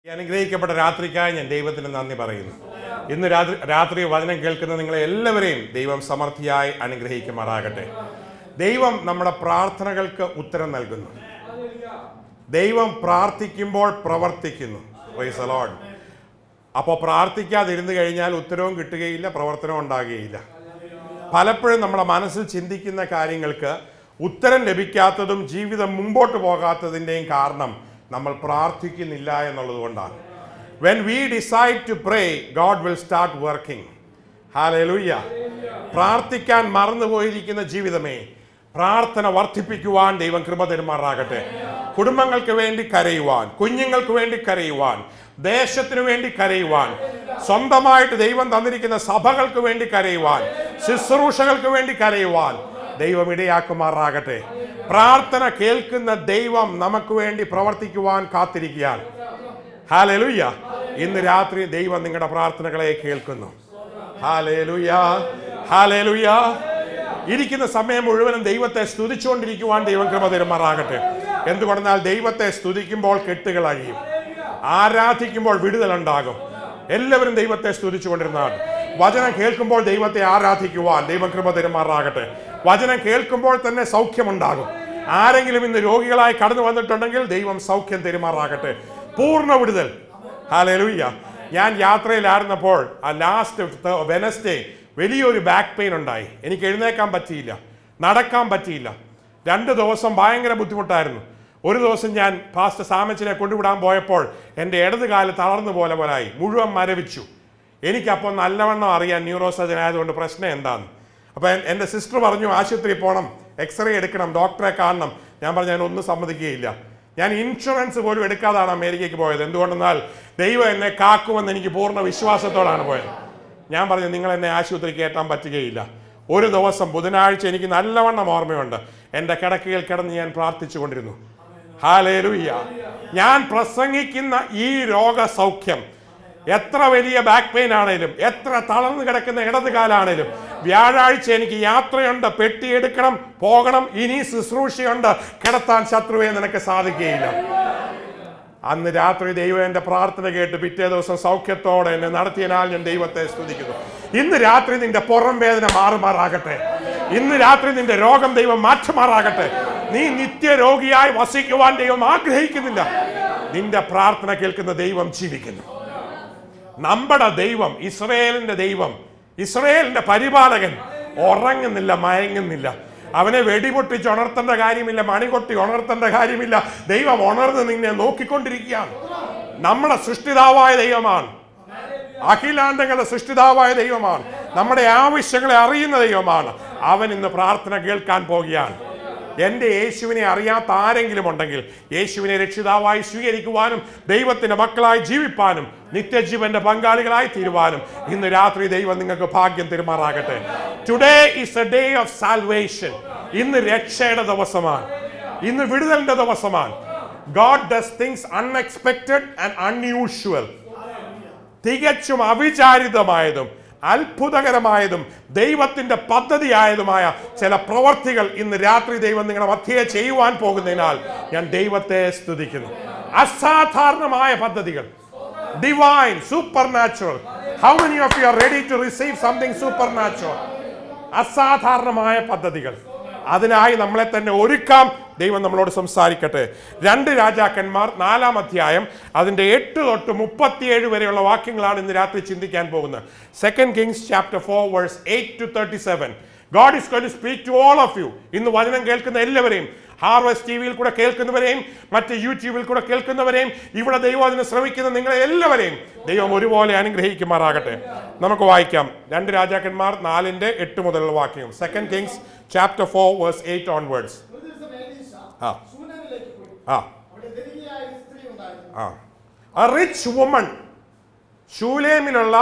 അനുഗ്രഹിക്കപ്പെട്ട രാത്രിക്കായി ഞാൻ ദൈവത്തിന് നന്ദി പറയുന്നു ഇന്ന് രാത്രി രാത്രി വചനം കേൾക്കുന്ന നിങ്ങളെ എല്ലാവരെയും ദൈവം സമൃദ്ധിയായി അനുഗ്രഹിക്കുമാറാകട്ടെ ദൈവം നമ്മുടെ പ്രാർത്ഥനകൾക്ക് ഉത്തരം നൽകുന്നു ദൈവം പ്രാർത്ഥിക്കുമ്പോൾ പ്രവർത്തിക്കുന്നു പ്രൈസ് ലോഡ് അപ്പോൾ പ്രാർത്ഥിക്കാതിരുന്നു കഴിഞ്ഞാൽ ഉത്തരവും കിട്ടുകയില്ല പ്രവർത്തനവും ഉണ്ടാകുകയില്ല പലപ്പോഴും നമ്മുടെ മനസ്സിൽ ചിന്തിക്കുന്ന കാര്യങ്ങൾക്ക് ഉത്തരം ലഭിക്കാത്തതും ജീവിതം മുമ്പോട്ട് പോകാത്തതിൻ്റെയും കാരണം നമ്മൾ പ്രാർത്ഥിക്കുന്നില്ല എന്നുള്ളത് കൊണ്ടാണ് when we decide to pray God will start working hallelujah പ്രാർത്ഥിക്കാൻ മറന്നുപോയിരിക്കുന്ന ജീവിതമേ പ്രാർത്ഥന വർദ്ധിപ്പിക്കുവാൻ ദൈവം കൃപ തരുമാറാകട്ടെ കുടുംബങ്ങൾക്ക് വേണ്ടി കരയുവാൻ കുഞ്ഞുങ്ങൾക്ക് വേണ്ടി കരയുവാൻ ദേശത്തിനു വേണ്ടി കരയുവാൻ സ്വന്തമായിട്ട് ദൈവം തന്നിരിക്കുന്ന സഭകൾക്ക് വേണ്ടി കരയുവാൻ ശുശ്രൂഷകൾക്ക് വേണ്ടി കരയുവാൻ ദൈവം ഇടയാക്കുമാറാകട്ടെ പ്രാർത്ഥന കേൾക്കുന്ന ദൈവം നമുക്ക് വേണ്ടി പ്രവർത്തിക്കുവാൻ കാത്തിരിക്കുകയാണ് ഹാലലുയ്യ ഇന്ന് രാത്രി ദൈവം നിങ്ങളുടെ പ്രാർത്ഥനകളെ കേൾക്കുന്നു ഹാലേലുയ ഹാലേലുയ ഇരിക്കുന്ന സമയം മുഴുവനും ദൈവത്തെ സ്തുതിച്ചുകൊണ്ടിരിക്കുവാൻ ദൈവം കൃപ തരുമാറാകട്ടെ എന്തുകൊണ്ടെന്നാൽ ദൈവത്തെ സ്തുതിക്കുമ്പോൾ കെട്ടുകൾ അഴിയും ആരാധിക്കുമ്പോൾ വിടുതലുണ്ടാകും എല്ലാവരും ദൈവത്തെ സ്തുതിച്ചുകൊണ്ടിരുന്നാണ് വചനം കേൾക്കുമ്പോൾ ദൈവത്തെ ആരാധിക്കുവാൻ ദൈവം കൃപ തരുമാറാകട്ടെ വചനം കേൾക്കുമ്പോൾ തന്നെ സൗഖ്യമുണ്ടാകും ആരെങ്കിലും ഇന്ന് രോഗികളായി കടന്നു വന്നിട്ടുണ്ടെങ്കിൽ ദൈവം സൗഖ്യം തരുമാറാകട്ടെ പൂർണ്ണ വിടുതൽ ഹാലലുയ്യ ഞാൻ യാത്രയിലായിരുന്നപ്പോൾ ആ ലാസ്റ്റ് വെനസ്ഡേ വലിയൊരു ബാക്ക് പെയിൻ ഉണ്ടായി എനിക്ക് എഴുന്നേക്കാൻ പറ്റിയില്ല നടക്കാൻ പറ്റിയില്ല രണ്ട് ദിവസം ഭയങ്കര ബുദ്ധിമുട്ടായിരുന്നു ഒരു ദിവസം ഞാൻ പാസ്റ്റർ സാമച്ചിനെ കൊണ്ടുവിടാൻ പോയപ്പോൾ എൻ്റെ ഇടത് കാല് തളർന്നു പോലെ പോലായി മുഴുവൻ മരവിച്ചു എനിക്കപ്പോൾ നല്ലവണ്ണം അറിയാൻ ന്യൂറോ സർജൻ ആയതുകൊണ്ട് പ്രശ്നം എന്താന്ന് അപ്പോൾ എൻ്റെ സിസ്റ്റർ പറഞ്ഞു ആശുപത്രിയിൽ പോകണം എക്സ്റേ എടുക്കണം ഡോക്ടറെ കാണണം ഞാൻ പറഞ്ഞു ഞാൻ ഒന്നും സമ്മതിക്കുകയില്ല ഞാൻ ഇൻഷുറൻസ് പോലും എടുക്കാതാണ് അമേരിക്കയ്ക്ക് പോയത് എന്തുകൊണ്ടെന്നാൽ ദൈവം എന്നെ കാക്കുമെന്ന് എനിക്ക് പൂർണ്ണ വിശ്വാസത്തോടാണ് പോയത് ഞാൻ പറഞ്ഞു നിങ്ങൾ എന്നെ ആശുപത്രി കയറ്റാൻ പറ്റുകയില്ല ഒരു ദിവസം ബുധനാഴ്ച എനിക്ക് നല്ലവണ്ണം ഓർമ്മയുണ്ട് എൻ്റെ കിടക്കയിൽ കിടന്ന് ഞാൻ പ്രാർത്ഥിച്ചു കൊണ്ടിരുന്നു ഹാലേലുയ്യ ഞാൻ പ്രസംഗിക്കുന്ന ഈ രോഗസൗഖ്യം എത്ര വലിയ ബാക്ക് പെയിൻ ആണേലും എത്ര തളർന്നു കിടക്കുന്ന ഇടത് കാലാണേലും വ്യാഴാഴ്ച എനിക്ക് യാത്രയുണ്ട് പെട്ടിയെടുക്കണം പോകണം ഇനി ശുശ്രൂഷയുണ്ട് കിടത്താൻ ശത്രുവെ നിനക്ക് സാധിക്കുകയില്ല അന്ന് രാത്രി ദൈവം എൻ്റെ പ്രാർത്ഥന കേട്ട് പിറ്റേ ദിവസം സൗഖ്യത്തോടെ എന്നെ നടത്തിയതിനാൽ ഞാൻ ദൈവത്തെ സ്തുതിക്കുന്നു ഇന്ന് രാത്രി നിന്റെ പുറം വേദന മാറുമാറാകട്ടെ ഇന്ന് രാത്രി നിന്റെ രോഗം ദൈവം മാറ്റുമാറാകട്ടെ നീ നിത്യരോഗിയായി വസിക്കുവാൻ ദൈവം ആഗ്രഹിക്കുന്നില്ല നിന്റെ പ്രാർത്ഥന കേൾക്കുന്ന ദൈവം ജീവിക്കുന്നു നമ്മുടെ ദൈവം ഇസ്രയേലിന്റെ ദൈവം ഇസ്രയേലിന്റെ പരിപാലകൻ ഉറങ്ങുന്നില്ല മയങ്ങുന്നില്ല അവനെ വെടിപൊട്ടിച്ച് ഉണർത്തേണ്ട കാര്യമില്ല മണികൊട്ടി ഉണർത്തേണ്ട കാര്യമില്ല ദൈവം ഉണർന്ന് നിന്നെ നോക്കിക്കൊണ്ടിരിക്കുകയാണ് നമ്മുടെ സൃഷ്ടിതാവായ ദൈവമാണ് അഖിലാണ്ടങ്ങളുടെ സൃഷ്ടിതാവായ ദൈവമാണ് നമ്മുടെ ആവശ്യങ്ങളെ അറിയുന്ന ദൈവമാണ് അവൻ ഇന്ന് പ്രാർത്ഥന കേൾക്കാൻ പോകുകയാണ് എൻ്റെ യേശുവിനെ അറിയാത്ത ആരെങ്കിലും ഉണ്ടെങ്കിൽ യേശുവിനെ രക്ഷിതാവായി സ്വീകരിക്കുവാനും ദൈവത്തിന്റെ മക്കളായി ജീവിപ്പാനും നിത്യജീവന്റെ പങ്കാളികളായി തീരുവാനും ഇന്ന് രാത്രി ദൈവം നിങ്ങൾക്ക് ഭാഗ്യം തിരുമാറാകട്ടെ today is a day of salvation ഇന്ന് രക്ഷയുടെ ദിവസമാണ് ഇന്ന് വിടുതലിന്റെ ദിവസമാണ് God does things unexpected and unusual തികച്ചും അവിചാരിതമായതും അത്ഭുതകരമായതും ദൈവത്തിന്റെ പദ്ധതിയായതുമായ ചില പ്രവർത്തികൾ ഇന്ന് രാത്രി ദൈവം നിങ്ങളുടെ മധ്യയെ ചെയ്യുവാൻ പോകുന്നതിനാൽ ഞാൻ ദൈവത്തെ സ്തുതിക്കുന്നു അസാധാരണമായ പദ്ധതികൾ divine supernatural how many of you are ready to receive something supernatural അസാധാരണമായ പദ്ധതികൾ അതിനായി നമ്മളെ തന്നെ ഒരുക്കാം ദൈവം നമ്മളോട് സംസാരിക്കട്ടെ രണ്ട് രാജാക്കന്മാർ നാലാം അധ്യായം അതിൻ്റെ എട്ട് തൊട്ട് മുപ്പത്തിയേഴ് വരെയുള്ള വാക്യങ്ങളാണ് ഇന്ന് രാത്രി ചിന്തിക്കാൻ പോകുന്നത് second Kings chapter four verse eight to thirty seven God is going to speak to all of you ഇന്ന് വചനം കേൾക്കുന്ന എല്ലാവരെയും ഹാർവസ്റ്റ് ടി വിയിൽ കൂടെ കേൾക്കുന്നവരെയും മറ്റ് യൂട്യൂബിൽ കൂടെ കേൾക്കുന്നവരെയും ഇവിടെ ദൈവവചനം ശ്രമിക്കുന്ന നിങ്ങളെ എല്ലാവരെയും ദൈവം ഒരുപോലെ അനുഗ്രഹിക്കുമാറാകട്ടെ നമുക്ക് വായിക്കാം രണ്ട് രാജാക്കന്മാർ നാലിന്റെ എട്ട് മുതലുള്ള വാക്യം second Kings chapter four verse eight onwards ഒരു ദിവസം എലീശ ആ. ശൂനേമിലേക്ക് പോയി. ആ അവിടെ ധനികയായ ഒരു സ്ത്രീ ഉണ്ടായിരുന്നു. ആ എ റിച്ച് വുമൺ ഷൂലേമിലുള്ള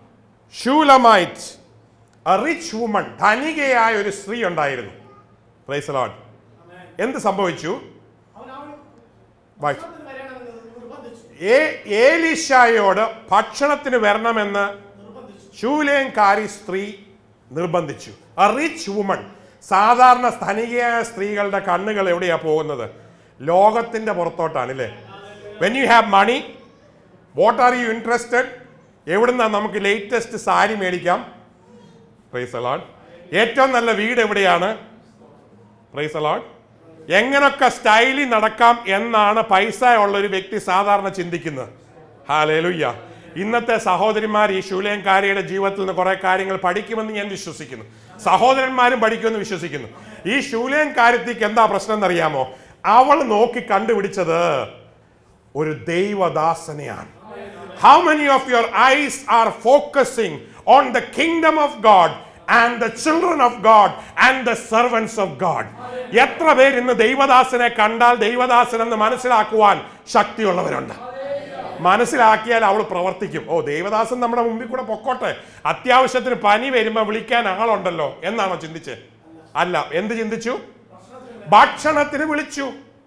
ഷൂലമൈറ്റ് എ റിച്ച് വുമൺ ധനികയായ ഒരു സ്ത്രീ ഉണ്ടായിരുന്നു പ്രൈസ് ലോഡ് എന്ത് സംഭവിച്ചു അവൻ അവൾ വായിച്ചു ഭക്ഷണത്തിന് വരണമെന്ന് നിർബന്ധിച്ചു. ഏ- ഏലീശായോട് ഭക്ഷണത്തിന് വരണമെന്ന് നിർബന്ധിച്ചു. ശൂലേംകാരി സ്ത്രീ നിർബന്ധിച്ചു എ റിച്ച് വുമൺ സാധാരണ ധനികയായ സ്ത്രീകളുടെ കണ്ണുകൾ എവിടെയാ പോകുന്നത് ലോകത്തിന്റെ പുറത്തോട്ടാണ് അല്ലേ when you have money what are you interested എവിടുന്നാ നമുക്ക് ലേറ്റസ്റ്റ് സാരി മേടിക്കാം പ്രൈസ് അലോട്ട് ഏറ്റവും നല്ല വീട് എവിടെയാണ് പ്രൈസ് അലോട്ട് എങ്ങനൊക്കെ സ്റ്റൈലിൽ നടക്കാം എന്നാണ് പൈസ ഉള്ള ഒരു വ്യക്തി സാധാരണ ചിന്തിക്കുന്നത് ഹാലേലുയ്യ ഇന്നത്തെ സഹോദരിമാർ ഈ ശൂലയൻകാരിയുടെ ജീവിതത്തിൽ നിന്ന് കുറെ കാര്യങ്ങൾ പഠിക്കുമെന്ന് ഞാൻ വിശ്വസിക്കുന്നു സഹോദരന്മാരും പഠിക്കുമെന്ന് വിശ്വസിക്കുന്നു ഈ ശൂലയൻകാരത്തിക്ക് എന്താ പ്രശ്നം എന്നറിയാമോ അവൾ നോക്കി കണ്ടുപിടിച്ചത് ഒരു ദൈവദാസനെയാണ് how many of your eyes are focusing on the kingdom of God and the children of God and the servants of God എത്ര പേര് ഇന്ന് ദൈവദാസനെ കണ്ടാൽ ദൈവദാസൻ എന്ന് മനസ്സിലാക്കുവാൻ ശക്തിയുള്ളവരുണ്ട് മനസ്സിലാക്കിയാൽ അവൾ പ്രവർത്തിക്കും ഓ ദേവദാസൻ നമ്മുടെ മുമ്പിൽ കൂടെ പൊക്കോട്ടെ അത്യാവശ്യത്തിന് പനി വരുമ്പോൾ വിളിക്കാൻ ആളുണ്ടല്ലോ എന്നാണോ ചിന്തിച്ചത് അല്ല എന്ത് ചിന്തിച്ചു ഭക്ഷണത്തിന് വിളിച്ചു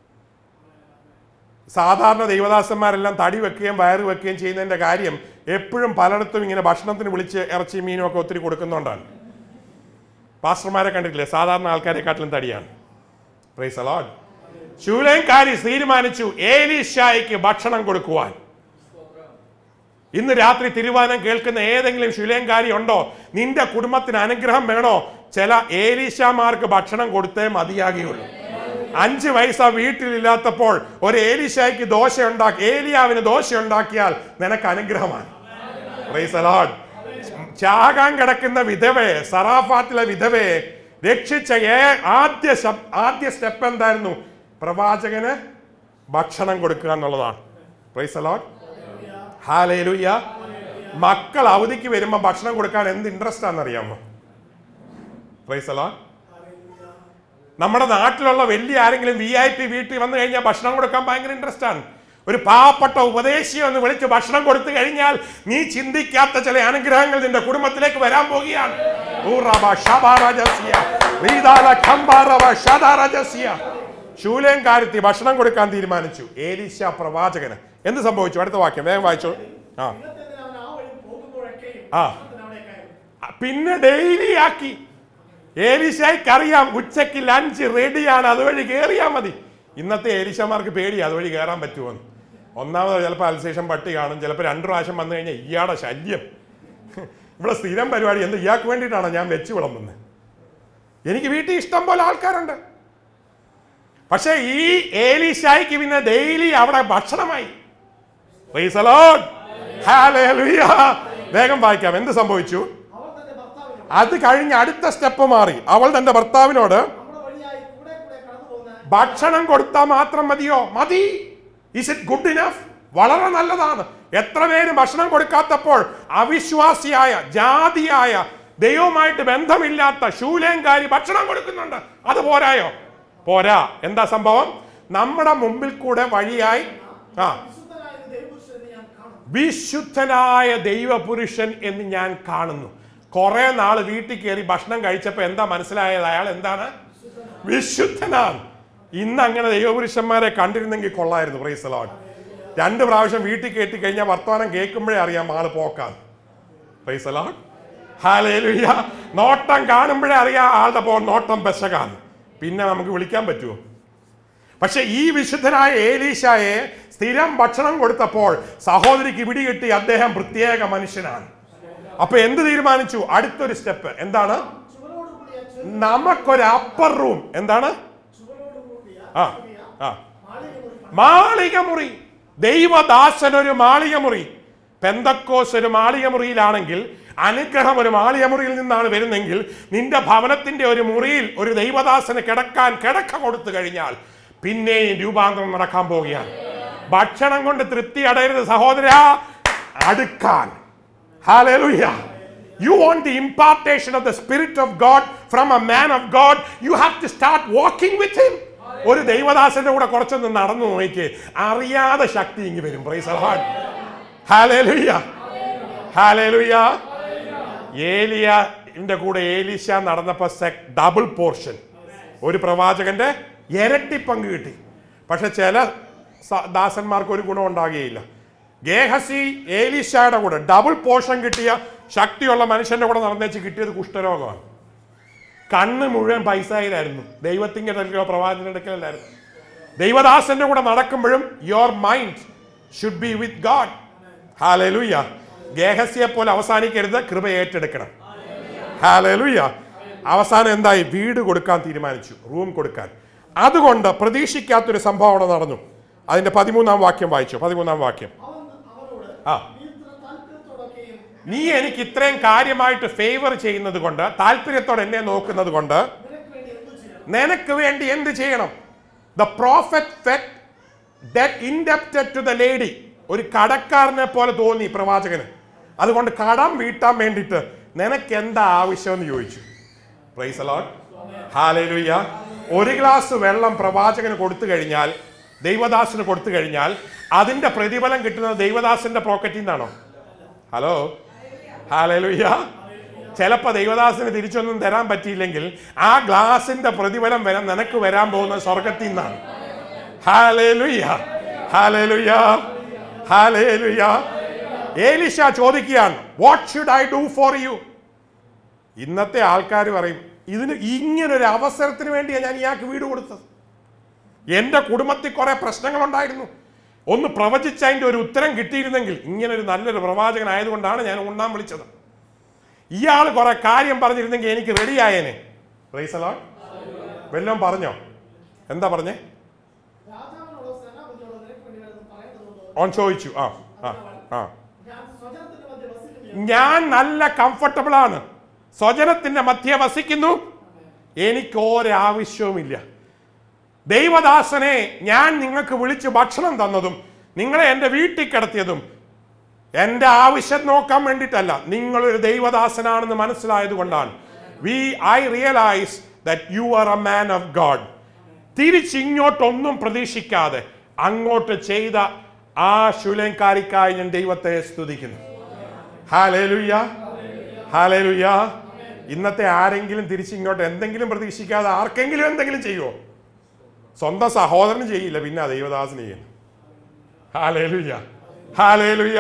സാധാരണ ദൈവദാസന്മാരെല്ലാം തടി വെക്കുകയും വയറ് വെക്കുകയും ചെയ്യുന്നതിന്റെ കാര്യം എപ്പോഴും പലയിടത്തും ഇങ്ങനെ ഭക്ഷണത്തിന് വിളിച്ച് ഇറച്ചി മീനും ഒക്കെ ഒത്തിരി കൊടുക്കുന്നതുകൊണ്ടാണ് പാസ്റ്റർമാരെ കണ്ടിട്ടില്ലേ സാധാരണ ആൾക്കാരെക്കാട്ടിലും തടിയാണ് പ്രൈസ് അലോഡ് ശൂലയൻകാരി തീരുമാനിച്ചു ഏലീഷായിക്ക് ഭക്ഷണം കൊടുക്കുവാൻ ഇന്ന് രാത്രി തിരുവാനം കേൾക്കുന്ന ഏതെങ്കിലും ശൂലയൻകാരി ഉണ്ടോ നിന്റെ കുടുംബത്തിന് അനുഗ്രഹം വേണോ ചില ഏലീഷാമാർക്ക് ഭക്ഷണം കൊടുത്തേ മതിയാകുകയുള്ളൂ അഞ്ച് വയസ്സ വീട്ടിലില്ലാത്തപ്പോൾ ഒരു ഏലീഷായ്ക്ക് ദോശ ഉണ്ടാക്കി ഏലിയാവിന് ദോശ ഉണ്ടാക്കിയാൽ നിനക്ക് അനുഗ്രഹമാണ് Praise the Lord. ചാകാൻ കിടക്കുന്ന വിധവയെ സറാഫാത്തിലെ വിധവയെ രക്ഷിച്ച ഏ- ആദ്യ ശബ്- ആദ്യ സ്റ്റെപ്പ് എന്തായിരുന്നു പ്രവാചകന് ഭക്ഷണം കൊടുക്കുക എന്നുള്ളതാണ് പ്രൈസ് അലോട്ട് ഹാലേലുയ്യ മക്കൾ അവധിക്ക് വരുമ്പോൾ ഭക്ഷണം കൊടുക്കാൻ എന്ത് ഇൻട്രസ്റ്റ് ആണെന്നറിയാമോ പ്രൈസ് അലോട്ട് നമ്മുടെ നാട്ടിലുള്ള വലിയ ആരെങ്കിലും വി ഐ പി വീട്ടിൽ വന്നു കഴിഞ്ഞാൽ ഭക്ഷണം കൊടുക്കാൻ ഭയങ്കര ഇൻട്രസ്റ്റ് ആണ് ഒരു പാവപ്പെട്ട ഉപദേശിയെ ഒന്ന് വിളിച്ച് ഭക്ഷണം കൊടുത്തു കഴിഞ്ഞാൽ നീ ചിന്തിക്കാത്ത ചില അനുഗ്രഹങ്ങൾ നിന്റെ കുടുംബത്തിലേക്ക് വരാൻ പോവുകയാണ് ഊറബ ശബാരജസ്യ, റീദാല ഖംബാരവ ശദാരജസ്യ. ശൂലേങ്കാരത്തി ഭക്ഷണം കൊടുക്കാൻ തീരുമാനിച്ചു ഏലീശ പ്രവാചകന് എന്ത് സംഭവിച്ചു അടുത്ത വാക്യം വേഗം വായിച്ചോ ആ ഇന്നത്തെ അവൻ ആ വഴി പോകുമ്പോഴൊക്കെയും ആ. ഭക്ഷണത്തിന് അവിടെ കയറും പിന്നെ ഡെയിലി ആക്കി ഏലീശയ്ക്ക് അറിയാം ഉച്ചയ്ക്ക് ലഞ്ച് റെഡിയാണ് അതുവഴി കയറിയാൽ മതി ഇന്നത്തെ ഏലീശമാർക്ക് പേടി അതുവഴി കയറാൻ പറ്റുമോന്ന് ഒന്നാമത് ചിലപ്പോൾ അൽസേഷൻ പട്ടി കാണും ചിലപ്പോൾ രണ്ടു പ്രാവശ്യം വന്നു കഴിഞ്ഞാൽ ഇയാടെ ശല്യം ഇവിടെ സ്ഥിരം പരിപാടി എന്ത് ഇയാൾക്ക് വേണ്ടിയിട്ടാണോ ഞാൻ വെച്ച് വിളമ്പുന്നത് എനിക്ക് വീട്ടിൽ ഇഷ്ടം പോലെ ആൾക്കാരുണ്ട് പക്ഷേ ഈ ഏലീശായിക്ക് പിന്നെ ഡെയിലി അവിടെ ഭക്ഷണമായി Praise the Lord. Hallelujah. വേഗം വായിക്കാം എന്ത് സംഭവിച്ചു അവൾ തന്റെ ഭർത്താവിനോട് അത് കഴിഞ്ഞ് അടുത്ത സ്റ്റെപ്പ് മാറി അവൾ തന്റെ ഭർത്താവിനോട് നമ്മുടെ വഴിയായി കൂടെ കൂടെ കടന്നു പോകുന്ന ഭക്ഷണം കൊടുത്താൽ മാത്രം മതിയോ മതി ഇസ് ഇറ്റ് ഗുഡ് ഇനഫ് വളരെ നല്ലതാണ് എത്ര പേര് ഭക്ഷണം കൊടുക്കാത്തപ്പോൾ അവിശ്വാസിയായ ജാതിയായ ദൈവവുമായിട്ട് ബന്ധമില്ലാത്ത ശൂലേങ്കാരി ഭക്ഷണം കൊടുക്കുന്നുണ്ട് അത് പോരായോ പോരാ എന്താ സംഭവം നമ്മുടെ മുമ്പിൽ കൂടെ വഴിയായി ആ വിശുദ്ധനായ ദൈവപുരുഷൻ എന്ന് ഞാൻ വിശുദ്ധനായ ദൈവപുരുഷൻ എന്ന് ഞാൻ കാണുന്നു കാണുന്നു കുറെ നാൾ വീട്ടിൽ കയറി ഭക്ഷണം കഴിച്ചപ്പോൾ എന്താ മനസ്സിലായത് അയാൾ എന്താണ് വിശുദ്ധനാണ് ഇന്ന് അങ്ങനെ ദൈവപുരുഷന്മാരെ കണ്ടിരുന്നെങ്കിൽ കൊള്ളായിരുന്നു പ്രൈസ് ലോഡ് രണ്ട് പ്രാവശ്യം വീട്ടിൽ കയറ്റി കഴിഞ്ഞാൽ വർത്തമാനം കേൾക്കുമ്പോഴേ അറിയാം ആള് പോക്കാൻ പ്രൈസ് ലോഡ് ഹാലേലുയ്യ നോട്ടം കാണുമ്പോഴേ അറിയാം ആളുടെ പോ നോട്ടം പെശകാണ് പിന്നെ നമുക്ക് വിളിക്കാൻ പറ്റുമോ പക്ഷെ ഈ വിശുദ്ധനായ ഏലീശായെ സ്ഥിരം ഭക്ഷണം കൊടുത്തപ്പോൾ സഹോദരിക്ക് പിടികിട്ടി അദ്ദേഹം പ്രത്യേക മനുഷ്യനാണ് അപ്പൊ എന്ത് തീരുമാനിച്ചു അടുത്തൊരു സ്റ്റെപ്പ് എന്താണ് ചുവരോട് കൂടിയ ചെറു നമുക്കൊരു അപ്പർ റൂം എന്താണ് ചുവരോട് കൂടിയ ആ ആ മാളിക മുറി മാളിക മുറി ദൈവദാസൻ ഒരു മാളിക മുറി പെന്തക്കോസ് ഒരു മാളിക മുറിയിലാണെങ്കിൽ അനുഗ്രഹം ഒരു മാളിക മുറിയിൽ നിന്നാണ് വരുന്നെങ്കിൽ നിന്റെ ഭവനത്തിന്റെ ഒരു മുറിയിൽ ഒരു ദൈവദാസന് കിടക്കാൻ കിടക്ക കൊടുത്തു കഴിഞ്ഞാൽ പിന്നെയും രൂപാന്തരം നടക്കാൻ പോവുകയാണ് ഭക്ഷണം കൊണ്ട് തൃപ്തി അടയരുത് സഹോദര അടുക്കാൻ Hallelujah. You want the impartation of the Spirit of God from a man of God, you have to start walking with him. ഒരു ദൈവദാസന്റെ കൂടെ കുറച്ചൊന്ന് നടന്നു നോക്കി അറിയാതെ ശക്തി ഇങ്ങ് വരും പ്രൈസ് ഹാലേലുയ്യ ഹാലേലുയ്യ ഏലിയന്റെ കൂടെ ഏലീശ നടന്നപ്പോ ഡബിൾ പോർഷൻ ഒരു പ്രവാചകന്റെ ഇരട്ടി പങ്ക് കിട്ടി പക്ഷെ ചില സ- ദാസന്മാർക്ക് ഒരു ഗുണം ഉണ്ടാകുകയില്ല ഗേഹസി ഏലീശയുടെ കൂടെ ഡബിൾ പോർഷൻ കിട്ടിയ ശക്തിയുള്ള മനുഷ്യന്റെ കൂടെ നടന്നേച്ച് കിട്ടിയത് കുഷ്ഠരോഗമാണ് കണ്ണ് മുഴുവൻ പൈസയിലായിരുന്നു ദൈവത്തിൻ്റെ അടുക്കലോ പ്രവാചകന്റെ അടുക്കലല്ലായിരുന്നു ദൈവദാസന്റെ കൂടെ നടക്കുമ്പോഴും your mind should be with God hallelujah ഗേഹസ്യെ പോലെ അവസാനിക്കരുത് കൃപ ഏറ്റെടുക്കണം ഹാലലുയ്യ അവസാനം എന്തായി വീട് കൊടുക്കാൻ തീരുമാനിച്ചു റൂം കൊടുക്കാൻ അതുകൊണ്ട് പ്രതീക്ഷിക്കാത്തൊരു സംഭവം അവിടെ നടന്നു അതിന്റെ പതിമൂന്നാം വാക്യം വായിച്ചു പതിമൂന്നാം വാക്യം അവൻ അവനോട് ആ നീ ഇത്ര താല്പര്യത്തോടൊക്കെയും നീ എനിക്ക് ഇത്രയും കാര്യമായിട്ട് ഫേവർ ചെയ്യുന്നത് കൊണ്ട് താല്പര്യത്തോടെ എന്നെ നോക്കുന്നത് കൊണ്ട് നിനക്ക് വേണ്ടി എന്ത് നിനക്ക് വേണ്ടി എന്ത് ചെയ്യണം ചെയ്യണം the prophet felt that indebted to the lady ഒരു കടക്കാരനെ പോലെ തോന്നി പ്രവാചകന് അതുകൊണ്ട് കടം വീട്ടാൻ വേണ്ടിയിട്ട് നിനക്ക് എന്താ ആവശ്യമെന്ന് ചോദിച്ചു പ്രൈസ് അലോട്ട് ഹാലലുയ്യ ഒരു ഗ്ലാസ് വെള്ളം പ്രവാചകന് കൊടുത്തു കഴിഞ്ഞാൽ ദൈവദാസന് കൊടുത്തു കഴിഞ്ഞാൽ അതിന്റെ പ്രതിഫലം കിട്ടുന്നത് ദൈവദാസന്റെ പോക്കറ്റിൽ നിന്നാണോ ഹലോ ഹാലലുയ്യ ചിലപ്പോൾ ദൈവദാസന് തിരിച്ചൊന്നും തരാൻ പറ്റിയില്ലെങ്കിൽ ആ ഗ്ലാസിന്റെ പ്രതിഫലം വരാൻ നിനക്ക് വരാൻ പോകുന്ന സ്വർഗത്തിൽ നിന്നാണ് ഹാലേലുയ്യ ഹാലേലുയ്യ ഹാലേലുയ്യ ഏലിശ ചോദിക്കുകയാണ് what should I do for you ഇന്നത്തെ ആൾക്കാർ പറയും ഇതിന് ഇങ്ങനൊരു അവസരത്തിന് വേണ്ടിയാണ് ഞാൻ ഇയാൾക്ക് വീട് കൊടുത്തത് എൻ്റെ കുടുംബത്തിൽ കുറെ പ്രശ്നങ്ങളുണ്ടായിരുന്നു ഒന്ന് പ്രവചിച്ച് അതിൻ്റെ ഒരു ഉത്തരം കിട്ടിയിരുന്നെങ്കിൽ ഇങ്ങനൊരു നല്ലൊരു പ്രവാചകനായതുകൊണ്ടാണ് ഞാൻ ഉണ്ണാൻ വിളിച്ചത് ഇയാൾ കുറെ കാര്യം പറഞ്ഞിരുന്നെങ്കിൽ എനിക്ക് റെഡിയായേനെ റൈസലോ വല്ലതും പറഞ്ഞോ എന്താ പറഞ്ഞേ രാജാവിനോടോ സേനാപതിയോടോ നിനക്ക് വേണ്ടി വരുന്നത് പറയേണ്ടതുണ്ടോ ഓൻ ചോദിച്ചു ആ ആ ആ ഞാൻ സ്വജനത്തിന്റെ മധ്യ വസിക്കുന്നു ഞാൻ നല്ല കംഫർട്ടബിൾ ആണ് സ്വജനത്തിന്റെ മധ്യ വസിക്കുന്നു എനിക്ക് ഒരാവശ്യവുമില്ല ദൈവദാസനെ ഞാൻ നിങ്ങൾക്ക് വിളിച്ച് ഭക്ഷണം തന്നതും നിങ്ങളെ എൻ്റെ വീട്ടിൽ കിടത്തിയതും എൻ്റെ ആവശ്യം നോക്കാൻ വേണ്ടിയിട്ടല്ല നിങ്ങളൊരു ദൈവദാസനാണെന്ന് മനസ്സിലായത് കൊണ്ടാണ് we I realise that you are a man of God തിരിച്ചിങ്ങോട്ടൊന്നും പ്രതീക്ഷിക്കാതെ അങ്ങോട്ട് ചെയ്ത ആ ശൂലങ്കാരിക്കായി ഞാൻ ദൈവത്തെ സ്തുതിക്കുന്നു ഹാലേലുയ്യ ഹാലേലുയ്യ ഇന്നത്തെ ആരെങ്കിലും തിരിച്ചിങ്ങോട്ട് എന്തെങ്കിലും പ്രതീക്ഷിക്കാതെ ആർക്കെങ്കിലും എന്തെങ്കിലും ചെയ്യുമോ സ്വന്തം സഹോദരന് ചെയ്യില്ല പിന്നെ ആ ദൈവദാസന് ചെയ്യും hallelujah hallelujah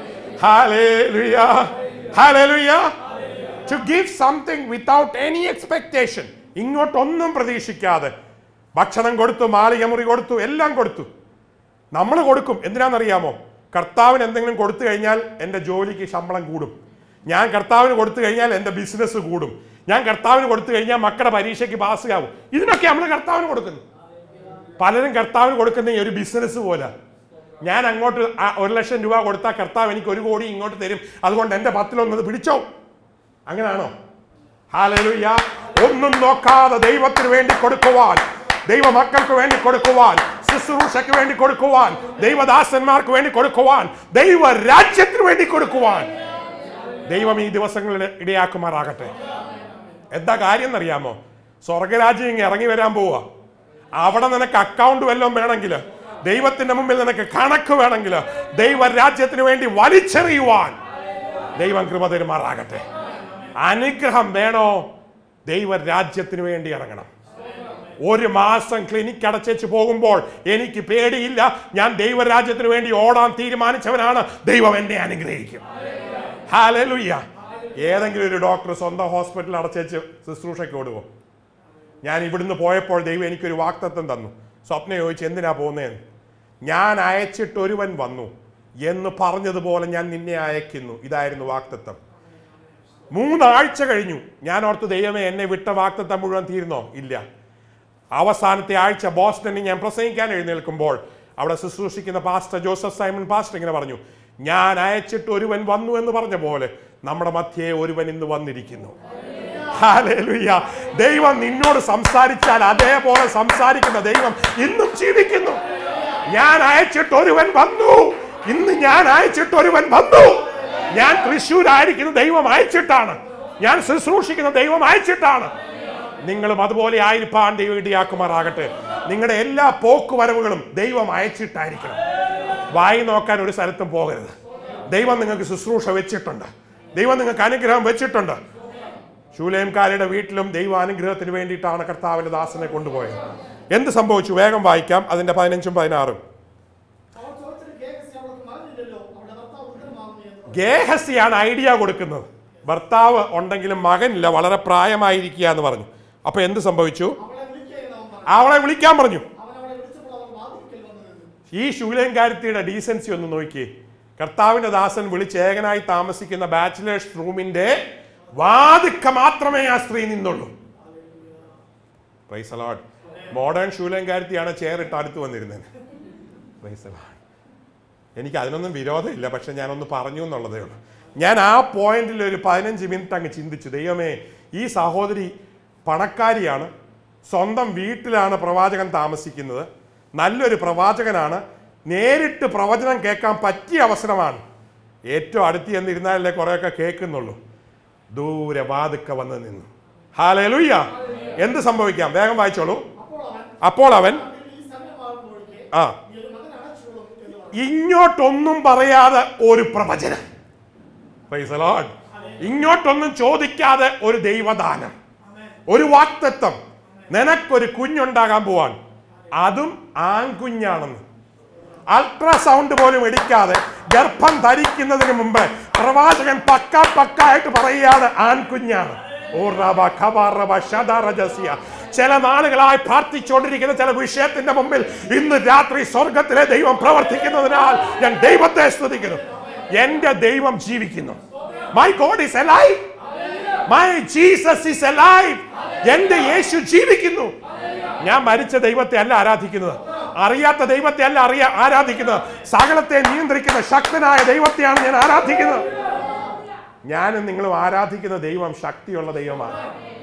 hallelujah hallelujah to give something without any expectation ഇങ്ങോട്ടൊന്നും പ്രതീക്ഷിക്കാതെ ഭക്ഷണം കൊടുത്തു മാളിക മുറി കൊടുത്തു എല്ലാം കൊടുത്തു നമ്മൾ കൊടുക്കും എന്തിനാണെന്നറിയാമോ കർത്താവിന് എന്തെങ്കിലും കൊടുത്തു കഴിഞ്ഞാൽ എൻ്റെ ജോലിക്ക് ശമ്പളം കൂടും ഞാൻ കർത്താവിന് കൊടുത്തു കഴിഞ്ഞാൽ എൻ്റെ ബിസിനസ് കൂടും ഞാൻ കർത്താവിന് കൊടുത്തു കഴിഞ്ഞാൽ മക്കളുടെ പരീക്ഷയ്ക്ക് പാസ്സാവും ഇതിനൊക്കെ നമ്മൾ കർത്താവിന് കൊടുക്കുന്നു പലരും കർത്താവിന് കൊടുക്കുന്ന ഈ ഒരു ബിസിനസ് പോലെ ഞാൻ അങ്ങോട്ട് ആ ഒരു ലക്ഷം രൂപ കൊടുത്താൽ കർത്താവ് എനിക്ക് ഒരു കോടി ഇങ്ങോട്ട് തരും അതുകൊണ്ട് എൻ്റെ പത്തിലൊന്നത് പിടിച്ചോ അങ്ങനെയാണോ ഹാലലുയ്യ ഒന്നും നോക്കാതെ ദൈവത്തിന് വേണ്ടി കൊടുക്കുവാൻ ദൈവ മക്കൾക്ക് വേണ്ടി കൊടുക്കുവാൻ ശുശ്രൂഷയ്ക്ക് വേണ്ടി കൊടുക്കുവാൻ ദൈവദാസന്മാർക്ക് വേണ്ടി കൊടുക്കുവാൻ ദൈവ രാജ്യത്തിന് വേണ്ടി കൊടുക്കുവാൻ ദൈവം ഈ ദിവസങ്ങളിൽ ഇടയാക്കുമാറാകട്ടെ എന്താ കാര്യം എന്നറിയാമോ സ്വർഗരാജ്യം ഇങ്ങ് ഇറങ്ങി വരാൻ പോവുക അവിടെ നിനക്ക് അക്കൗണ്ട് വല്ലതും വേണമെങ്കിൽ ദൈവത്തിന്റെ മുമ്പിൽ നിനക്ക് കണക്ക് വേണമെങ്കിൽ ദൈവരാജ്യത്തിന് വേണ്ടി വലിച്ചെറിയുവാൻ ദൈവം കൃപ തരുമാറാകട്ടെ അനുഗ്രഹം വേണോ ദൈവരാജ്യത്തിന് വേണ്ടി ഇറങ്ങണം ഒരു മാസം ക്ലിനിക്ക് അടച്ചേച്ച് പോകുമ്പോൾ എനിക്ക് പേടിയില്ല ഞാൻ ദൈവരാജ്യത്തിന് വേണ്ടി ഓടാൻ തീരുമാനിച്ചവനാണ് ദൈവം എന്നെ അനുഗ്രഹിക്കും ഹാലലുയ്യ ഏതെങ്കിലും ഒരു ഡോക്ടർ സ്വന്തം ഹോസ്പിറ്റലിൽ അടച്ചേച്ച് ശുശ്രൂഷയ്ക്ക് ഓടുമോ ഞാൻ ഇവിടുന്ന് പോയപ്പോൾ ദൈവം എനിക്കൊരു വാക്തത്വം തന്നു സ്വപ്ന ചോദിച്ചു എന്തിനാ പോകുന്നതെന്ന് ഞാൻ അയച്ചിട്ട് ഒരുവൻ വന്നു എന്ന് പറഞ്ഞതുപോലെ ഞാൻ നിന്നെ അയക്കുന്നു ഇതായിരുന്നു വാക്തത്വം മൂന്നാഴ്ച കഴിഞ്ഞു ഞാൻ ഓർത്ത് ദൈവമേ എന്നെ വിട്ട വാക്തത്വം മുഴുവൻ തീർന്നോ ഇല്ല അവസാനത്തെ ആഴ്ച ബോസ്റ്റണിൽ ഞാൻ പ്രസംഗിക്കാൻ എഴുന്നേൽക്കുമ്പോൾ അവിടെ ശുശ്രൂഷിക്കുന്ന പാസ്റ്റർ ജോസഫ് സൈമൺ പാസ്റ്റർ ഇങ്ങനെ പറഞ്ഞു ഞാൻ അയച്ചിട്ട് ഒരുവൻ വന്നു എന്ന് പറഞ്ഞ പോലെ നമ്മുടെ മധ്യേ ഒരുവൻ ഇന്ന് വന്നിരിക്കുന്നു ഹല്ലേലൂയ. ദൈവം നിന്നോട് സംസാരിച്ചാൽ അതേപോലെ സംസാരിക്കുന്ന ദൈവം ഇന്നും ജീവിക്കുന്നു ഞാൻ അയച്ചിട്ട് ഒരുവൻ വന്നു ഇന്ന് ഞാൻ അയച്ചിട്ട് ഒരുവൻ വന്നു ഞാൻ തൃശ്ശൂരായിരിക്കുന്ന ദൈവം അയച്ചിട്ടാണ് ഞാൻ ശുശ്രൂഷിക്കുന്ന ദൈവം അയച്ചിട്ടാണ് നിങ്ങളും അതുപോലെ ആയിരിക്കാൻ ദൈവം ഇടിയാക്കുമാറാകട്ടെ നിങ്ങളുടെ എല്ലാ പോക്കുവരവുകളും ദൈവം അയച്ചിട്ടായിരിക്കണം വായി നോക്കാൻ ഒരു സ്ഥലത്തും പോകരുത് ദൈവം നിങ്ങൾക്ക് ശുശ്രൂഷ വെച്ചിട്ടുണ്ട് ദൈവം നിങ്ങൾക്ക് അനുഗ്രഹം വെച്ചിട്ടുണ്ട് ശൂലേംകാരുടെ വീട്ടിലും ദൈവ അനുഗ്രഹത്തിന് വേണ്ടിയിട്ടാണ് കർത്താവിന്റെ ദാസനെ കൊണ്ടുപോയത് എന്ത് സംഭവിച്ചു വേഗം വായിക്കാം അതിന്റെ പതിനഞ്ചും പതിനാറും അവൾ ചോദിച്ചിട്ട് കേൾക്കസി അവൾക്ക് മറന്നില്ലല്ലോ അവളുടെ ഭർത്താവ് വൃദ്ധനാകുന്നു എന്ന് ഗേഹസിയാണ് ഐഡിയ കൊടുക്കുന്നത് ഭർത്താവ് ഉണ്ടെങ്കിലും മകനില്ല വളരെ പ്രായമായിരിക്കുക എന്ന് പറഞ്ഞു അപ്പൊ എന്ത് സംഭവിച്ചു അവളെ വിളിക്കുകയെന്ന് അവൻ പറഞ്ഞു അവളെ വിളിക്കാൻ പറഞ്ഞു അവൻ അവളെ വിളിച്ചപ്പോൾ അവൾ വാതിൽക്കൽ വന്നു നിന്നു ഈ ശൂലേങ്കാരത്തിയുടെ ഡീസൻസി ഒന്ന് നോക്കിയേ കർത്താവിന്റെ ദാസൻ വിളിച്ചേകനായി താമസിക്കുന്ന ബാച്ചിലേഴ്സ് റൂമിന്റെ വാതുക്ക മാത്രമേ ആ സ്ത്രീ നിന്നുള്ളൂ പ്രൈസ് അലോട്ട് മോഡേൺ ശൂലങ്കാരത്തിയാണ് ചെയറിട്ട് അടുത്ത് വന്നിരുന്നത് പ്രൈസ് അലോട്ട് എനിക്ക് അതിനൊന്നും വിരോധമില്ല പക്ഷെ ഞാനൊന്ന് പറഞ്ഞു എന്നുള്ളതേ ഉള്ളൂ ഞാൻ ആ പോയിന്റിൽ ഒരു പതിനഞ്ച് മിനിറ്റ് അങ്ങ് ചിന്തിച്ചു ദൈവമേ ഈ സഹോദരി പണക്കാരിയാണ് സ്വന്തം വീട്ടിലാണ് പ്രവാചകൻ താമസിക്കുന്നത് നല്ലൊരു പ്രവാചകനാണ് നേരിട്ട് പ്രവചനം കേൾക്കാൻ പറ്റിയ അവസരമാണ് ഏറ്റവും അടുത്ത് ചെന്നിരുന്നാലല്ലേ കുറേയൊക്കെ കേൾക്കുന്നുള്ളൂ ദൂരെ വാതുക്ക വന്ന് നിന്നു ഹാലലുയ്യ എന്ത് സംഭവിക്കാം വേഗം വായിച്ചോളൂ അപ്പോൾ അവൻ അപ്പോൾ അവൻ അതിൽ ഈ സമയമാകുമ്പോഴേക്ക് ആ നീ ഒരു മകൻ അടച്ചുകൊള്ളും എന്ന് പറഞ്ഞു ഇങ്ങോട്ടൊന്നും പറയാതെ ഒരു പ്രവചനം Praise the Lord. ഇങ്ങോട്ടൊന്നും ചോദിക്കാതെ ഒരു ദൈവദാനം ഒരു വാക്തത്വം നിനക്കൊരു കുഞ്ഞുണ്ടാകാൻ പോവാൻ അതും ആൺകുഞ്ഞാണെന്ന് അൾട്രാസൗണ്ട് പോലും എടുക്കാതെ ഗർഭം ധരിക്കുന്നതിന് മുമ്പ് പ്രവാചകൻ പക്ക പക്കായിട്ട് പറയുകയാണ് ആൺകുഞ്ഞാണ് ഓ റബ ഖബ റബ ശദ റജസിയ. ചില നാളുകളായി പ്രാർത്ഥിച്ചുകൊണ്ടിരിക്കുന്ന ചില വിഷയത്തിന്റെ മുമ്പിൽ ഇന്ന് രാത്രി സ്വർഗത്തിലെ ദൈവം പ്രവർത്തിക്കുന്നതിനാൽ ഞാൻ ദൈവത്തെ സ്തുതിക്കുന്നു എന്റെ ദൈവം ജീവിക്കുന്നു my God is alive my Jesus is alive എന്റെ യേശു ജീവിക്കുന്നു ഞാൻ മരിച്ച ദൈവത്തെ അല്ല ആരാധിക്കുന്നത് അറിയാത്ത ദൈവത്തെ അല്ല അറിയാ ആരാധിക്കുന്നത് സകലത്തെ നിയന്ത്രിക്കുന്ന ശക്തനായ ദൈവത്തെയാണ് ഞാൻ ആരാധിക്കുന്നത് ഞാനും നിങ്ങളും ആരാധിക്കുന്ന ദൈവം ശക്തിയുള്ള ദൈവമാണ്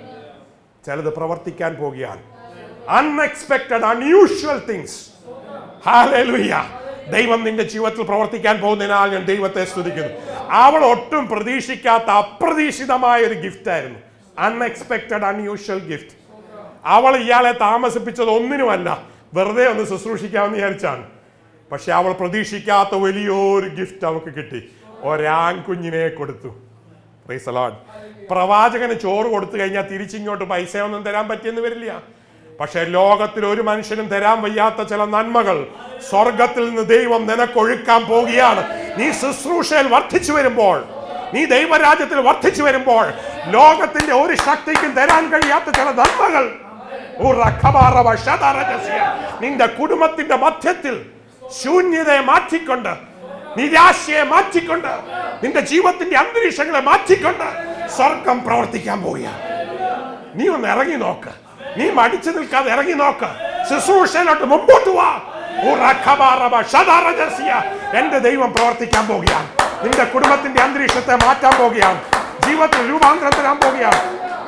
ചിലത് പ്രവർത്തിക്കാൻ പോകുകയാണ് അൺഎക്സ്പെക്ടഡ് അൺയൂഷ്വൽ തിങ്സ് ഹാലലുയ്യ ദൈവം നിന്റെ ജീവിതത്തിൽ പ്രവർത്തിക്കാൻ പോകുന്നതിനാൽ ഞാൻ ദൈവത്തെ സ്തുതിക്കുന്നു അവൾ ഒട്ടും പ്രതീക്ഷിക്കാത്ത അപ്രതീക്ഷിതമായ ഒരു ഗിഫ്റ്റ് ആയിരുന്നു അൺഎക്സ്പെക്ടഡ് അൺയൂഷ്വൽ ഗിഫ്റ്റ് അവൾ ഇയാളെ താമസിപ്പിച്ചത് ഒന്നിനുമല്ല വെറുതെ ഒന്ന് ശുശ്രൂഷിക്കാമെന്ന് വിചാരിച്ചാണ് പക്ഷെ അവൾ പ്രതീക്ഷിക്കാത്ത വലിയൊരു ഗിഫ്റ്റ് അവൾക്ക് കിട്ടി ഒരാൺകുഞ്ഞിനെ കൊടുത്തു Praise the Lord. പ്രവാചകന് ചോറ് കൊടുത്തു കഴിഞ്ഞാൽ തിരിച്ചിങ്ങോട്ട് പൈസയൊന്നും തരാൻ പറ്റിയെന്ന് വരില്ല പക്ഷെ ലോകത്തിൽ ഒരു മനുഷ്യനും തരാൻ വയ്യാത്ത ചില നന്മകൾ സ്വർഗത്തിൽ നിന്ന് ദൈവം നിനക്കൊഴുക്കാൻ പോവുകയാണ് നീ ശുശ്രൂഷയിൽ വർദ്ധിച്ചു വരുമ്പോൾ നീ ദൈവരാജ്യത്തിൽ വർദ്ധിച്ചു വരുമ്പോൾ ലോകത്തിന്റെ ഒരു ശക്തിക്കും തരാൻ കഴിയാത്ത ചില നന്മകൾ ഉറക്കമാറവ ശതരജസ്യ. നിന്റെ കുടുംബത്തിന്റെ മധ്യത്തിൽ ശൂന്യതയെ മാറ്റിക്കൊണ്ട് നിരാശയെ മാറ്റിക്കൊണ്ട് നിന്റെ ജീവിതത്തിന്റെ അന്തരീക്ഷങ്ങളെ മാറ്റിക്കൊണ്ട് സ്വർഗം പ്രവർത്തിക്കാൻ പോവുകയാണ് നീ ഒന്ന് ഇറങ്ങി നോക്ക് നീ മടിച്ചു നിൽക്കാതെ ഇറങ്ങി നോക്ക് ശുശ്രൂഷയിലോട്ട് മുമ്പോട്ട് വാ ഉറക്കമാറവ ശതരജസ്യ. എന്റെ ദൈവം പ്രവർത്തിക്കാൻ പോവുകയാണ് നിന്റെ കുടുംബത്തിന്റെ അന്തരീക്ഷത്തെ മാറ്റാൻ പോവുകയാണ് ജീവിതത്തിൽ രൂപാന്തരം തരാൻ പോവുകയാണ്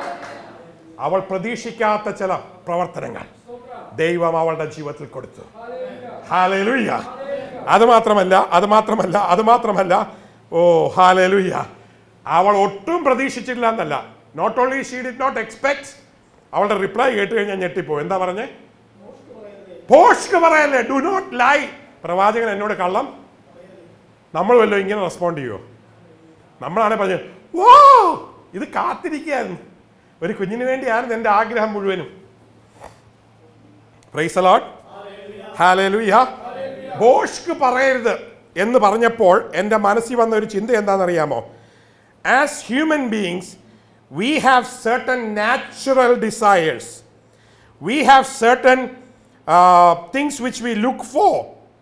അവൾ പ്രതീക്ഷിക്കാത്ത ചില പ്രവർത്തനങ്ങൾ ദൈവം അവളുടെ ജീവിതത്തിൽ കൊടുത്തു ഹാലലുയ്യ അത് മാത്രമല്ല അത് മാത്രമല്ല അത് മാത്രമല്ല ഓ ഹാലലുയ്യ അവൾ ഒട്ടും പ്രതീക്ഷിച്ചില്ല എന്നല്ല not only she did not expect അവളുടെ റിപ്ലൈ കേട്ട് കഴിഞ്ഞാൽ ഞെട്ടിപ്പോ എന്താ പറഞ്ഞേ പോഷ്ക്ക് പറയല്ലേ ഡു നോട്ട് ലൈ പ്രവാചകൻ എന്നോട് കള്ളം നമ്മൾ വല്ലോ ഇങ്ങനെ റെസ്പോണ്ട് ചെയ്യുമോ നമ്മളാണെ പറഞ്ഞു ഓ ഇത് കാത്തിരിക്കുകയായിരുന്നു ഒരു കുഞ്ഞിന് വേണ്ടിയായിരുന്നു എൻ്റെ ആഗ്രഹം മുഴുവനും പ്രൈസലോട്ട് ഹാലലുയ ബോഷ്ക്ക് പറയരുത് എന്ന് പറഞ്ഞപ്പോൾ എൻ്റെ മനസ്സിൽ വന്ന ഒരു ചിന്ത എന്താണെന്നറിയാമോ as human beings we have certain natural desires we have certain things which we look for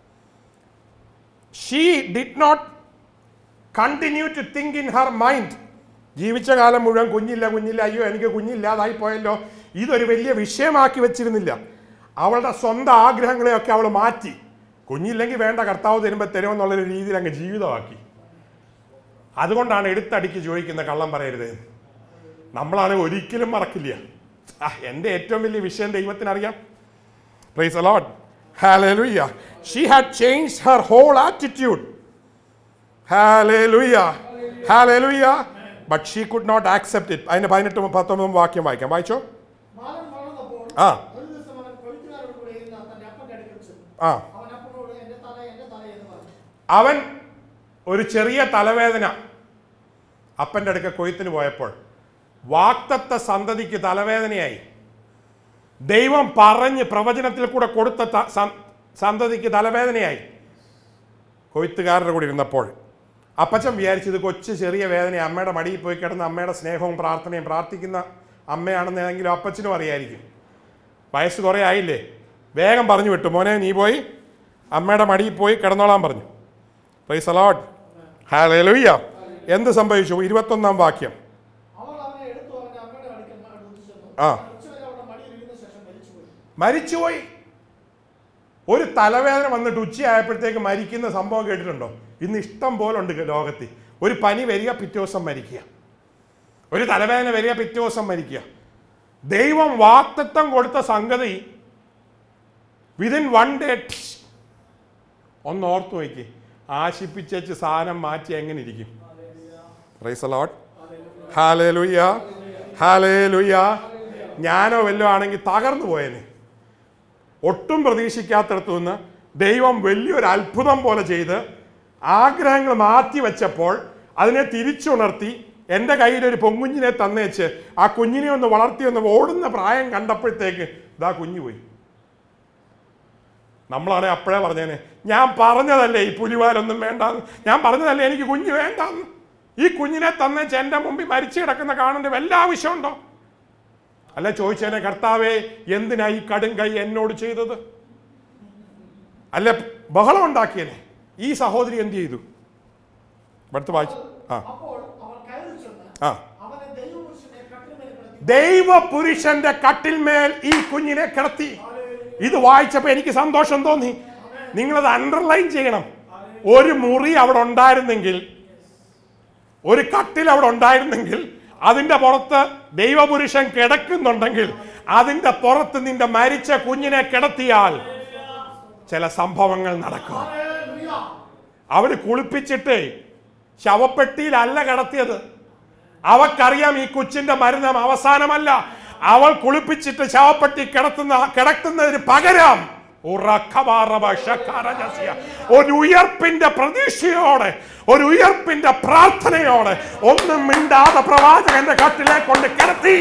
she did not continue to think in her mind ജീവിച്ച കാലം മുഴുവൻ കുഞ്ഞില്ല കുഞ്ഞില്ല അയ്യോ എനിക്ക് കുഞ്ഞില്ലാതായി പോയല്ലോ ഇതൊരു വലിയ വിഷയമാക്കി വെച്ചിരുന്നില്ല അവളുടെ സ്വന്തം ആഗ്രഹങ്ങളെയൊക്കെ അവൾ മാറ്റി കുഞ്ഞില്ലെങ്കിൽ വേണ്ട കർത്താവ് തരുമ്പോൾ തരുമെന്നുള്ളൊരു രീതിയിൽ അങ്ങ് ജീവിതമാക്കി അതുകൊണ്ടാണ് എടുത്തടിക്ക് ചോദിക്കുന്ന കള്ളം പറയരുത് നമ്മളാണെങ്കിൽ ഒരിക്കലും മറക്കില്ല ആ എൻ്റെ ഏറ്റവും വലിയ വിഷയം ദൈവത്തിനറിയാം praise a lot hallelujah she had change her whole attitude hallelujah hallelujah but she could not accept it അതിന്റെ പതിനെട്ട് പത്തൊമ്പതും വാക്യം വായിക്കാം വായിച്ചോ ബാലൻ വളർന്നപ്പോൾ ആ ഒരു ദിവസം അവൻ കൊഴുത്തുകാരോട് കൂടെ ഇരുന്ന തന്റെ അപ്പന്റെ അടുക്കൽ ചെന്നു ആ അവൻ അപ്പനോട് എന്റെ തല എന്റെ തല എന്ന് പറഞ്ഞു അവൻ ഒരു ചെറിയ തലവേദന അപ്പൻ്റെ അടുക്ക കൊയ്ത്തിന് പോയപ്പോൾ വാക്തത്വ സന്തതിക്ക് തലവേദനയായി ദൈവം പറഞ്ഞ് പ്രവചനത്തിൽ കൂടെ കൊടുത്ത ത- സ- സന്തതിക്ക് തലവേദനയായി കൊയ്ത്തുകാരുടെ കൂടെ ഇരുന്നപ്പോൾ അപ്പച്ചൻ വിചാരിച്ചത് കൊച്ചു ചെറിയ വേദന അമ്മയുടെ മടിയിൽ പോയി കിടന്ന് അമ്മയുടെ സ്നേഹവും പ്രാർത്ഥനയും പ്രാർത്ഥിക്കുന്ന അമ്മയാണെന്നെങ്കിലും അപ്പച്ചനും അറിയായിരിക്കും വയസ്സ് കുറേ ആയില്ലേ വേഗം പറഞ്ഞു വിട്ടു മോനെ നീ പോയി അമ്മയുടെ മടിയിൽ പോയി കിടന്നോളാൻ പറഞ്ഞു പ്രൈസ് അലോട്ട് ഹാലലുയ്യ എന്ത് സംഭവിച്ചു ഇരുപത്തൊന്നാം വാക്യം അവൾ അവനെ എടുത്തു അവന്റെ അമ്മയുടെ അടുക്കൽ അടുത്ത് ചെന്നു ആ. ഉച്ചവരെ അവളുടെ മടിയിൽ ഇരുന്ന ശേഷം മരിച്ചുപോയി മരിച്ചുപോയി ഒരു തലവേദന വന്നിട്ട് ഉച്ചയായപ്പോഴത്തേക്ക് മരിക്കുന്ന സംഭവം കേട്ടിട്ടുണ്ടോ ഇന്ന് ഇഷ്ടം പോലെ ഉണ്ട് ലോകത്തിൽ ഒരു പനി വരിക പിറ്റേ ദിവസം മരിക്കുക ഒരു തലവേദന വരിക പിറ്റേ ദിവസം മരിക്കുക ദൈവം വാക്തത്വം കൊടുത്ത സംഗതി വിതിൻ വൺ ഡേ ഒന്ന് ഓർത്തു നോക്കി ആശിപ്പിച്ചേച്ച് സാധനം മാറ്റി എങ്ങനെ ഇരിക്കും റൈസലോട്ട് ഹാലേ ലുയ്യ ഹാലേ ലുയ്യ ഞാനോ വല്ലോ ആണെങ്കിൽ തകർന്നു പോയേനെ ഒട്ടും പ്രതീക്ഷിക്കാത്തടത്തു നിന്ന് ദൈവം വലിയൊരു അത്ഭുതം പോലെ ചെയ്ത് ആഗ്രഹങ്ങൾ മാറ്റി വെച്ചപ്പോൾ അതിനെ തിരിച്ചുണർത്തി എൻ്റെ കയ്യിൽ ഒരു പൊങ്കുഞ്ഞിനെ തന്നേച്ച് ആ കുഞ്ഞിനെ ഒന്ന് വളർത്തി ഒന്ന് ഓടുന്ന പ്രായം കണ്ടപ്പോഴത്തേക്ക് ഇതാ കുഞ്ഞു പോയി നമ്മളാണെ അപ്പോഴേ പറഞ്ഞേനെ ഞാൻ പറഞ്ഞതല്ലേ ഈ പുലിവാലൊന്നും വേണ്ടാന്ന് ഞാൻ പറഞ്ഞതല്ലേ എനിക്ക് കുഞ്ഞ് വേണ്ടാന്ന് ഈ കുഞ്ഞിനെ തന്നേച്ച് എൻ്റെ മുമ്പിൽ മരിച്ചു കിടക്കുന്ന കാണേണ്ട വല്ല ആവശ്യമുണ്ടോ അല്ല ചോദിച്ചേനെ കർത്താവേ എന്തിനാ ഈ കടും കൈ എന്നോട് ചെയ്തത് അല്ല ബഹളം ഉണ്ടാക്കിയനെ ഈ സഹോദരി എന്ത് ചെയ്തു ഇവിടുത്തെ വായിച്ചു ആ അപ്പോൾ അവൾ കയറി ചെന്ന് ആ അവനെ ദൈവപുരുഷനെ കട്ടിന്മേൽ കിടത്തി ദൈവപുരുഷന്റെ കട്ടിൽമേൽ ഈ കുഞ്ഞിനെ കിടത്തി ഇത് വായിച്ചപ്പോൾ എനിക്ക് സന്തോഷം തോന്നി നിങ്ങളത് അണ്ടർലൈൻ ചെയ്യണം ഒരു മുറി അവിടെ ഉണ്ടായിരുന്നെങ്കിൽ ഒരു കട്ടിൽ അവിടെ ഉണ്ടായിരുന്നെങ്കിൽ അതിന്റെ പുറത്ത് ദൈവപുരുഷൻ കിടക്കുന്നുണ്ടെങ്കിൽ അതിന്റെ പുറത്ത് നിന്റെ മരിച്ച കുഞ്ഞിനെ കിടത്തിയാൽ ചില സംഭവങ്ങൾ നടക്കും ഹല്ലേലൂയ. അവര് കുളിപ്പിച്ചിട്ട് ശവപ്പെട്ടിയിലല്ല കിടത്തിയത് അവക്കറിയാം ഈ കൊച്ചിന്റെ മരുന്ന് അവസാനമല്ല അവൾ കുളിപ്പിച്ചിട്ട് ശവപ്പെട്ടി കിടത്തുന്ന കിടത്തുന്നതിന് പകരം ഉറക്കമാറവ ശകാരജസ്യ. ഒരു ഉയർപ്പിന്റെ പ്രതീക്ഷയോടെ ഒരു ഉയർപ്പിന്റെ പ്രാർത്ഥനയോടെ ഒന്നും മിണ്ടാതെ പ്രവാചകന്റെ കട്ടിലെ കൊണ്ട് കിടത്തി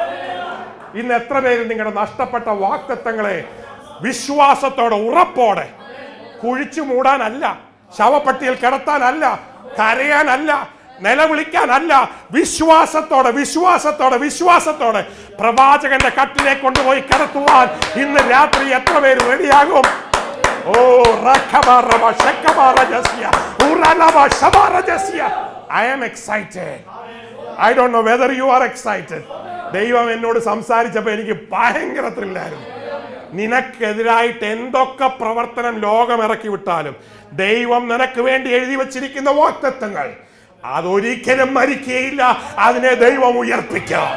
ഇന്ന് എത്ര പേര് നിങ്ങളുടെ നഷ്ടപ്പെട്ട വാക്തത്വങ്ങളെ വിശ്വാസത്തോടെ ഉറപ്പോടെ കുഴിച്ചു മൂടാനല്ല ശവപ്പെട്ടിയിൽ കിടത്താനല്ല കരയാനല്ല നിലവിളിക്കാനല്ല വിശ്വാസത്തോടെ വിശ്വാസത്തോടെ വിശ്വാസത്തോടെ പ്രവാചകന്റെ കട്ടിലെ കൊണ്ടുപോയി കിടത്തുവാൻ ഇന്ന് രാത്രി എത്ര പേര് റെഡിയാകും ഓ റഖബറബ ശക്കബറജസ്യ ഉറലബ ശബറജസ്യ I am excited I don't know whether you are excited ദൈവം എന്നോട് സംസാരിച്ചപ്പോൾ എനിക്ക് ഭയങ്കര ത്രില്ലായിരുന്നു നിനക്കെതിരായിട്ട് എന്തൊക്കെ പ്രവർത്തനം ലോകം ഇറക്കി വിട്ടാലും ദൈവം നിനക്ക് വേണ്ടി എഴുതി വച്ചിരിക്കുന്ന വാക്തത്വങ്ങൾ അതൊരിക്കലും മരിക്കുകയില്ല അതിനെ ദൈവം ഉയർപ്പിക്കാം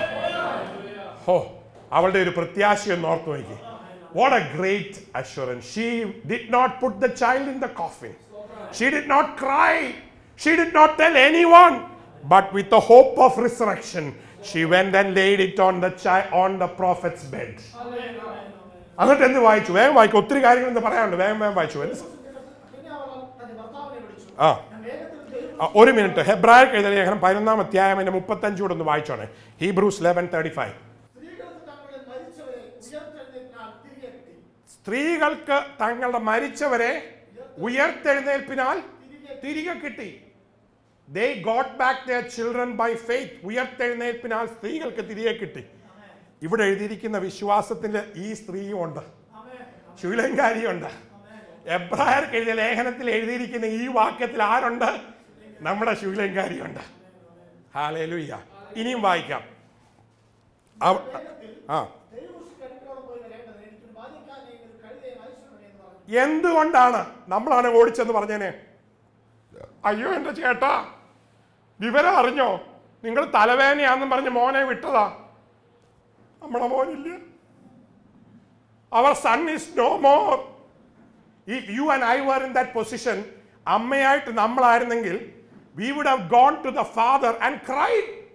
ഹോ അവളുടെ ഒരു പ്രത്യാശയൊന്ന് ഓർത്തു നോക്കി what a great assurance she did not put the child in the coffin she did not cry she did not tell anyone but with the hope of resurrection she went and laid it on the on the prophet's bed എന്നിട്ട് എന്ത് വായിച്ചു വേഗം വായിക്കും ഒത്തിരി കാര്യങ്ങൾ എന്ത് പറയാനുണ്ട് വേഗം വേഗം വായിച്ചു എന്ത് സ- പിന്നെ അവൾ തന്റെ ഭർത്താവിനെ വിളിച്ചു ആ ഞാൻ വേഗത്തിൽ ദൈവം ആ, ഒരു മിനിറ്റ് ഹെബ്രായർക്ക് എഴുതിയ ലേഖനം പതിനൊന്നാം അധ്യായം എൻ്റെ മുപ്പത്തഞ്ച് കൂടെ ഒന്ന് വായിച്ചോണേ ഹീബ്രൂസ് ലെവൻ തേർട്ടി ഫൈവ് സ്ത്രീകൾക്ക് തങ്ങളുടെ മരിച്ചവരെ ഉയർത്തെഴുന്നേറ്റാൽ തിരികെ കിട്ടി സ്ത്രീകൾക്ക് തങ്ങളുടെ മരിച്ചവരെ ഉയർത്തെഴുന്നേൽപ്പിനാൽ തിരികെ കിട്ടി they got back their children by faith ഉയർത്തെഴുന്നേൽപ്പിനാൽ സ്ത്രീകൾക്ക് തിരികെ കിട്ടി ഇവിടെ എഴുതിയിരിക്കുന്ന വിശ്വാസത്തിന്റെ ഈ സ്ത്രീയും ഉണ്ട് ശൂലങ്കാരിയുണ്ട് എബ്രായർക്ക് എഴുതിയ ലേഖനത്തിൽ എഴുതിയിരിക്കുന്ന ഈ വാക്യത്തിൽ ആരുണ്ട് നമ്മുടെ ശൂലങ്കാരിയുണ്ട് ഹാലേലുയ്യ ഇനിയും വായിക്കാം അവ- ആ ദൈവപുരുഷന്റെ അടുക്കലോട് പോയി വരേണ്ടത് എനിക്കൊരു ബാല്യക്കാരനെയും ഒരു കഴുതയും അയച്ചിട്ടുണ്ട് എന്ന് പറഞ്ഞു എന്തുകൊണ്ടാണ് നമ്മളാണ് ഓടിച്ചെന്ന് പറഞ്ഞേനെ അയ്യോ എൻ്റെ ചേട്ടാ വിവരം അറിഞ്ഞോ നിങ്ങൾ തലവേദനയാന്നും പറഞ്ഞ് മോനെ വിട്ടതാ നമ്മളെ മോനില്ല അവർ son is no more if you and I were in that position അമ്മയായിട്ട് നമ്മളായിരുന്നെങ്കിൽ we would have gone to the father and cry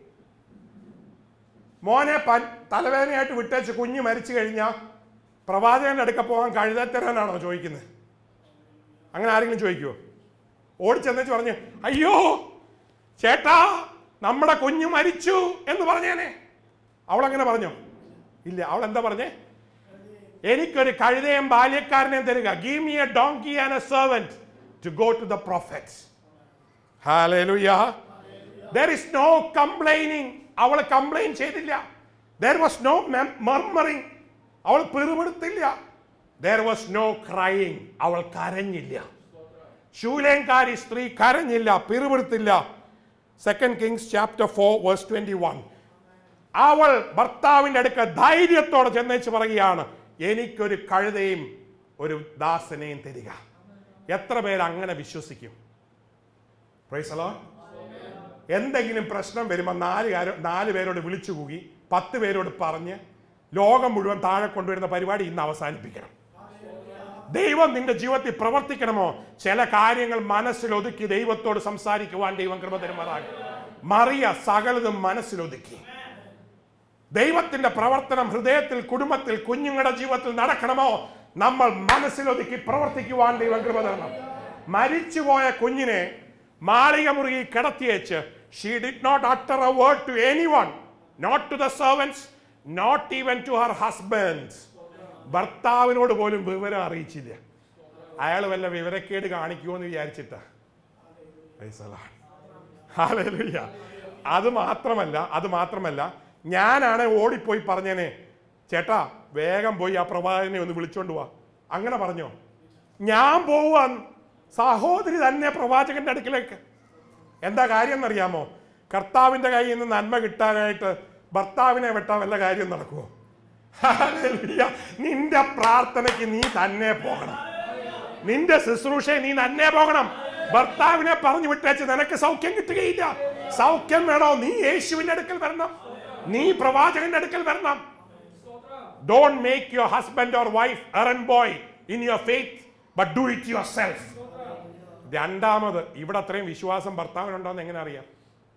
മോനെ പൻ തലവേദനയായിട്ട് വിട്ടേച്ച് കുഞ്ഞ് മരിച്ചു കഴിഞ്ഞാൽ പ്രവാചകന്റെ അടുക്ക പോകാൻ കഴുതത്തരാനാണോ ചോദിക്കുന്നത് അങ്ങനെ ആരെങ്കിലും ചോദിക്കുമോ ഓടിച്ചെന്നേച്ച് പറഞ്ഞു അയ്യോ ചേട്ടാ നമ്മുടെ കുഞ്ഞ് മരിച്ചു എന്ന് പറഞ്ഞേനെ അവൾ അങ്ങനെ പറഞ്ഞോ ഇല്ല അവൾ എന്താ പറഞ്ഞേ എനിക്കൊരു കഴുതയും ബാല്യക്കാരനെയും തരിക give me a donkey and a servant to go to the prophets ഹാലൂയ ദർ ഇസ് നോ കംപ്ലൈനിങ് അവൾ കംപ്ലൈൻ ചെയ്തില്ല ദർ വാസ് നോ മർമറിങ് അവൾ പിറുപിടുത്തില്ല ദർ വാസ് നോ ക്രൈയിങ് അവൾ കരഞ്ഞില്ല ശൂലേങ്കാരി സ്ത്രീ കരഞ്ഞില്ല പിറുപിറുത്തില്ല second Kings chapter four verse twenty one അവൾ ഭർത്താവിന്റെ അടുക്ക ധൈര്യത്തോടെ ചെന്നേച്ച് പറയുകയാണ് എനിക്കൊരു കഴുതയും ഒരു ദാസനെയും തരിക എത്ര പേര് അങ്ങനെ വിശ്വസിക്കും Praise the Lord. എന്തെങ്കിലും പ്രശ്നം വരുമ്പോൾ നാല് കാര്യം നാല് പേരോട് വിളിച്ചു കൂകി പത്ത് പേരോട് പറഞ്ഞ് ലോകം മുഴുവൻ താഴെ കൊണ്ടുവരുന്ന പരിപാടി ഇന്ന് അവസാനിപ്പിക്കണം ദൈവം നിന്റെ ജീവിതത്തിൽ പ്രവർത്തിക്കണമോ ചില കാര്യങ്ങൾ മനസ്സിലൊതുക്കി ദൈവത്തോട് സംസാരിക്കുവാൻ ദൈവം കൃപ തരുമാറാകും മറിയ സകലതും മനസ്സിലൊതുക്കി ദൈവത്തിന്റെ പ്രവർത്തനം ഹൃദയത്തിൽ കുടുംബത്തിൽ കുഞ്ഞുങ്ങളുടെ ജീവിതത്തിൽ നടക്കണമോ നമ്മൾ മനസ്സിലൊതുക്കി പ്രവർത്തിക്കുവാൻ ദൈവം കൃപ തരണം മരിച്ചുപോയ കുഞ്ഞിനെ മാളിക മുറുകി കിടത്തിയേച്ച് she did not utter a word to any one not to the servants not even to her husband ഭർത്താവിനോട് പോലും വിവരം അറിയിച്ചില്ല അയാൾ വല്ല വിവരക്കേട് കാണിക്കുമോ എന്ന് വിചാരിച്ചിട്ടാ Praise the Lord. Hallelujah. അത് മാത്രമല്ല അത് മാത്രമല്ല ഞാനാണ് ഓടിപ്പോയി പറഞ്ഞേനെ ചേട്ടാ വേഗം പോയി ആ പ്രവാചകനെ ഒന്ന് വിളിച്ചോണ്ട് പോവാ അങ്ങനെ പറഞ്ഞോ ഞാൻ പോവാൻ സഹോദരി തന്നെ പ്രവാചകന്റെ അടുക്കിലേക്ക് എന്താ കാര്യം എന്നറിയാമോ കർത്താവിന്റെ കയ്യിൽ നിന്ന് നന്മ കിട്ടാനായിട്ട് ഭർത്താവിനെ വെട്ടാൻ വല്ല കാര്യം നടക്കുമോ Hallelujah. നിന്റെ പ്രാർത്ഥനയ്ക്ക് നീ തന്നെ പോകണം നിന്റെ ശുശ്രൂഷ നീ തന്നെ പോകണം ഭർത്താവിനെ പറഞ്ഞു വിട്ടേച്ച് നിനക്ക് സൗഖ്യം കിട്ടുകയില്ല സൗഖ്യം വേണോ നീ യേശുവിന്റെ അടുക്കൽ വരണം നീ പ്രവാചകന്റെ അടുക്കൽ വരണം don't make your husband or wife errand boy in your faith but do it yourself രണ്ടാമത് ഇവിടെ അത്രയും വിശ്വാസം ഭർത്താവിനുണ്ടോന്ന് എങ്ങനെ അറിയാം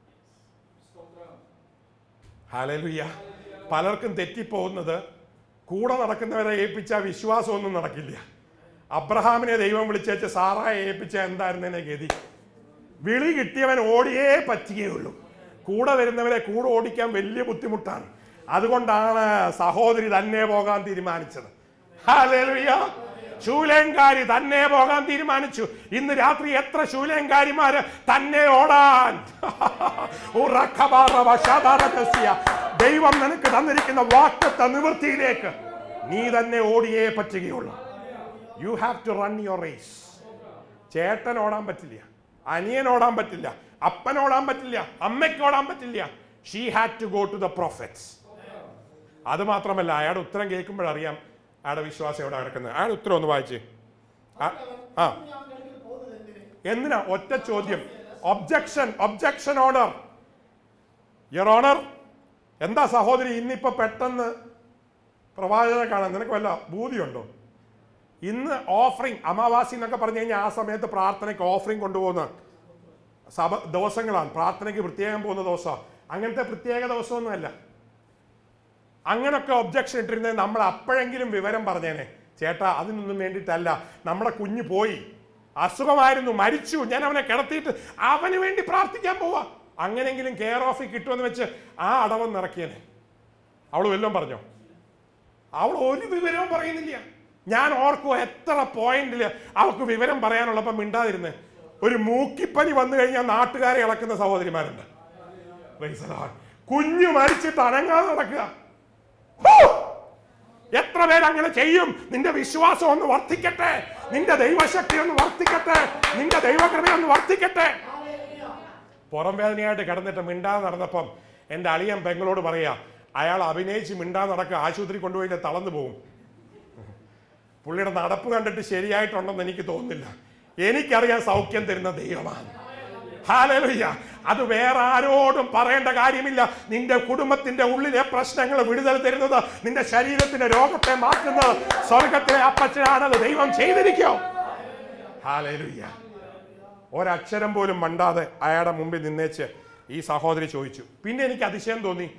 ഹാലലുയ്യ പലർക്കും തെറ്റിപ്പോകുന്നത് കൂടെ നടക്കുന്നവരെ ഏൽപ്പിച്ച വിശ്വാസമൊന്നും നടക്കില്ല അബ്രഹാമിനെ ദൈവം വിളിച്ചേച്ച് സാറായെ ഏൽപ്പിച്ച എന്തായിരുന്നതിനെ ഗതി വിളി കിട്ടിയവൻ ഓടിയേ പറ്റുകയുള്ളൂ കൂടെ വരുന്നവരെ കൂടെ ഓടിക്കാൻ വലിയ ബുദ്ധിമുട്ടാണ് അതുകൊണ്ടാണ് സഹോദരി തന്നെ പോകാൻ തീരുമാനിച്ചത് ഹല്ലേലൂയ. ശൂലേങ്കാരി തന്നെ പോകാൻ തീരുമാനിച്ചു ഇന്ന് രാത്രി എത്ര ശൂലേങ്കാരിമാര് തന്നെ ഓടാൻ ഉറക്കബാറവ ശതാരതസ്യ. ദൈവം നിനക്ക് തന്നിരിക്കുന്ന വാക്കത്ത നിവൃത്തിയിലേക്ക് നീ തന്നെ ഓടിയേ പറ്റുകയുള്ളൂ you have to run your race ചേട്ടൻ ഓടാൻ പറ്റില്ല അനിയൻ ഓടാൻ പറ്റില്ല അപ്പൻ ഓടാൻ പറ്റില്ല അമ്മയ്ക്ക് ഓടാൻ പറ്റില്ല she had to go to the prophets അത് മാത്രമല്ല അയാളുടെ ഉത്തരം കേൾക്കുമ്പോഴറിയാം അയാളുടെ വിശ്വാസം എവിടെ കിടക്കുന്നത് അയാളുടെ ഉത്തരം ഒന്ന് വായിച്ച് ആ ആ ഞാൻ അടുക്കൽ പോകുന്നത് എന്തിന് എന്തിനാ ഒറ്റ ചോദ്യം objection objection order your honour എന്താ സഹോദരി ഇന്നിപ്പോ പെട്ടെന്ന് പ്രവാചകനെ കാണാൻ നിനക്ക് വല്ല ബൂതിയുണ്ടോ ഇന്ന് ഓഫറിംഗ് അമാവാസി എന്നൊക്കെ പറഞ്ഞു കഴിഞ്ഞാൽ ആ സമയത്ത് പ്രാർത്ഥനയ്ക്ക് ഓഫറിംഗ് കൊണ്ടുപോകുന്ന സഭ ദിവസങ്ങളാണ് പ്രാർത്ഥനയ്ക്ക് പ്രത്യേകം പോകുന്ന ദിവസമാണ് അങ്ങനത്തെ പ്രത്യേക ദിവസമൊന്നുമല്ല അങ്ങനൊക്കെ ഒബ്ജക്ഷൻ ഇട്ടിരുന്നത് നമ്മൾ അപ്പോഴെങ്കിലും വിവരം പറഞ്ഞേനെ ചേട്ടാ അതിനൊന്നും വേണ്ടിയിട്ടല്ല നമ്മുടെ കുഞ്ഞ് പോയി അസുഖമായിരുന്നു മരിച്ചു ഞാൻ അവനെ കിടത്തിയിട്ട് അവന് വേണ്ടി പ്രാർത്ഥിക്കാൻ പോവാ അങ്ങനെങ്കിലും കെയർ ഓഫിൽ കിട്ടുമെന്ന് വെച്ച് ആ അടവം നിറക്കിയനെ അവൾ വല്ലതും പറഞ്ഞോ അവൾ ഒരു വിവരവും പറയുന്നില്ല ഞാൻ ഓർക്കുക എത്ര പോയിന്റിൽ അവൾക്ക് വിവരം പറയാനുള്ളപ്പോൾ മിണ്ടാതിരുന്ന് ഒരു മൂക്കിപ്പനി വന്നു കഴിഞ്ഞാൽ നാട്ടുകാരെ ഇളക്കുന്ന സഹോദരിമാരുണ്ട് Praise the Lord. കുഞ്ഞു മരിച്ചിട്ട് അനങ്ങാതെ നടക്കുക ഹൂ! എത്ര പേര് അങ്ങനെ ചെയ്യും നിന്റെ വിശ്വാസം ഒന്ന് വർദ്ധിക്കട്ടെ നിന്റെ ദൈവശക്തി ഒന്ന് വർദ്ധിക്കട്ടെ നിന്റെ ദൈവകൃപ ഒന്ന് വർദ്ധിക്കട്ടെ പുറം വേദനയായിട്ട് കിടന്നിട്ട് മിണ്ടാതെ നടന്നപ്പം എൻ്റെ അളിയൻ പെങ്ങളോട് പറയാ അയാൾ അഭിനയിച്ച് മിണ്ടാതെ നടക്കുക ആശുപത്രി കൊണ്ടുപോയി തളർന്നു പോകും പുള്ളിയുടെ നടപ്പ് കണ്ടിട്ട് ശരിയായിട്ടുണ്ടെന്ന് എനിക്ക് തോന്നുന്നില്ല എനിക്കറിയാൻ സൗഖ്യം തരുന്ന ദൈവമാണ് ഹാലലുയ്യ അത് വേറെ ആരോടും പറയേണ്ട കാര്യമില്ല നിന്റെ കുടുംബത്തിന്റെ ഉള്ളിലെ പ്രശ്നങ്ങൾ വിടുതൽ തരുന്നത് നിന്റെ ശരീരത്തിന്റെ രോഗത്തെ മാറ്റുന്നത് സ്വർഗത്തിലെ അപ്പച്ചനാണത് ദൈവം ചെയ്തിരിക്കോ ഹാലലുയ്യ ഒരക്ഷരം പോലും മണ്ടാതെ അയാളുടെ മുമ്പിൽ നിന്നേച്ച് ഈ സഹോദരി ചോദിച്ചു പിന്നെ എനിക്ക് അതിശയം തോന്നി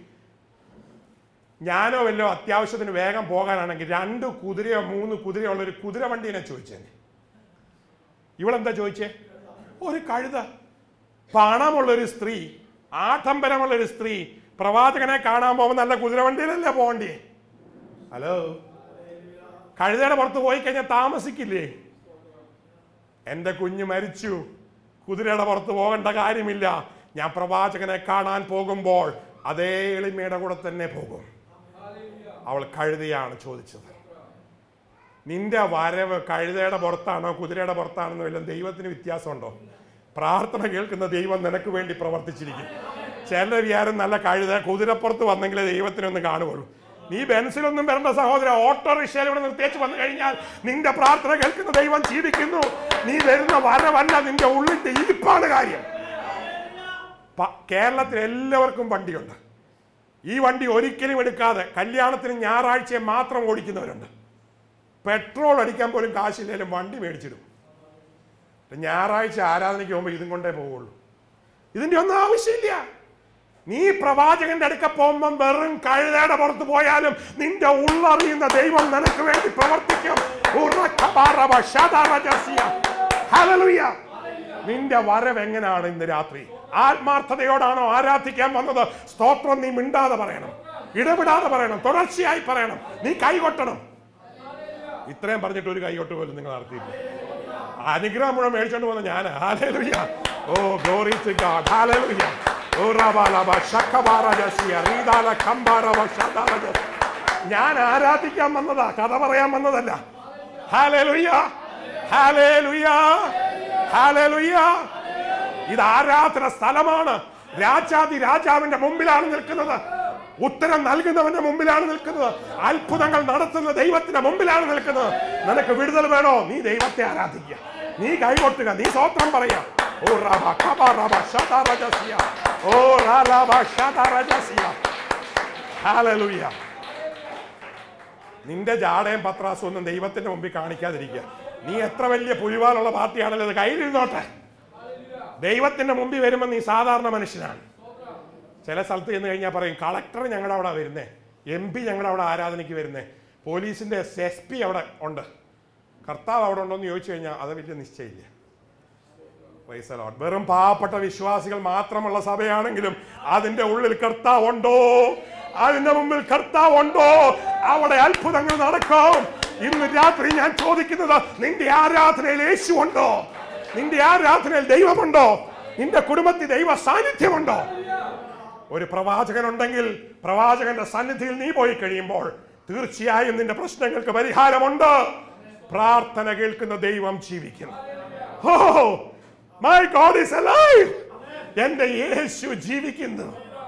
ഞാനോ വല്ലോ അത്യാവശ്യത്തിന് വേഗം പോകാനാണെങ്കിൽ രണ്ട് കുതിരയോ മൂന്ന് കുതിരയോ ഉള്ള ഒരു കുതിര വണ്ടീനെ ചോദിച്ചേനെ ഇവളെന്താ ചോദിച്ചേ ഒരു കഴുത പണമുള്ള ഒരു സ്ത്രീ ആഡംബരമുള്ള ഒരു സ്ത്രീ പ്രവാചകനെ കാണാൻ പോകുമ്പോൾ നല്ല കുതിര വണ്ടിയിലല്ലേ പോകണ്ടേ ഹലോ കഴുതയുടെ പുറത്ത് പോയി കഴിഞ്ഞാൽ താമസിക്കില്ലേ എന്റെ കുഞ്ഞ് മരിച്ചു കുതിരയുടെ പുറത്ത് പോകേണ്ട കാര്യമില്ല ഞാൻ പ്രവാചകനെ കാണാൻ പോകുമ്പോൾ അതേ എളിമയുടെ കൂടെ തന്നെ പോകും അവൾ കഴുതയാണ് ചോദിച്ചത് നിന്റെ വരവ് കഴുതയുടെ പുറത്താണോ കുതിരയുടെ പുറത്താണെന്നോ എല്ലാം ദൈവത്തിന് വ്യത്യാസമുണ്ടോ പ്രാർത്ഥന കേൾക്കുന്ന ദൈവം നിനക്ക് വേണ്ടി പ്രവർത്തിച്ചിരിക്കും ചില വിചാരം നല്ല കഴുത കുതിരപ്പുറത്ത് വന്നെങ്കിലേ ദൈവത്തിനൊന്ന് കാണുകയുള്ളൂ നീ ബെൻസിലൊന്നും വരേണ്ട സഹോദര ഓട്ടോറിക്ഷയിൽ ഇവിടെ നിർത്തിയേച്ച് വന്നു കഴിഞ്ഞാൽ നിന്റെ പ്രാർത്ഥന കേൾക്കുന്ന ദൈവം ജീവിക്കുന്നു നീ വരുന്ന വരവല്ല നിന്റെ ഉള്ളിന്റെ ഇരിപ്പാണ് കാര്യം പ- കേരളത്തിൽ എല്ലാവർക്കും വണ്ടിയുണ്ട് ഈ വണ്ടി ഒരിക്കലും എടുക്കാതെ കല്യാണത്തിന് ഞായറാഴ്ച മാത്രം ഓടിക്കുന്നവരുണ്ട് പെട്രോൾ അടിക്കാൻ പോലും കാശില്ലെങ്കിലും വണ്ടി മേടിച്ചിടും ഞായറാഴ്ച ആരാധനയ്ക്ക് പോകുമ്പോൾ ഇതും കൊണ്ടേ പോവുള്ളൂ ഇതിന്റെ ഒന്നും ആവശ്യമില്ല നീ പ്രവാചകന്റെ അടുക്ക പോകുമ്പം വെറും കഴുതയുടെ പുറത്ത് പോയാലും നിന്റെ ഉള്ളറിയുന്ന ദൈവം നിനക്ക് വേണ്ടി പ്രവർത്തിക്കും ഉറക്കബാറവ ശതറജസ്യ. ഹല്ലേലൂയ. നിന്റെ വരവ് എങ്ങനെയാണ് ഇന്ന് രാത്രി ആത്മാർത്ഥതയോടാണോ ആരാധിക്കാൻ വന്നത് സ്തോത്രം നീ മിണ്ടാതെ പറയണം ഇടപെടാതെ പറയണം തുടർച്ചയായി പറയണം നീ കൈകൊട്ടണം ഇത്രയും പറഞ്ഞിട്ട് ഒരു കൈകൊട്ട് പോലും നിങ്ങൾ നടത്തിയില്ല അനുഗ്രഹം മുഴുവൻ മേടിച്ചോണ്ട് പോകുന്ന ഞാൻ ഹാലേലുയ്യ ഓ ഗ്ലോറി ടു ഗോഡ് ഹാലേലുയ്യ ഓ റബാലബ ശക്കബാറജസിയ റീദാല കംബാറവ ശദാറജ ഞാൻ ആരാധിക്കാൻ വന്നതാ കഥ പറയാൻ വന്നതല്ല ഹാലേലുയ്യ ഹാലേലുയ്യ ഹാലേലുയ്യ ഇത് ആരാധന സ്ഥലമാണ് രാജാതി രാജാവിന്റെ മുമ്പിലാണ് നിൽക്കുന്നത് ഉത്തരം നൽകുന്നവന്റെ മുമ്പിലാണ് നിൽക്കുന്നത് അത്ഭുതങ്ങൾ നടത്തുന്ന ദൈവത്തിന്റെ മുമ്പിലാണ് നിൽക്കുന്നത് നിനക്ക് വിടുതൽ വേണോ നീ ദൈവത്തെ ആരാധിക്കുക നീ കൈകൊട്ടുക നീ സ്വത്രം പറയാ ഓ റബ കബ റബ ശത രജസിയ ഓ റബ ശത രജസിയ ഹല്ലേലൂയ നിന്റെ ജാടയും പത്രാസും ഒന്നും ദൈവത്തിന്റെ മുമ്പിൽ കാണിക്കാതിരിക്കുക നീ എത്ര വലിയ പുലിവാലുള്ള പാർട്ടിയാണല്ലോ അത് കയ്യിലിരുന്നോട്ടെ ദൈവത്തിന്റെ മുമ്പിൽ വരുമ്പോൾ നീ സാധാരണ മനുഷ്യനാണ് ചില സ്ഥലത്ത് ചെന്ന് കഴിഞ്ഞാൽ പറയും കളക്ടർ ഞങ്ങളുടെ അവിടെ വരുന്നേ എം പി ഞങ്ങളുടെ അവിടെ ആരാധനയ്ക്ക് വരുന്നേ പോലീസിന്റെ എസ് പി അവിടെ ഉണ്ട് കർത്താവ് അവിടെ ഉണ്ടോ എന്ന് ചോദിച്ചു കഴിഞ്ഞാൽ അത് വലിയ നിശ്ചയമില്ല Praise the Lord. വെറും പാവപ്പെട്ട വിശ്വാസികൾ മാത്രമുള്ള സഭയാണെങ്കിലും അതിന്റെ ഉള്ളിൽ കർത്താവ് ഉണ്ടോ അതിന്റെ മുമ്പിൽ കർത്താവ് ഉണ്ടോ അവിടെ അത്ഭുതങ്ങൾ നടക്കും ഇന്ന് രാത്രി ഞാൻ ചോദിക്കുന്നത് നിന്റെ ആരാധനയിൽ യേശു ഉണ്ടോ നിന്റെ ആരാധനയിൽ ദൈവമുണ്ടോ നിന്റെ കുടുംബത്തിൽ ദൈവ സാന്നിധ്യമുണ്ടോ ഒരു പ്രവാചകൻ ഉണ്ടെങ്കിൽ പ്രവാചകന്റെ സന്നിധിയിൽ നീ പോയി കഴിയുമ്പോൾ തീർച്ചയായും നിന്റെ പ്രശ്നങ്ങൾക്ക് പരിഹാരമുണ്ട് പ്രാർത്ഥന കേൾക്കുന്ന ദൈവം ജീവിക്കുന്നു oh my God is alive എന്റെ യേശു ജീവിക്കുന്നു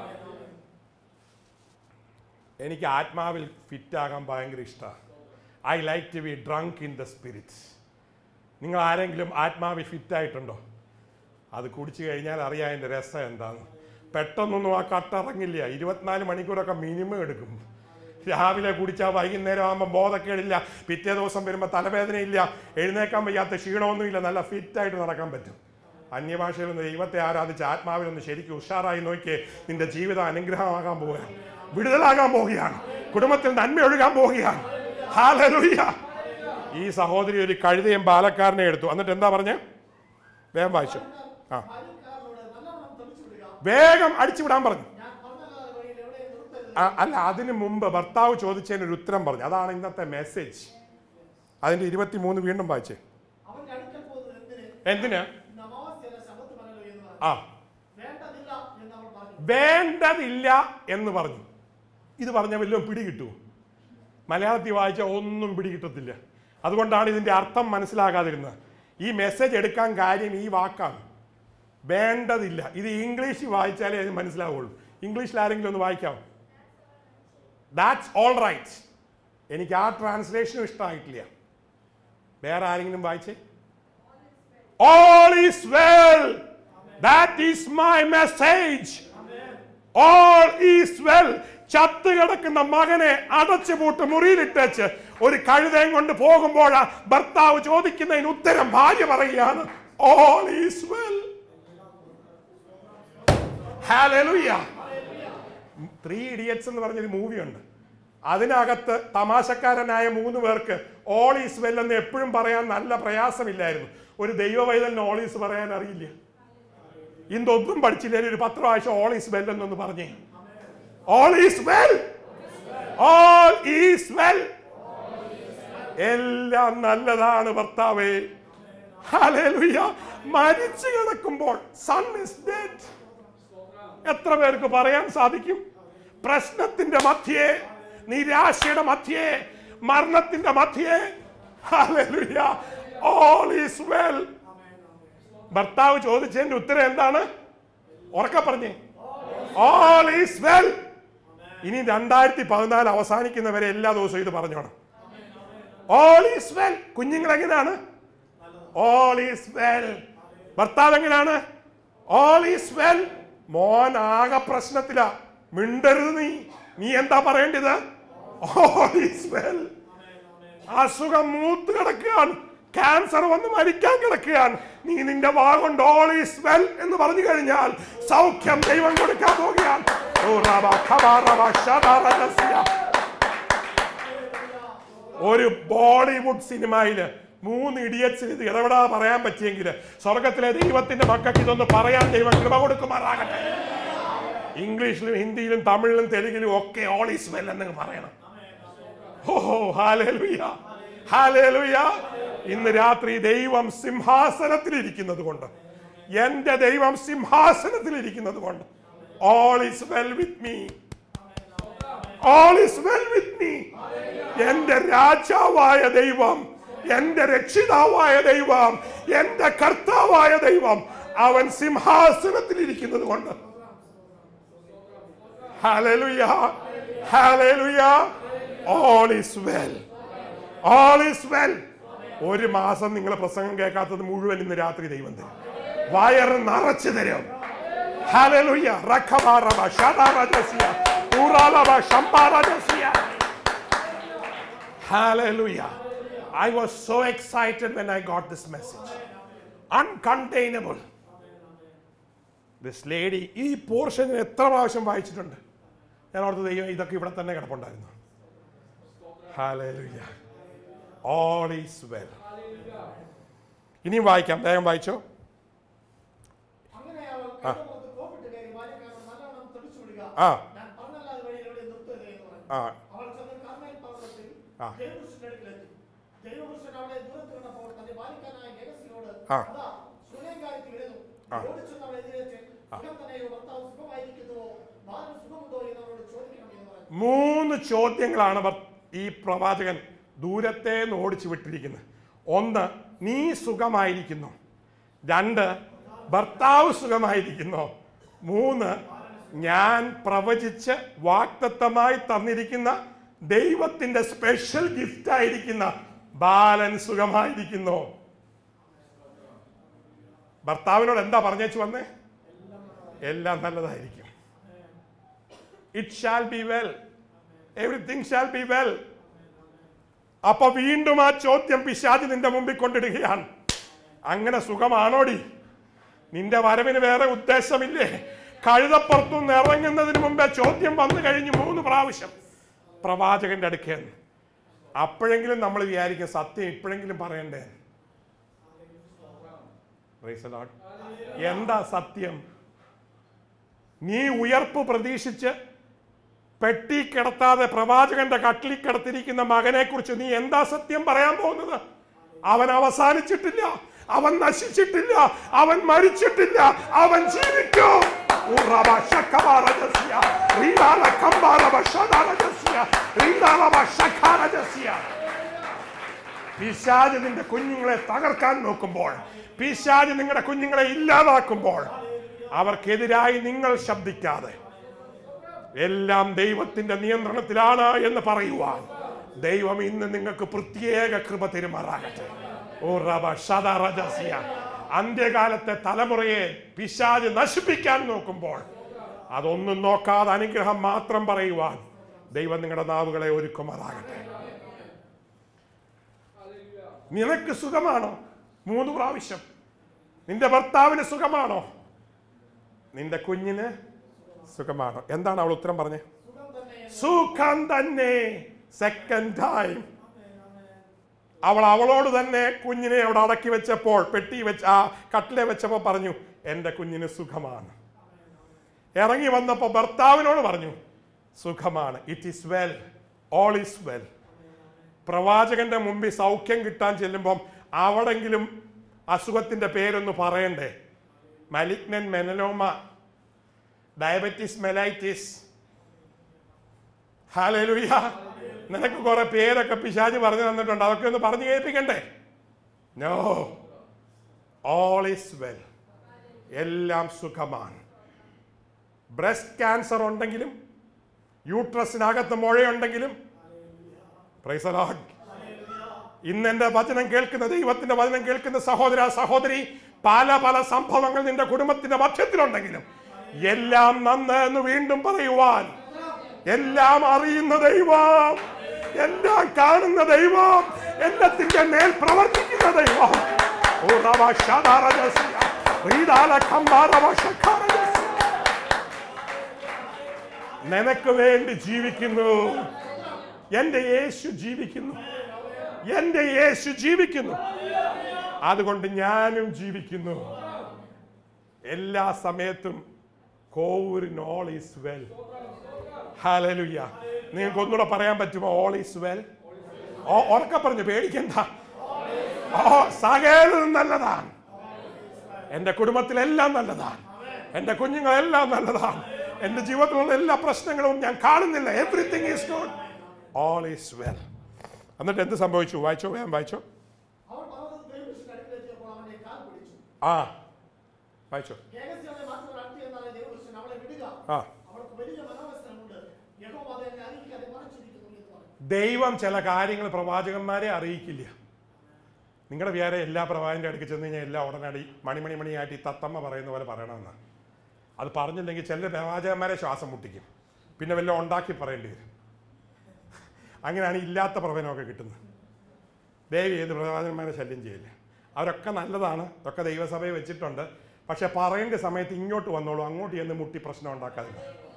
എനിക്ക് ആത്മാവിൽ ഫിറ്റ് ആകാൻ ഭയങ്കര ഇഷ്ടമാണ് I like to be drunk in the spirit നിങ്ങൾ ആരെങ്കിലും ആത്മാവിൽ ഫിറ്റ് ആയിട്ടുണ്ടോ അത് കുടിച്ചു കഴിഞ്ഞാൽ അറിയാം അതിൻ്റെ രസം എന്താന്ന് പെട്ടെന്നൊന്നും ആ കട്ടിറങ്ങില്ല ഇരുപത്തിനാല് മണിക്കൂറൊക്കെ മിനിമം എടുക്കും രാവിലെ കുടിച്ചാൽ വൈകുന്നേരം ആകുമ്പോൾ ബോധക്കേടില്ല പിറ്റേ ദിവസം വരുമ്പോൾ തലവേദനയില്ല എഴുന്നേക്കാൻ വയ്യാത്ത ക്ഷീണമൊന്നുമില്ല നല്ല ഫിറ്റായിട്ട് നടക്കാൻ പറ്റും അന്യഭാഷയിൽ ഒന്ന് ദൈവത്തെ ആരാധിച്ച് ആത്മാവിലൊന്ന് ശരിക്കും ഉഷാറായി നോക്കിയേ നിന്റെ ജീവിതം അനുഗ്രഹമാകാൻ പോവുകയാണ് വിടുതലാകാൻ പോവുകയാണ് കുടുംബത്തിൽ നന്മ ഒഴുകാൻ പോവുകയാണ് ഹാലലുയ്യ ഈ സഹോദരി ഒരു കഴുതയും പാലക്കാരനെ എടുത്തു എന്നിട്ട് എന്താ പറഞ്ഞേ വേഗം വായിച്ചു ആ ഭാര്യക്കാരനോട് നല്ലവണ്ണം തെളിച്ചു വിടുക വേഗം അടിച്ചുവിടാൻ പറഞ്ഞു ഞാൻ പറഞ്ഞ വഴിയിൽ എവിടെ നിർത്തരുത് ആ, അല്ല അതിന് മുമ്പ് ഭർത്താവ് ചോദിച്ചതിന് ഒരു ഉത്തരം പറഞ്ഞു അതാണ് ഇന്നത്തെ മെസ്സേജ് അതിന്റെ ഇരുപത്തിമൂന്ന് വീണ്ടും വായിച്ചേ അവന്റെ അടുക്കൽ പോകുന്നത് എന്തിന് എന്തിനാ ഇന്ന് അമാവാസ്യല്ല ശബത്ത് മനല്ലോ എന്ന് പറഞ്ഞു ആ വേണ്ടതില്ല എന്ന് അവൾ പറഞ്ഞു വേണ്ടതില്ല എന്ന് പറഞ്ഞു ഇത് പറഞ്ഞ വല്ലതും പിടികിട്ടുമോ മലയാളത്തിൽ വായിച്ച ഒന്നും പിടികിട്ടത്തില്ല അതുകൊണ്ടാണ് ഇതിന്റെ അർത്ഥം മനസ്സിലാകാതിരുന്നത് ഈ മെസ്സേജ് എടുക്കാൻ കാര്യം ഈ വാക്കാണ് വേണ്ടതില്ല ഇത് ഇംഗ്ലീഷിൽ വായിച്ചാലേ അത് മനസ്സിലാവുള്ളൂ ഇംഗ്ലീഷിൽ ആരെങ്കിലും ഒന്ന് വായിക്കാം ദാറ്റ്സ് ഓൾ റൈറ്റ് എനിക്ക് ആ ട്രാൻസ്ലേഷനും ഇഷ്ടമായിട്ടില്ല വേറെ ആരെങ്കിലും വായിച്ചേ all is well that is my message all is well ചത്ത് കിടക്കുന്ന മകനെ അടച്ചുപൂട്ട് മുറിയിലിട്ടേച്ച് ഒരു കഴുതയും കൊണ്ട് പോകുമ്പോഴാ ഭർത്താവ് ചോദിക്കുന്നതിന് ഉത്തരം ഭാര്യ പറയുകയാണ് ഓൾ ഈസ് വെൽ ഹാലലുയ്യ ത്രീ ഇഡിയറ്റ്സ് എന്ന് പറഞ്ഞൊരു മൂവിയുണ്ട് അതിനകത്ത് തമാശക്കാരനായ മൂന്ന് പേർക്ക് ഓൾ ഈസ് വെൽ എന്ന് എപ്പോഴും പറയാൻ നല്ല പ്രയാസമില്ലായിരുന്നു ഒരു ദൈവവൈതലിന് ഓൾ ഈസ് പറയാൻ അറിയില്ല ഇതൊന്നും പഠിച്ചില്ലേ ഒരു പത്ത് പ്രാവശ്യം ഓൾ ഈസ് വെൽ എന്നൊന്ന് പറഞ്ഞേ all is well all is well എല്ലാം നല്ലതാണ് ഭർത്താവേ ഹല്ലേലൂയ മരിച്ചു കിടക്കുമ്പോൾ സൺ ഇസ് ഡെഡ് എത്ര പേർക്ക് പറയാൻ സാധിക്കും പ്രശ്നത്തിന്റെ മധ്യേ നിരാശയുടെ മധ്യേ മരണത്തിന്റെ മധ്യേ Hallelujah. All is well. ഭർത്താവ് ചോദിച്ചതിന്റെ ഉത്തരം എന്താണ് ഉറക്കെ പറഞ്ഞേ ഓൾ ഈസ് വെൽ ഇനി രണ്ടായിരത്തി പതിനാല് അവസാനിക്കുന്നവരെ എല്ലാ ദിവസവും ഇത് പറഞ്ഞോണം ഓൾ ഈസ് വെൽ കുഞ്ഞുങ്ങൾ എങ്ങനെയാണ് ഓൾ ഈസ് വെൽ ഭർത്താവ് എങ്ങനെയാണ് ഓൾ ഈസ് വെൽ മോൻ ആകെ പ്രശ്നത്തിലാ മിണ്ടരുത് നീ നീ എന്താ പറയേണ്ടത് ഓൾ ഈസ് വെൽ അസുഖം മൂത്ത് കിടക്കുകയാണ് ക്യാൻസർ വന്ന് മരിക്കാൻ കിടക്കുകയാണ് നീ നിന്റെ വാ കൊണ്ട് ഓൾ ഈസ് വെൽ എന്ന് പറഞ്ഞു കഴിഞ്ഞാൽ സൗഖ്യം ദൈവം കൊടുക്കാൻ പോവുകയാണ് ഓ റബ ഖബ റബ ഷദ റജസ്യ. ഒരു ബോളിവുഡ് സിനിമയില് മൂന്ന് ഇടിയറ്റ്സിന് ഇത് ഇടപെടാ പറയാൻ പറ്റിയെങ്കിൽ സ്വർഗത്തിലെ ദൈവത്തിന്റെ മക്കൾക്ക് ഇതൊന്ന് പറയാൻ ദൈവം കൃപ കൊടുക്കുമാറാകട്ടെ ഇംഗ്ലീഷിലും ഹിന്ദിയിലും തമിഴിലും തെലുങ്കിലും ഒക്കെ ഓൾ ഈസ് വെൽ എന്ന് പറയണം ഓഹോ ഹാലേലുയ ഹാലേലുയ ഇന്ന് രാത്രി ദൈവം സിംഹാസനത്തിൽ ഇരിക്കുന്നത് കൊണ്ട് എന്റെ ദൈവം സിംഹാസനത്തിൽ ഇരിക്കുന്നത് കൊണ്ട് all is well with me all is well with me എന്റെ രാജാവായ ദൈവം എന്റെ രക്ഷിതാവായ ദൈവം എന്റെ കർത്താവായ ദൈവം അവൻ സിംഹാസനത്തിൽ ഇരിക്കുന്നത് കൊണ്ട് ഹാലലുയ ഹാലലുയ all is well all is well ഒരു മാസം നിങ്ങൾ പ്രസംഗം കേൾക്കാത്തത് മുഴുവൻ ഇന്ന് രാത്രി ദൈവം തരും വയറ് നിറച്ചു തരും ഹാലലുയ റഖബാറബ ഷദാറജസിയ ഊറാലബ ശംബാറജസിയ Hallelujah. I was so excited when I got this message. Uncontainable. This lady, ഈ പോർഷൻ എത്ര പ്രാവശ്യം വായിച്ചിട്ടുണ്ട് ഞാൻ ഓർത്ത് ദൈവം ഇതൊക്കെ ഇവിടെ തന്നെ കിടപ്പുണ്ടായിരുന്നു Hallelujah. All is well. ഇനിയും വായിക്കാം വേഗം വായിച്ചോ അങ്ങനെ അവൾ കൈകൊടുത്ത് കോപ്പിട്ട് കയറി ബാല്യക്കാരൻ നല്ലവണ്ണം തെളിച്ചു വിടുക ആ ഞാൻ പറഞ്ഞല്ലാതെ വഴിയിലൂടെ നിർത്തുക എന്ന് പറഞ്ഞു ആ അവൾ ചെന്ന് കാർമേൽ പർവ്വതത്തിൽ ആ. ദൈവപുരുഷന്റെ അടുക്കലെത്തി ദൈവപുരുഷൻ അവളെ ദൂരത്ത് കണ്ടപ്പോൾ തന്റെ ബാലിക്കാനായ ഗേഹസിനോട് ആ. അതാ ശൂന്യകാര്യത്തിൽ വരുന്നു ഓടിച്ചെന്ന് അവളെ എതിരേറ്റ് സുഖം തന്നെയോ ഭർത്താവ് സുഖമായിരിക്കുന്നുവോ ബാലന് സുഖമുണ്ടോ എന്ന് അവളോട് ചോദിക്കണം എന്ന് പറഞ്ഞു മൂന്ന് ചോദ്യങ്ങളാണ് ഭർ- ഈ പ്രവാചകൻ ദൂരത്തെ നിന്ന് ഓടിച്ചു വിട്ടിരിക്കുന്നത് ഒന്ന് നീ സുഖമായിരിക്കുന്നു രണ്ട് ഭർത്താവ് സുഖമായിരിക്കുന്നു മൂന്ന് ഞാൻ പ്രവചിച്ച് വാക്തത്വമായി തന്നിരിക്കുന്ന ദൈവത്തിന്റെ സ്പെഷ്യൽ ഗിഫ്റ്റ് ആയിരിക്കുന്ന ബാലൻ സുഖമായിരിക്കുന്നു ഭർത്താവിനോട് എന്താ പറഞ്ഞേച്ചു വന്നേ എല്ലാം നല്ലതായിരിക്കും it shall be well everything shall be well അപ്പൊ വീണ്ടും ആ ചോദ്യം പിശാചി നിന്റെ മുമ്പിൽ കൊണ്ടിടുകയാണ് അങ്ങനെ സുഖമാണോടി നിന്റെ വരവിന് വേറെ ഉദ്ദേശമില്ലേ കഴുതപ്പുറത്തുനിന്ന് ഇറങ്ങുന്നതിന് മുമ്പേ ചോദ്യം വന്നു കഴിഞ്ഞു മൂന്ന് പ്രാവശ്യം പ്രവാചകന്റെ അടുക്കേന്ന് അപ്പോഴെങ്കിലും നമ്മൾ വിചാരിക്കും സത്യം ഇപ്പോഴെങ്കിലും പറയണ്ടേ Praise the Lord. എന്താ സത്യം നീ ഉയർപ്പ് പ്രതീക്ഷിച്ച് പെട്ടി കിടത്താതെ പ്രവാചകന്റെ കട്ടിലിൽ കിടത്തിരിക്കുന്ന മകനെ കുറിച്ച് നീ എന്താ സത്യം പറയാൻ പോകുന്നത് അവൻ അവസാനിച്ചിട്ടില്ല അവൻ നശിച്ചിട്ടില്ല അവൻ മരിച്ചിട്ടില്ല അവൻ ജീവിക്കും ഉറബ ശക്കബാരജസ്യ, റീലാല കമ്പാരബ ശദാരജസ്യ, റീലാലബ ശഖാരജസ്യ. പിശാജ് നിന്റെ കുഞ്ഞുങ്ങളെ തകർക്കാൻ നോക്കുമ്പോൾ പിശാജ് നിങ്ങളുടെ കുഞ്ഞുങ്ങളെ ഇല്ലാതാക്കുമ്പോൾ അവർക്കെതിരായി നിങ്ങൾ ശബ്ദിക്കാതെ എല്ലാം ദൈവത്തിന്റെ നിയന്ത്രണത്തിലാണ് എന്ന് പറയുവാൻ ദൈവം ഇന്ന് നിങ്ങൾക്ക് പ്രത്യേക കൃപ പെരുമാറാകട്ടെ ഓ റബ ഷദറജസിയ അന്ത്യകാലത്തെ തലമുറയെ പിശാജ് നശിപ്പിക്കാൻ നോക്കുമ്പോൾ അതൊന്നും നോക്കാതെ അനുഗ്രഹം മാത്രം പറയുവാൻ ദൈവം നിങ്ങളുടെ നാവുകളെ ഒരുക്കുമാറാകട്ടെ നിനക്ക് സുഖമാണോ മൂന്ന് പ്രാവശ്യം നിന്റെ ഭർത്താവിന് സുഖമാണോ നിന്റെ കുഞ്ഞിന് സുഖമാണോ എന്താണ് അവൾ ഉത്തരം പറഞ്ഞത് സുഖം തന്നെ സെക്കൻഡ് ടൈം അവൾ അവളോട് തന്നെ കുഞ്ഞിനെ അവിടെ അടക്കി വെച്ചപ്പോൾ പെട്ടി വെച്ച് ആ കട്ടിലെ വെച്ചപ്പോൾ പറഞ്ഞു എൻ്റെ കുഞ്ഞിന് സുഖമാണ് ഇറങ്ങി വന്നപ്പോൾ ഭർത്താവിനോട് പറഞ്ഞു സുഖമാണ് it is well all is well പ്രവാചകന്റെ മുമ്പിൽ സൗഖ്യം കിട്ടാൻ ചെല്ലുമ്പം അവിടെങ്കിലും അസുഖത്തിന്റെ പേരൊന്ന് പറയണ്ടേ മലിഗ്നൻ മെനലോമ ഡയബറ്റിസ് മെലൈറ്റിസ് ഹാലലുയ നിനക്ക് കുറെ പേരൊക്കെ പിശാജ് പറഞ്ഞു തന്നിട്ടുണ്ട് അതൊക്കെ ഒന്ന് പറഞ്ഞു കേൾപ്പിക്കണ്ടേ നോ ഓൾ ഈസ് വെൽ എല്ലാം സുഖമാണ് ബ്രസ്റ്റ് ക്യാൻസർ ഉണ്ടെങ്കിലും യൂട്രസിനകത്ത് മുഴയുണ്ടെങ്കിലും Praise the Lord. ഇന്ന് എന്റെ വചനം കേൾക്കുന്ന ദൈവത്തിന്റെ വചനം കേൾക്കുന്ന സഹോദര സഹോദരി പല പല സംഭവങ്ങൾ നിന്റെ കുടുംബത്തിന്റെ മധ്യത്തിലുണ്ടെങ്കിലും എല്ലാം നന്ന് എന്ന് വീണ്ടും പറയുവാൻ എല്ലാം അറിയുന്ന ദൈവം എല്ലാം കാണുന്ന ദൈവം എല്ലാത്തിന്റെ മേൽ പ്രവർത്തിക്കുന്ന ദൈവം ഓ റവ ശാദാരജസ്യ, റീദാല കമ്പാരവ ശഖാരജസ്യ. നിനക്ക് വേണ്ടി ജീവിക്കുന്നു എന്റെ യേശു ജീവിക്കുന്നു എന്റെ യേശു ജീവിക്കുന്നു അതുകൊണ്ട് ഞാനും ജീവിക്കുന്നു എല്ലാ സമയത്തും കോവൂരിന് ഓൾ ഈസ് വെൽ ഹാലലുയ്യ നിങ്ങൾക്ക് ഒന്നുകൂടെ പറയാൻ പറ്റുമോ ഓൾ ഈസ് വെൽ ഉറക്കെ പറഞ്ഞു പേടിക്കണ്ട ഓ സകലതും നല്ലതാണ് എൻ്റെ കുടുംബത്തിലെല്ലാം നല്ലതാണ് എൻ്റെ കുഞ്ഞുങ്ങളെല്ലാം നല്ലതാണ് എൻ്റെ ജീവിതത്തിലുള്ള എല്ലാ പ്രശ്നങ്ങളും ഞാൻ കാണുന്നില്ല everything is good all is well എന്നിട്ട് എന്ത് സംഭവിച്ചു വായിച്ചോ വേഗം വായിച്ചോ അവൻ പർവ്വതത്തിൽ ദൈവപുരുഷന്റെ അടുക്കലെത്തിയപ്പോൾ അവന്റെ കാൽ പിടിച്ചു ആ വായിച്ചോ രഹസ്യം അവളെ മാത്രം അടുത്ത് എന്നാണ് ദൈവപുരുഷൻ അവളെ വിടുക ആ അവൾക്ക് വലിയ മനോവസരമുണ്ട് യഹോവ അത് എന്നെ അറിയിക്കാതെ മറച്ചിരിക്കുന്നു എന്ന് പറഞ്ഞു ദൈവം ചില കാര്യങ്ങൾ പ്രവാചകന്മാരെ അറിയിക്കില്ല നിങ്ങളുടെ വിചാരം എല്ലാ പ്രവാചകന്റെ അടുക്ക് ചെന്ന് കഴിഞ്ഞാൽ എല്ലാം ഉടനടി മണിമണി മണിയായിട്ട് ഈ തത്തമ്മ പറയുന്ന പോലെ പറയണമെന്നാണ് അത് പറഞ്ഞില്ലെങ്കിൽ ചില പ്രവാചകന്മാരെ ശ്വാസം മുട്ടിക്കും പിന്നെ വല്ലതും ഉണ്ടാക്കി പറയേണ്ടി വരും അങ്ങനെയാണ് ഇല്ലാത്ത പ്രവചനമൊക്കെ കിട്ടുന്നത് ദേവി ഏത് പ്രവാചകന്മാരെ ശല്യം ചെയ്യില്ല അവരൊക്കെ നല്ലതാണ് ഇതൊക്കെ ദൈവസഭയെ വെച്ചിട്ടുണ്ട് പക്ഷെ പറയേണ്ട സമയത്ത് ഇങ്ങോട്ട് വന്നോളൂ അങ്ങോട്ട് ചെന്ന് മുട്ടി പ്രശ്നം ഉണ്ടാക്കാതെ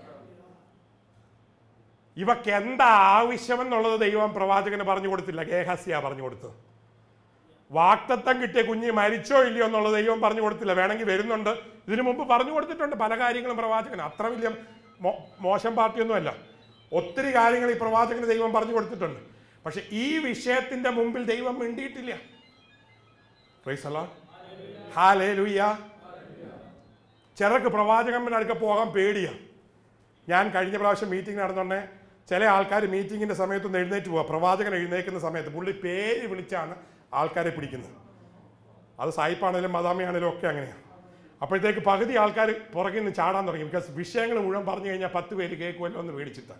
ഇവക്ക് എന്താ ആവശ്യമെന്നുള്ളത് ദൈവം പ്രവാചകന് പറഞ്ഞു കൊടുത്തില്ല ഗേഹസ്യ പറഞ്ഞു കൊടുത്തത് വാക്തത്വം കിട്ടിയ കുഞ്ഞ് മരിച്ചോ ഇല്ലയോ എന്നുള്ളത് ദൈവം പറഞ്ഞു കൊടുത്തില്ല വേണമെങ്കിൽ വരുന്നുണ്ട് ഇതിനു മുമ്പ് പറഞ്ഞു കൊടുത്തിട്ടുണ്ട് പല കാര്യങ്ങളും പ്രവാചകന് അത്ര വലിയ മോ- മോശം പാർട്ടിയൊന്നുമല്ല ഒത്തിരി കാര്യങ്ങൾ ഈ പ്രവാചകന് ദൈവം പറഞ്ഞു കൊടുത്തിട്ടുണ്ട് പക്ഷെ ഈ വിഷയത്തിന്റെ മുമ്പിൽ ദൈവം മിണ്ടിയിട്ടില്ല Praise the Lord. Hallelujah. ചിലർക്ക് പ്രവാചകന്മാരുടെ അടുക്ക പോകാൻ പേടിയാണ് ഞാൻ കഴിഞ്ഞ പ്രാവശ്യം മീറ്റിംഗ് നടന്നുകൊണ്ടേ ചില ആൾക്കാർ മീറ്റിങ്ങിന്റെ സമയത്തൊന്ന് എഴുന്നേറ്റ് പോവുക പ്രവാചകൻ എഴുന്നേക്കുന്ന സമയത്ത് പുള്ളി പേര് വിളിച്ചാണ് ആൾക്കാരെ പിടിക്കുന്നത് അത് സായിപ്പാണേലും മദാമയാണേലും ഒക്കെ അങ്ങനെയാണ് അപ്പോഴത്തേക്ക് പകുതി ആൾക്കാർ പുറകിൽ നിന്ന് ചാടാൻ തുടങ്ങി ബിക്കോസ് വിഷയങ്ങൾ മുഴുവൻ പറഞ്ഞു കഴിഞ്ഞാൽ പത്ത് പേര് കേൾക്കുമല്ലോ എന്ന് പേടിച്ചിട്ട്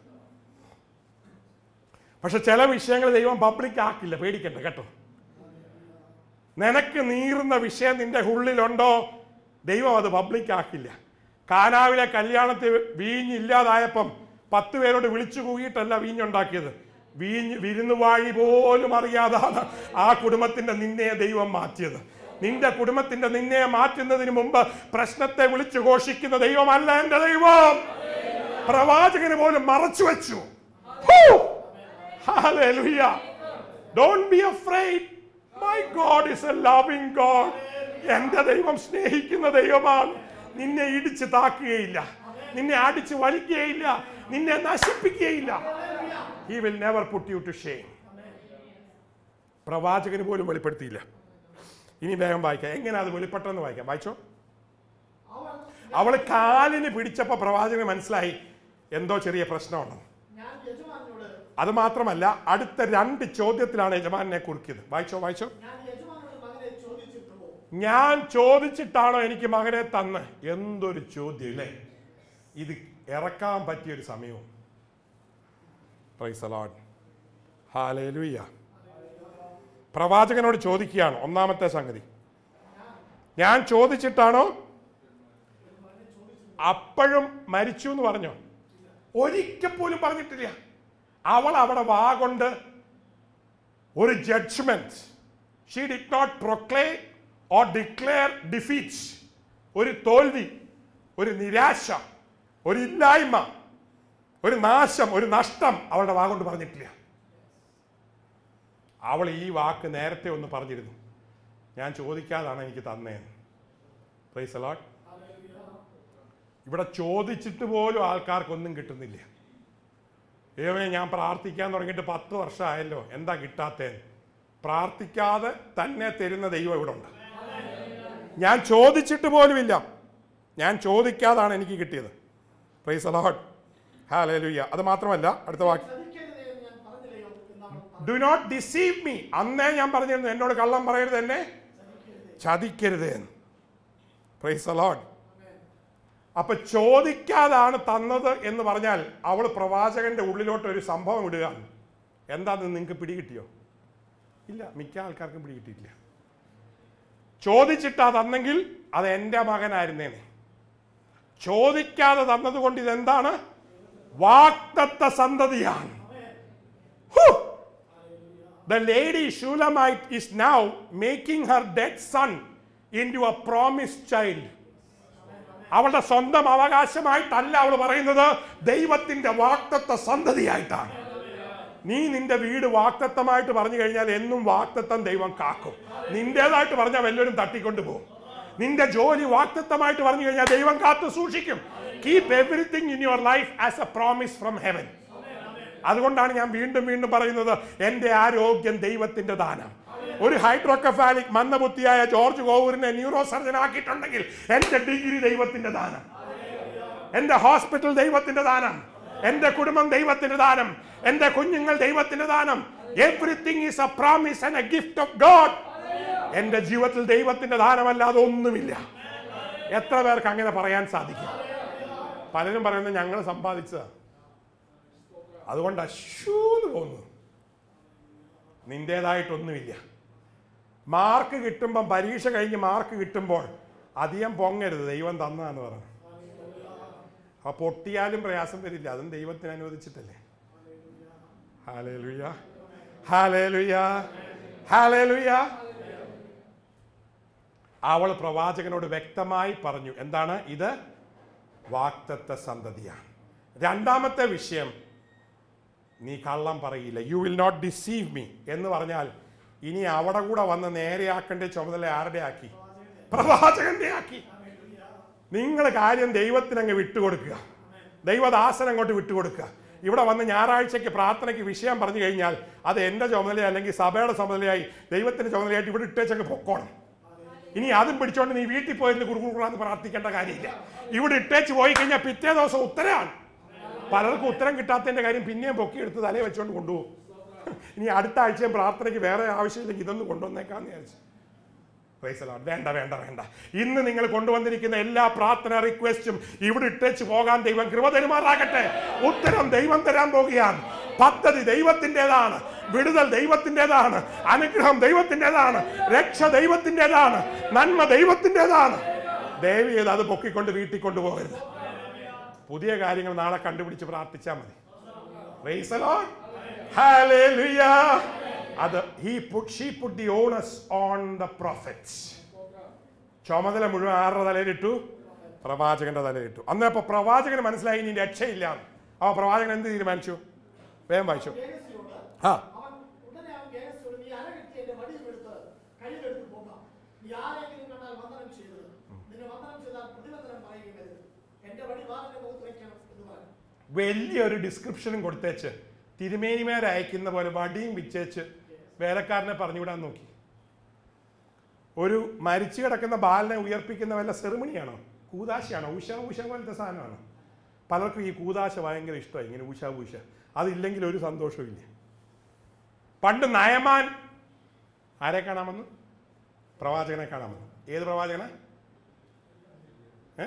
പക്ഷെ ചില വിഷയങ്ങൾ ദൈവം പബ്ലിക് ആക്കില്ല പേടിക്കണ്ട കേട്ടോ നിനക്ക് നീറുന്ന വിഷയം നിന്റെ ഉള്ളിലുണ്ടോ ദൈവം അത് പബ്ലിക് ആക്കില്ല കാനാവിലെ കല്യാണത്തിൽ വീഞ്ഞില്ലാതായപ്പം പത്ത് പേരോട് വിളിച്ചു കൂകിയിട്ടല്ല വീഞ്ഞുണ്ടാക്കിയത് വീഞ്ഞ് വിരുന്നുവാഴി പോലും അറിയാതാണ് ആ കുടുംബത്തിന്റെ നിന്നയെ ദൈവം മാറ്റിയത് നിന്റെ കുടുംബത്തിന്റെ നിന്നയെ മാറ്റുന്നതിന് മുമ്പ് പ്രശ്നത്തെ വിളിച്ചു ഘോഷിക്കുന്ന ദൈവമല്ല എന്റെ ദൈവം പ്രവാചകന് പോലും മറച്ചു വെച്ചു Whew! Hallelujah. Don't be afraid. My God is a loving God. എന്റെ ദൈവം സ്നേഹിക്കുന്ന ദൈവമാണ് നിന്നെ ഇടിച്ച് താക്കുകയില്ല നിന്നെ അടിച്ച് വലിക്കുകയില്ല നിന്നെ നശിപ്പിക്കുകയില്ല he will never put you to shame പ്രവാചകന് പോലും വെളിപ്പെടുത്തിയില്ല ഇനി വേഗം വായിക്കാം എങ്ങനെ അത് വെളിപ്പെട്ടെന്ന് വായിക്കാം വായിച്ചോ അവൻ അവള് കാലിന് പിടിച്ചപ്പോ പ്രവാചകന് മനസ്സിലായി എന്തോ ചെറിയ പ്രശ്നമുണ്ടെന്ന് ഞാൻ യജമാനോട് അത് മാത്രമല്ല അടുത്ത രണ്ട് ചോദ്യത്തിലാണ് യജമാനെ കുറിക്കിയത് വായിച്ചോ വായിച്ചോ ഞാൻ യജമാനോട് മകനെ ചോദിച്ചിട്ടുള്ളൂ ഞാൻ ചോദിച്ചിട്ടാണോ എനിക്ക് മകനെ തന്ന് എന്തൊരു ചോദ്യം അല്ലേ ഇത് ഇറക്കാൻ പറ്റിയൊരു സമയവും ഹാലേലുയ്യ പ്രവാചകനോട് ചോദിക്കുകയാണ് ഒന്നാമത്തെ സംഗതി ഞാൻ ചോദിച്ചിട്ടാണോ അപ്പോഴും മരിച്ചു എന്ന് പറഞ്ഞോ ഒരിക്കൽ പോലും പറഞ്ഞിട്ടില്ല അവൾ അവിടെ വാ കൊണ്ട് ഒരു judgment she did not proclaim or declare defeat ഒരു തോൽവി ഒരു നിരാശ ഒരു ഇല്ലായ്മ ഒരു നാശം ഒരു നഷ്ടം അവളുടെ വാ കൊണ്ട് പറഞ്ഞിട്ടില്ല അവൾ ഈ വാക്ക് നേരത്തെ ഒന്ന് പറഞ്ഞിരുന്നു ഞാൻ ചോദിക്കാതാണ് എനിക്ക് തന്നേന്ന് പ്രൈസ് അലോട്ട് ഇവിടെ ചോദിച്ചിട്ട് പോലും ആൾക്കാർക്കൊന്നും കിട്ടുന്നില്ല ദൈവമേ ഞാൻ പ്രാർത്ഥിക്കാൻ തുടങ്ങിയിട്ട് പത്ത് വർഷമായല്ലോ എന്താ കിട്ടാത്തത് പ്രാർത്ഥിക്കാതെ തന്നെ തരുന്ന ദൈവം ഇവിടെ ഉണ്ട് ഞാൻ ചോദിച്ചിട്ട് പോലുമില്ല ഞാൻ ചോദിക്കാതാണ് എനിക്ക് കിട്ടിയത് പ്രൈസ് അലോട്ട് ഹാലേലുയ്യ അത് മാത്രമല്ല അടുത്ത വാക്യം ശ്രമിക്കരുതേ എന്ന് ഞാൻ പറഞ്ഞില്ലയോ ഡു നോട്ട് ഡിസീവ് മീ അന്നേ ഞാൻ പറഞ്ഞിരുന്നു എന്നോട് കള്ളം പറയരുത് എന്നെ ചതിക്കരുത് എന്ന് പ്രൈസ് അലോഡ് അപ്പൊ ചോദിക്കാതാണ് തന്നത് എന്ന് പറഞ്ഞാൽ അവൾ പ്രവാചകന്റെ ഉള്ളിലോട്ട് ഒരു സംഭവം ഇടുകയാണ് എന്താന്ന് നിങ്ങൾക്ക് പിടികിട്ടിയോ ഇല്ല മിക്ക ആൾക്കാർക്കും പിടികിട്ടിയില്ല ചോദിച്ചിട്ടാ തന്നെങ്കിൽ അത് എൻ്റെ മകനായിരുന്നേനെ ചോദിക്കാതെ തന്നതുകൊണ്ട് ഇതെന്താണ് വാക്തത്വ സന്തതിയാണ് The lady Shulamite is now making her dead son into a promised child. അവളുടെ സ്വന്തം അവകാശമായിട്ടല്ല അവൾ പറയുന്നത് ദൈവത്തിന്റെ വാക്തത്വ സന്തതിയായിട്ടാണ് നീ നിന്റെ വീട് വാക്തത്വമായിട്ട് പറഞ്ഞു കഴിഞ്ഞാൽ എന്നും വാക്തത്വം ദൈവം കാക്കും നിന്റേതായിട്ട് പറഞ്ഞാൽ വല്ലവരും തട്ടിക്കൊണ്ടു പോകും നിന്റെ ജോലി വാക്തത്വമായിട്ട് പറഞ്ഞു കഴിഞ്ഞാൽ ദൈവം കാത്തു സൂക്ഷിക്കും keep everything in your life as a promise from heaven അതുകൊണ്ടാണ് ഞാൻ വീണ്ടും വീണ്ടും പറയുന്നത് എൻ്റെ ആരോഗ്യം ദൈവത്തിന്റെ ദാനം ഒരു ഹൈഡ്രോക്കഫാലിക് മന്ദബുദ്ധിയായ ജോർജ് കോവൂരിനെ ന്യൂറോ സർജൻ ആക്കിയിട്ടുണ്ടെങ്കിൽ എൻ്റെ ഡിഗ്രി ദൈവത്തിന്റെ ദാനം എൻ്റെ ഹോസ്പിറ്റൽ ദൈവത്തിന്റെ ദാനം എൻ്റെ കുടുംബം ദൈവത്തിന്റെ ദാനം എൻ്റെ കുഞ്ഞുങ്ങൾ ദൈവത്തിന്റെ ദാനം everything is a promise and a gift of God എൻ്റെ ജീവിതത്തിൽ ദൈവത്തിന്റെ ദാനമല്ലാതെ ഒന്നുമില്ല എത്ര പേർക്ക് അങ്ങനെ പറയാൻ സാധിക്കും പലരും പറയുന്നത് ഞങ്ങൾ സമ്പാദിച്ചതാണ് അതുകൊണ്ട് അശൂന്ന് തോന്നുന്നു നിന്റേതായിട്ടൊന്നുമില്ല മാർക്ക് കിട്ടുമ്പം പരീക്ഷ കഴിഞ്ഞ് മാർക്ക് കിട്ടുമ്പോൾ അധികം പൊങ്ങരുത് ദൈവം തന്നതാന്ന് പറഞ്ഞു അപ്പൊ പൊട്ടിയാലും പ്രയാസം വരില്ല അതും ദൈവത്തിന് അനുവദിച്ചിട്ടല്ലേ ഹാലേലുയ ഹാലേലുയ ഹാലേലുയ അവൾ പ്രവാചകനോട് വ്യക്തമായി പറഞ്ഞു എന്താണ് ഇത് വാക്തത്വ സന്തതിയാണ് രണ്ടാമത്തെ വിഷയം നീ കള്ളം പറയില്ല you will not deceive me എന്ന് പറഞ്ഞാൽ ഇനി അവിടെ കൂടെ വന്ന് നേരെയാക്കേണ്ട ചുമതല ആരുടെ ആക്കി പ്രവാചകന്റെ ആക്കി നിങ്ങൾ കാര്യം ദൈവത്തിന് അങ്ങ് വിട്ടുകൊടുക്കുക ദൈവദാസൻ അങ്ങോട്ട് വിട്ടുകൊടുക്കുക ഇവിടെ വന്ന് ഞായറാഴ്ചയ്ക്ക് പ്രാർത്ഥനയ്ക്ക് വിഷയം പറഞ്ഞു കഴിഞ്ഞാൽ അത് എൻ്റെ ചുമതല അല്ലെങ്കിൽ സഭയുടെ ചുമതലയായി ദൈവത്തിന്റെ ചുമതലയായിട്ട് ഇവിടെ ഇട്ടേച്ചങ്ങ് പൊക്കോണം ഇനി അതും പിടിച്ചോണ്ട് നീ വീട്ടിൽ പോയിരുന്ന് കുറുകുറുന്ന് പ്രാർത്ഥിക്കേണ്ട കാര്യമില്ല ഇവിടെ ഇട്ടേച്ച് പോയി കഴിഞ്ഞാൽ പിറ്റേ ദിവസം ഉത്തരമാണ് പലർക്കും ഉത്തരം കിട്ടാത്തതിന്റെ കാര്യം പിന്നെയും പൊക്കിയെടുത്ത് തലേ വെച്ചുകൊണ്ട് കൊണ്ടുപോകും ഇനി അടുത്ത ആഴ്ചയും പ്രാർത്ഥനയ്ക്ക് വേറെ ആവശ്യമില്ലെങ്കിൽ ഇതൊന്ന് കൊണ്ടുവന്നേക്കാന്ന് വിചാരിച്ചു Praise the Lord. വേണ്ട വേണ്ട വേണ്ട ഇന്ന് നിങ്ങൾ കൊണ്ടുവന്നിരിക്കുന്ന എല്ലാ പ്രാർത്ഥന റിക്വസ്റ്റും ഇവിടെ ഇട്ടേച്ച് പോകാൻ ദൈവം കൃപ തരുമാറാകട്ടെ ഉത്തരം ദൈവം തരാൻ പോകുകയാണ് പദ്ധതി ദൈവത്തിൻ്റെതാണ് വിടുതൽ ദൈവത്തിൻ്റെതാണ് അനുഗ്രഹം ദൈവത്തിൻ്റെതാണ് രക്ഷ ദൈവത്തിൻ്റെതാണ് നന്മ ദൈവത്തിൻ്റെതാണ് ദയവ് ചെയ്ത് അത് പൊക്കിക്കൊണ്ട് വീട്ടിൽ കൊണ്ടുപോകരുത് പുതിയ കാര്യങ്ങൾ നാളെ കണ്ടുപിടിച്ച് പ്രാർത്ഥിച്ചാൽ മതി Praise the Lord. Hallelujah. അത് he put she put the onus on the prophets ചുമതല മുഴുവൻ ആരുടെ തലയിലിട്ടു പ്രവാചകന്റെ തലയിലിട്ടു അന്ന് അപ്പൊ പ്രവാചകന് മനസ്സിലായി ഇനി രക്ഷയില്ല ആ പ്രവാചകൻ എന്ത് തീരുമാനിച്ചു വേഗം വായിച്ചു ഗേഹസിയോട് ആ അവൻ ഉടനെ അവൻ ഗേഹസിയോട് നീ അരകെട്ടി എന്റെ വടിയും എടുത്ത് കയ്യിലെടുത്ത് പോകാം നീ ആരെങ്കിലും കണ്ടാൽ വന്ദനം ചെയ്തത് നിന്നെ വന്ദനം ചെയ്താൽ പ്രതിബന്ധനം പറയുകയും വരുത് എന്റെ വടി വാറിന്റെ മുഖത്ത് വെക്കണം എന്ന് പറഞ്ഞു വലിയൊരു ഡിസ്ക്രിപ്ഷനും കൊടുത്തേച്ച് തിരുമേനിമാർ അയക്കുന്ന പോലെ വടിയും വിച്ചേച്ച് വേലക്കാരനെ പറഞ്ഞുവിടാൻ നോക്കി ഒരു മരിച്ചു കിടക്കുന്ന ബാലനെ ഉയർപ്പിക്കുന്ന വല്ല സെറിമണിയാണോ കൂതാശയാണോ ഉഷ ഉഷ പോലത്തെ സാധനമാണോ പലർക്കും ഈ കൂതാശ ഭയങ്കര ഇഷ്ടമായി ഇങ്ങനെ ഉഷ ഉഷ അതില്ലെങ്കിൽ ഒരു സന്തോഷവും ഇല്ല പണ്ട് നയമാൻ ആരെ കാണാമെന്ന് പ്രവാചകനെ കാണാമെന്ന് ഏത് പ്രവാചകനാ ഏ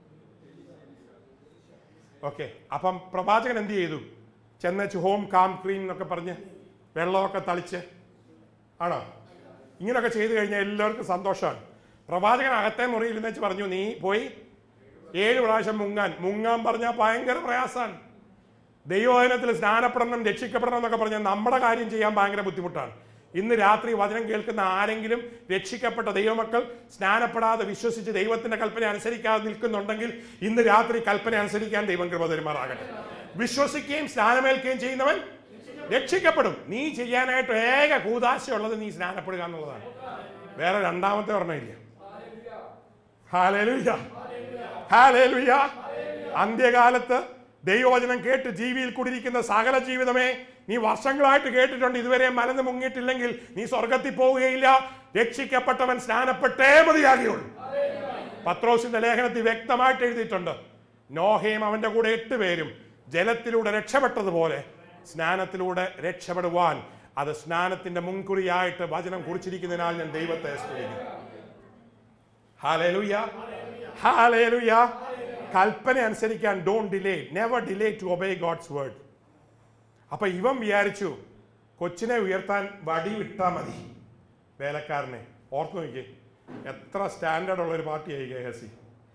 ഓക്കെ അപ്പം പ്രവാചകൻ എന്ത് ചെയ്തു ചെന്നച്ച് ഹോം കാം ക്രീം എന്നൊക്കെ പറഞ്ഞ് വെള്ളമൊക്കെ തളിച്ച് ആണോ ഇങ്ങനെയൊക്കെ ചെയ്തു കഴിഞ്ഞാൽ എല്ലാവർക്കും സന്തോഷമാണ് പ്രവാചകൻ അകത്തെ മുറിയിൽ നിന്ന് വെച്ച് പറഞ്ഞു നീ പോയി ഏഴ് പ്രാവശ്യം മുങ്ങാൻ മുങ്ങാൻ പറഞ്ഞാൽ ഭയങ്കര പ്രയാസമാണ് ദൈവവചനത്തിൽ സ്നാനപ്പെടണം രക്ഷിക്കപ്പെടണം എന്നൊക്കെ പറഞ്ഞാൽ നമ്മുടെ കാര്യം ചെയ്യാൻ ഭയങ്കര ബുദ്ധിമുട്ടാണ് ഇന്ന് രാത്രി വചനം കേൾക്കുന്ന ആരെങ്കിലും രക്ഷിക്കപ്പെട്ട ദൈവമക്കൾ സ്നാനപ്പെടാതെ വിശ്വസിച്ച് ദൈവത്തിന്റെ കൽപ്പന അനുസരിക്കാതെ നിൽക്കുന്നുണ്ടെങ്കിൽ ഇന്ന് രാത്രി കൽപ്പന അനുസരിക്കാൻ ദൈവം കൃപ തരുമാറാകട്ടെ വിശ്വസിക്കുകയും സ്നാനമേൽക്കുകയും ചെയ്യുന്നവൻ രക്ഷിക്കപ്പെടും നീ ചെയ്യാനായിട്ട് ഏക കൂതാശയുള്ളത് നീ സ്നാനപ്പെടുക എന്നുള്ളതാണ് വേറെ രണ്ടാമത്തെ ഓർമ്മയില്ല ഹാലേലുയ്യ ഹാലേലുയ്യ അന്ത്യകാലത്ത് ദൈവവചനം കേട്ട് ജീവിയിൽ കൂടിയിരിക്കുന്ന സകല ജീവിതമേ നീ വർഷങ്ങളായിട്ട് കേട്ടിട്ടുണ്ട് ഇതുവരെ മലന്ന് മുങ്ങിയിട്ടില്ലെങ്കിൽ നീ സ്വർഗത്തിൽ പോവുകയില്ല രക്ഷിക്കപ്പെട്ടവൻ സ്നാനപ്പെട്ടേ മതിയാകുകയുള്ളൂ പത്രോസിന്റെ ലേഖനത്തിൽ വ്യക്തമായിട്ട് എഴുതിയിട്ടുണ്ട് നോഹയും അവന്റെ കൂടെ എട്ട് പേരും ജലത്തിലൂടെ രക്ഷപ്പെട്ടതുപോലെ സ്നാനത്തിലൂടെ രക്ഷപ്പെടുവാൻ അത് സ്നാനത്തിന്റെ മുൻകുറിയായിട്ട് വചനം കുറിച്ചിരിക്കുന്നതിനാൽ ഞാൻ ദൈവത്തെ സ്തുതിക്കുന്നു ഹാലേലുയ ഹാലേലുയ കൽപ്പന അനുസരിക്കാൻ don't delay never delay to obey God's word അപ്പൊ ഇവൻ വിചാരിച്ചു കൊച്ചിനെ ഉയർത്താൻ വടി വിട്ടാ മതി വേലക്കാരനെ ഓർത്തു നോക്കിയേ എത്ര സ്റ്റാൻഡേർഡ് ഉള്ള ഒരു പാർട്ടിയായി കെ എസ് സി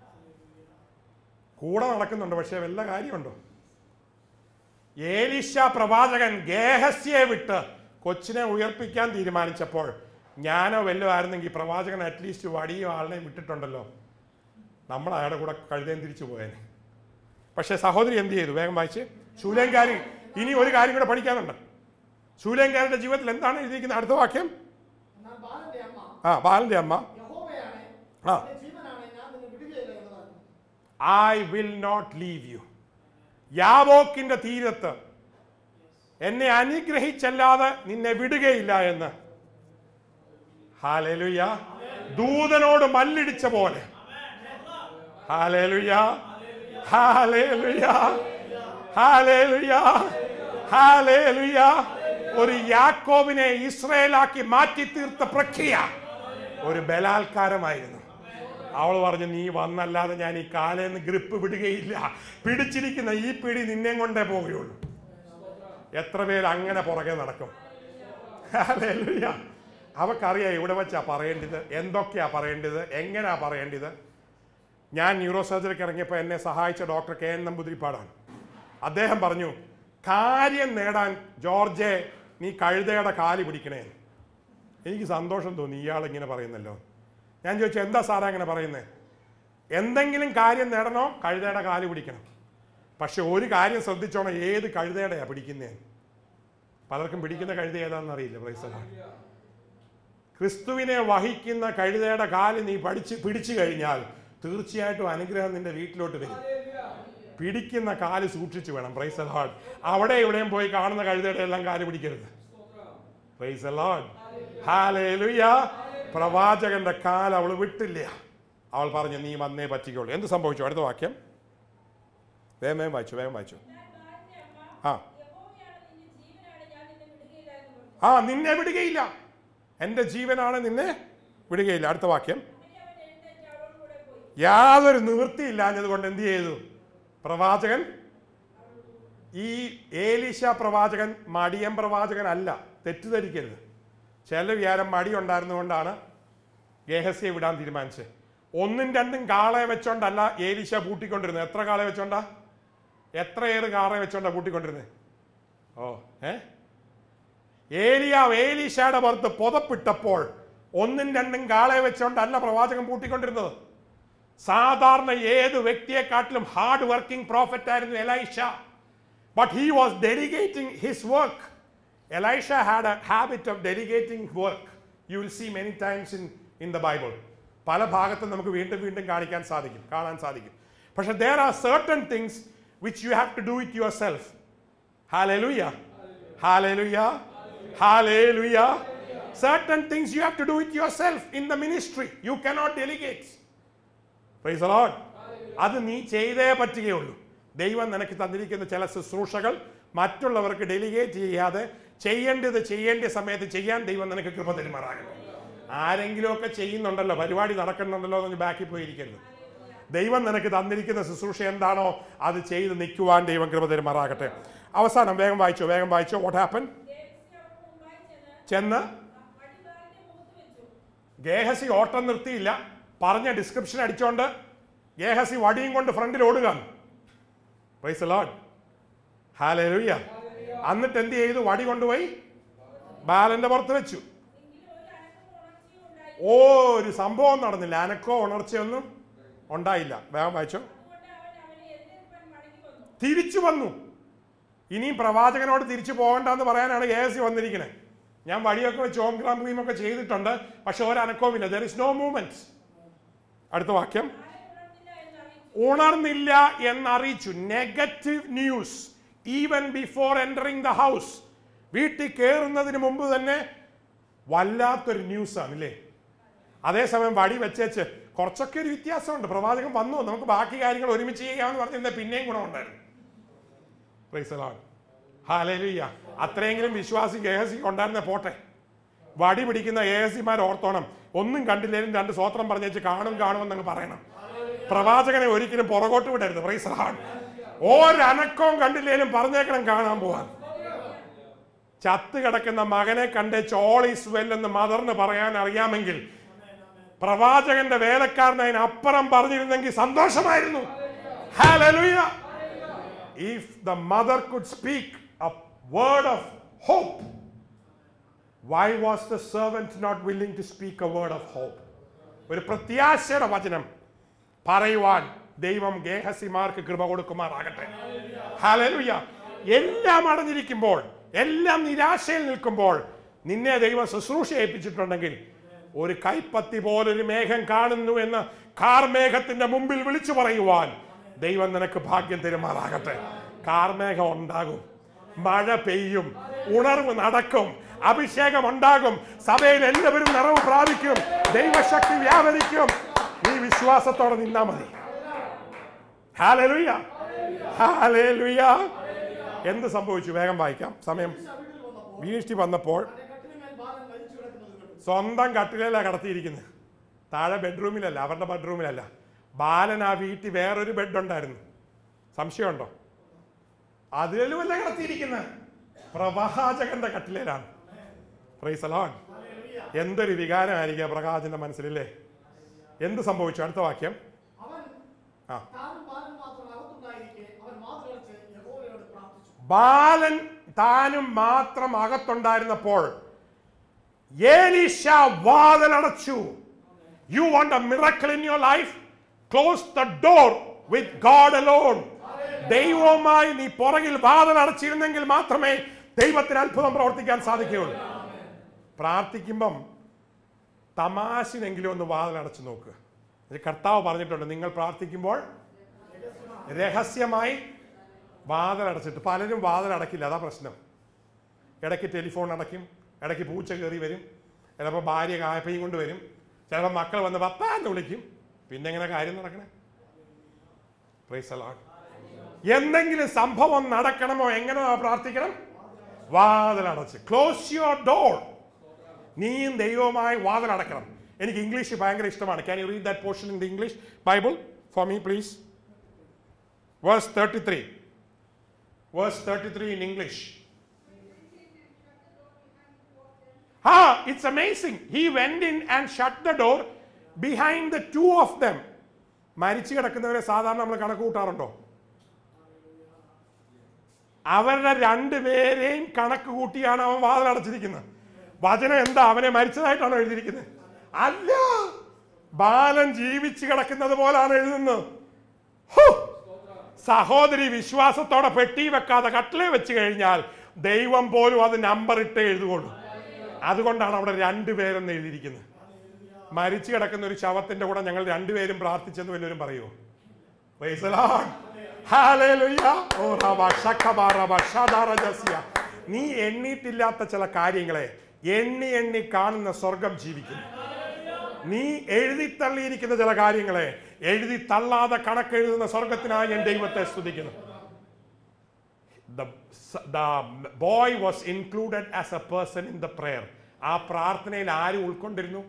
കൂടെ നടക്കുന്നുണ്ട് പക്ഷെ വല്ല കാര്യമുണ്ടോ ഏലിശ പ്രവാചകൻ ഗേഹസ്യെ വിട്ട് കൊച്ചിനെ ഉയർപ്പിക്കാൻ തീരുമാനിച്ചപ്പോൾ ഞാനോ വല്ലതും ആയിരുന്നെങ്കിൽ പ്രവാചകൻ അറ്റ്ലീസ്റ്റ് വടിയും ആളിനെയും വിട്ടിട്ടുണ്ടല്ലോ നമ്മൾ അയാളുടെ കൂടെ കഴുതയും തിരിച്ചു പോയേനെ പക്ഷെ സഹോദരി എന്ത് ചെയ്തു വേഗം വായിച്ച് ശൂലേങ്കാരി ഇനി ഒരു കാര്യം കൂടെ പഠിക്കാനുണ്ട് ശൂലേങ്കാരുടെ ജീവിതത്തിൽ എന്താണ് എഴുതിയിരിക്കുന്നത് അടുത്ത വാക്യം എന്നാൽ ബാലന്റെ അമ്മ ആ ബാലന്റെ അമ്മ യഹോവയാണ് ആ. എന്റെ ജീവനാണ് ഞാൻ നിന്നെ വിടുകയില്ല എന്നതാണ് I will not leave you യാവോക്കിന്റെ തീരത്ത് എന്നെ അനുഗ്രഹിച്ചല്ലാതെ നിന്നെ വിടുകയില്ല എന്ന് ഹാലേലുയ ദൂതനോട് മല്ലിടിച്ച പോലെ ഹാലേലുയ ഹാലേലുയ ഹാലേലുയ ഹാലേലുയ ഒരു യാക്കോബിനെ ഇസ്രയേലാക്കി മാറ്റി തീർത്ത പ്രക്രിയ ഒരു ബലാത്കാരമായിരുന്നു അവൾ പറഞ്ഞു നീ വന്നല്ലാതെ ഞാൻ ഈ കാലേന്ന് ഗ്രിപ്പ് വിടുകയില്ല പിടിച്ചിരിക്കുന്ന ഈ പിടി നിന്നെ കൊണ്ടേ പോവുകയുള്ളൂ എത്ര പേര് അങ്ങനെ പുറകെ നടക്കും ഹല്ലേലൂയ. അവക്കറിയാം ഇവിടെ വെച്ചാ പറയേണ്ടത് എന്തൊക്കെയാ പറയേണ്ടത് എങ്ങനെയാ പറയേണ്ടത് ഞാൻ ന്യൂറോ സർജറിക്ക് ഇറങ്ങിയപ്പോൾ എന്നെ സഹായിച്ച ഡോക്ടർ കെ എൻ നമ്പൂതിരിപ്പാടാണ് അദ്ദേഹം പറഞ്ഞു കാര്യം നേടാൻ ജോർജെ നീ കഴുതയുടെ കാല് പിടിക്കണേ എനിക്ക് സന്തോഷം തോന്നി ഇയാൾ ഇങ്ങനെ പറയുന്നല്ലോ ഞാൻ ചോദിച്ചു എന്താ സാറേ അങ്ങനെ പറയുന്നത് എന്തെങ്കിലും കാര്യം നേടണോ കഴുതയുടെ കാല് പിടിക്കണം പക്ഷെ ഒരു കാര്യം ശ്രദ്ധിച്ചോണം ഏത് കഴുതയുടെയാ പിടിക്കുന്നേ പലർക്കും പിടിക്കുന്ന കഴുത ഏതാണെന്ന് അറിയില്ല പ്രൈസല ക്രിസ്തുവിനെ വഹിക്കുന്ന കഴുതയുടെ കാല് നീ പഠിച്ച് പിടിച്ചു കഴിഞ്ഞാൽ തീർച്ചയായിട്ടും അനുഗ്രഹം നിന്റെ വീട്ടിലോട്ട് വരും പിടിക്കുന്ന കാല് സൂക്ഷിച്ചു വേണം പ്രൈസ് അലോഡ് അവിടെ ഇവിടെയും പോയി കാണുന്ന കഴുതയുടെ എല്ലാം കാല് പിടിക്കരുത് പ്രൈസ് അലോഡ് ഹാലേലുയ പ്രവാചകന്റെ കാൽ അവൾ വിട്ടില്ല അവൾ പറഞ്ഞു നീ വന്നേ പറ്റിക്കുള്ളൂ എന്ത് സംഭവിച്ചു അടുത്ത വാക്യം വേഗം വേഗം വായിച്ചു വേഗം വായിച്ചു ആ ആ നിന്നെ വിടുകയില്ല എൻ്റെ ജീവനാണ് നിന്നെ വിടുകയില്ല അടുത്ത വാക്യം യാതൊരു നിവൃത്തിയില്ലാഞ്ഞത് കൊണ്ട് എന്ത് ചെയ്തു പ്രവാചകൻ ഈ ഏലീശ പ്രവാചകൻ മടിയൻ പ്രവാചകൻ അല്ല തെറ്റിദ്ധരിക്കരുത് ചില വിചാരം മടി ഉണ്ടായിരുന്നുകൊണ്ടാണ് ഗേഹസ്യെ വിടാൻ തീരുമാനിച്ചത് ഒന്നും രണ്ടും കാളയെ വെച്ചോണ്ടല്ല ഏലീശ പൂട്ടിക്കൊണ്ടിരുന്നത് എത്ര കാളയെ വെച്ചോണ്ടാ എത്രയേറെ കാളയെ വെച്ചോണ്ടാ പൂട്ടിക്കൊണ്ടിരുന്നത് ഓ ഏ ഏലിയാവ് ഏലീശയുടെ പുറത്ത് പുതപ്പിട്ടപ്പോൾ ഒന്നും രണ്ടും കാളയെ വെച്ചോണ്ടല്ല പ്രവാചകൻ പൂട്ടിക്കൊണ്ടിരുന്നത് സാധാരണ ഏത് വ്യക്തിയെക്കാട്ടിലും ഹാർഡ് വർക്കിംഗ് പ്രോഫറ്റ് ആയിരുന്നു Elisha but he was delegating his work Elisha had a habit of delegating work you will see many times in in the Bible പല ഭാഗത്തും നമുക്ക് വീണ്ടും വീണ്ടും കാണിക്കാൻ സാധിക്കും കാണാൻ സാധിക്കും പക്ഷെ there are certain things which you have to do it yourself Hallelujah. Hallelujah. Hallelujah. Certain things you have to do it yourself in the ministry. You cannot delegate. Praise the Lord. അത് നീ ചെയ്തേ പറ്റുകയുള്ളൂ ദൈവം നിനക്ക് തന്നിരിക്കുന്ന ചില ശുശ്രൂഷകൾ മറ്റുള്ളവർക്ക് ഡെലിഗേറ്റ് ചെയ്യാതെ ചെയ്യേണ്ടത് ചെയ്യേണ്ട സമയത്ത് ചെയ്യാൻ ദൈവം നിനക്ക് കൃപ തരുമാറാകട്ടെ ആരെങ്കിലുമൊക്കെ ചെയ്യുന്നുണ്ടല്ലോ പരിപാടി നടക്കുന്നുണ്ടല്ലോ എന്ന് ബാക്കിൽ പോയിരിക്കരുത് ദൈവം നിനക്ക് തന്നിരിക്കുന്ന ശുശ്രൂഷ എന്താണോ അത് ചെയ്ത് നിൽക്കുവാൻ ദൈവം കൃപ തരുമാറാകട്ടെ അവസാനം വേഗം വായിച്ചോ വേഗം വായിച്ചോ വാട്ട് ഹാപ്പൻ ചെന്ന് ഗേഹസി ഓട്ടം നിർത്തിയില്ല പറഞ്ഞ ഡിസ്ക്രിപ്ഷൻ അടിച്ചോണ്ട് ഗേഹസി വടിയും കൊണ്ട് ഫ്രണ്ടിൽ ഓടുകയാണ് പ്രൈസ് ലോഡ് ഹാലൂയ്യ എന്നിട്ട് എന്ത് ചെയ്തു വടി കൊണ്ടുപോയി ബാലന്റെ പുറത്ത് വെച്ചു ഓ ഒരു സംഭവം നടന്നില്ല അനക്കോ ഉണർച്ചയൊന്നും ഉണ്ടായില്ല വേഗം വായിച്ചോ തിരിച്ചു വന്നു ഇനിയും പ്രവാചകനോട് തിരിച്ചു പോകണ്ടെന്ന് പറയാനാണ് എ എസ് സി വന്നിരിക്കുന്നത് ഞാൻ വഴിയൊക്കെ വെച്ച് ഓം ഗ്രാം ക്രീം ഒക്കെ ചെയ്തിട്ടുണ്ട് പക്ഷെ ഒരനക്കവുമില്ല ദർ ഇസ് നോ മൂവ്മെന്റ് അടുത്ത വാക്യം ഉണർന്നില്ല എന്നറിയിച്ചു negative news even before entering the house വീട്ടിൽ കയറുന്നതിന് മുമ്പ് തന്നെ വല്ലാത്തൊരു ന്യൂസാണ് അല്ലേ അതേസമയം വടി വെച്ചേച്ച് കുറച്ചൊക്കെ ഒരു വ്യത്യാസമുണ്ട് പ്രവാചകൻ വന്നു നമുക്ക് ബാക്കി കാര്യങ്ങൾ ഒരുമിച്ച് ചെയ്യാമെന്ന് പറഞ്ഞിരുന്ന പിന്നെയും ഗുണമുണ്ടായിരുന്നു പ്രൈസ് ലോഡ് ഹാലലുയ്യ അത്രയെങ്കിലും വിശ്വാസി ഗേഹസി ഉണ്ടായിരുന്ന പോട്ടെ വടി പിടിക്കുന്ന ഏഹസിമാർ ഓർത്തോണം ഒന്നും കണ്ടില്ലേലും രണ്ട് സ്വോത്രം പറഞ്ഞേച്ച് കാണും കാണുമെന്നങ്ങ് പറയണം പ്രവാചകനെ ഒരിക്കലും പുറകോട്ട് വിടരുത് പ്രൈസ് ഹാർഡ് ഒരനക്കവും കണ്ടില്ലേലും പറഞ്ഞേക്കണം കാണാൻ പോവാൻ ചത്ത് കിടക്കുന്ന മകനെ കണ്ട് ചോൾ ഈസ് വെൽ എന്ന് മദറിന് പറയാൻ അറിയാമെങ്കിൽ പ്രവാചകന്റെ വേലക്കാരൻ അതിനപ്പുറം പറഞ്ഞിരുന്നെങ്കിൽ സന്തോഷമായിരുന്നു Hallelujah. If the mother could speak a word of hope, why was the servant not willing to speak a word of hope? ഒരു പ്രത്യാശയുടെ വചനം പറയുവാൻ ദൈവം ഗേഹസിമാർക്ക് കൃപ കൊടുക്കുമാറാകട്ടെ ഹലലുയ എല്ലാം അടഞ്ഞിരിക്കുമ്പോൾ എല്ലാം നിരാശയിൽ നിൽക്കുമ്പോൾ നിന്നെ ദൈവം ശുശ്രൂഷ ഏൽപ്പിച്ചിട്ടുണ്ടെങ്കിൽ ഒരു കൈപ്പത്തി പോലൊരു മേഘം കാണുന്നു എന്ന് കാർമേഘത്തിന്റെ മുമ്പിൽ വിളിച്ചു പറയുവാൻ ദൈവം നിനക്ക് ഭാഗ്യം തരുമാറാകട്ടെ കാർമേഘം ഉണ്ടാകും മഴ പെയ്യും ഉണർവ് നടക്കും അഭിഷേകം ഉണ്ടാകും സഭയിൽ എല്ലാവരും നിറവ് പ്രാപിക്കും ദൈവശക്തി വ്യാപരിക്കും നീ വിശ്വാസത്തോടെ നിന്നാ മതി ഹാലലുയ ഹാലലുയ എന്ത് സംഭവിച്ചു വേഗം വായിക്കാം സമയം വീഴ്ച വന്നപ്പോൾ തന്റെ കട്ടിലിന്മേൽ ബാലൻ മരിച്ചു കിടക്കുന്നത് കണ്ടു സ്വന്തം കട്ടിലല്ല കടത്തിയിരിക്കുന്നത് താഴെ ബെഡ്റൂമിലല്ല അവരുടെ ബെഡ്റൂമിലല്ല ബാലൻ ആ വീട്ടിൽ വേറൊരു ബെഡ് ഉണ്ടായിരുന്നു സംശയമുണ്ടോ അതിലുമല്ല കടത്തിയിരിക്കുന്നത് പ്രവാചകന്റെ കട്ടിലേലാണ് പ്രൈസ് അലോൺ എന്തൊരു വികാരമായിരിക്കും പ്രകാശന്റെ മനസ്സിലല്ലേ എന്ത് സംഭവിച്ചു അടുത്ത വാക്യം അവൻ ആ താനും ബാലൻ മാത്രം അകത്തുണ്ടായിരിക്കെ അവൻ വാതിലടച്ച് യഹോവയോട് പ്രാർത്ഥിച്ചു ബാലൻ താനും മാത്രം അകത്തുണ്ടായിരുന്നപ്പോൾ ഏലീശ വാതിലടച്ചു you want a miracle in your life close the door with God alone ദൈവവുമായി നീ പുറകിൽ വാതിലടച്ചിരുന്നെങ്കിൽ മാത്രമേ ദൈവത്തിന് അത്ഭുതം പ്രവർത്തിക്കാൻ സാധിക്കുകയുള്ളൂ പ്രാർത്ഥിക്കുമ്പം തമാശിനെങ്കിലും ഒന്ന് വാതിലടച്ചു നോക്കുക ഇത് കർത്താവ് പറഞ്ഞിട്ടുണ്ട് നിങ്ങൾ പ്രാർത്ഥിക്കുമ്പോൾ രഹസ്യമായി വാതിലടച്ചിട്ട് പലരും വാതിലടക്കില്ല അതാ പ്രശ്നം ഇടയ്ക്ക് ടെലിഫോൺ അടയ്ക്കും ഇടയ്ക്ക് പൂച്ച കയറി വരും ചിലപ്പോൾ ഭാര്യ കായപ്പയും കൊണ്ട് വരും ചിലപ്പോൾ മക്കൾ വന്ന് പപ്പ എന്ന് വിളിക്കും പിന്നെ എങ്ങനെ കാര്യം നടക്കണേ Praise the Lord. എന്തെങ്കിലും സംഭവം നടക്കണമോ എങ്ങനെ പ്രാർത്ഥിക്കണം വാതിലടച്ച് ക്ലോസ് യുവർ ഡോർ നീയും ദൈവവുമായി വാതിലടക്കണം എനിക്ക് ഇംഗ്ലീഷ് ഭയങ്കര ഇഷ്ടമാണ് can you read that portion in the English Bible for me please verse thirty three verse thirty three in English Ah, it's amazing. He went in and shut the door behind the two of them. മരിച്ചു കിടക്കുന്നവരെ സാധാരണ നമ്മൾ കണക്ക് കൂട്ടാറുണ്ടോ അവരുടെ രണ്ടുപേരെയും കണക്ക് കൂട്ടിയാണ് അവൻ വാതിലടച്ചിരിക്കുന്നത് വചനം എന്താ അവനെ മരിച്ചതായിട്ടാണോ എഴുതിയിരിക്കുന്നത് അല്ല ബാലൻ ജീവിച്ചു കിടക്കുന്നത് പോലാണ് എഴുതുന്നത് ഹോ! സഹോദരി വിശ്വാസത്തോടെ പെട്ടി വെക്കാതെ കട്ടിലെ വെച്ച് കഴിഞ്ഞാൽ ദൈവം പോലും അത് നമ്പർ ഇട്ട് എഴുതുകൊള്ളൂ അതുകൊണ്ടാണ് അവിടെ രണ്ടുപേരെന്ന് എഴുതിയിരിക്കുന്നത് മരിച്ചു കിടക്കുന്ന ഒരു ശവത്തിന്റെ കൂടെ ഞങ്ങൾ രണ്ടുപേരും പ്രാർത്ഥിച്ചെന്ന് വല്ലവരും പറയുമോ Praise the Lord. Hallelujah. ഓ റബ ശഖബ റബ ഷദാറ ജസിയ. നീ എണ്ണിയിട്ടില്ലാത്ത ചില കാര്യങ്ങളെ എണ്ണി എണ്ണി കാണുന്ന സ്വർഗം ജീവിക്കുന്നു നീ എഴുതി തള്ളിയിരിക്കുന്ന ചില കാര്യങ്ങളെ എഴുതി തള്ളാതെ കണക്കെഴുതുന്ന സ്വർഗത്തിനായി ഞാൻ ദൈവത്തെ സ്തുതിക്കുന്നു the, the boy was included as a person in the prayer ആ പ്രാർത്ഥനയിൽ ആര് ഉൾക്കൊണ്ടിരുന്നു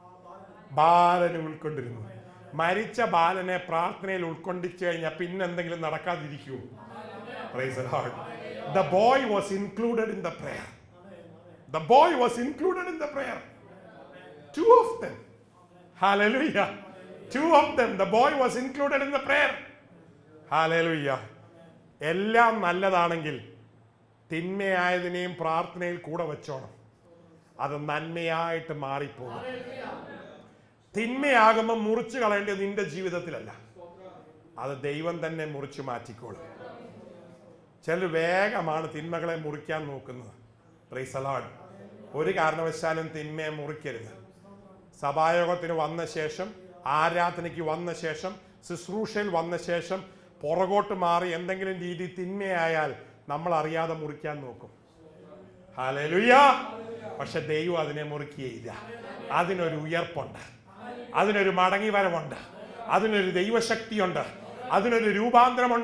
ബാലന് ഉൾക്കൊണ്ടിരുന്നു മരിച്ച ബാലനെ പ്രാർത്ഥനയിൽ ഉൾക്കൊണ്ടിച്ചു കഴിഞ്ഞാൽ പിന്നെ എന്തെങ്കിലും നടക്കാതിരിക്കുമോ Praise the Lord. The boy was included in the prayer. The boy was included in the prayer. Two of them. Hallelujah. Two of them. The boy was included in the prayer. Hallelujah. എല്ലാം നല്ലതാണെങ്കിൽ തിന്മയായതിനെയും പ്രാർത്ഥനയിൽ കൂടെ വെച്ചോണം അത് നന്മയായിട്ട് മാറിപ്പോകും തിന്മയാകുമ്പോൾ മുറിച്ചു കളയേണ്ടത് നിന്റെ ജീവിതത്തിലല്ല അത് ദൈവം തന്നെ മുറിച്ചു മാറ്റിക്കോളും ചിലർ വേഗമാണ് തിന്മകളെ മുറിക്കാൻ നോക്കുന്നത് പ്രീസലാഡ് ഒരു കാരണവശാലും തിന്മയെ മുറിക്കരുത് സഭായോഗത്തിന് വന്ന ശേഷം ആരാധനയ്ക്ക് വന്ന ശേഷം ശുശ്രൂഷയിൽ വന്ന ശേഷം പുറകോട്ട് മാറി എന്തെങ്കിലും രീതി തിന്മയായാൽ നമ്മൾ അറിയാതെ മുറിക്കാൻ നോക്കും ഹല്ലേലൂയ പക്ഷെ ദൈവം അതിനെ മുറിക്കുകയില്ല അതിനൊരു ഉയർപ്പുണ്ട് അതിനൊരു മടങ്ങി വരവുണ്ട് അതിനൊരു ദൈവശക്തിയുണ്ട് അതിനൊരു രൂപാന്തരമുണ്ട്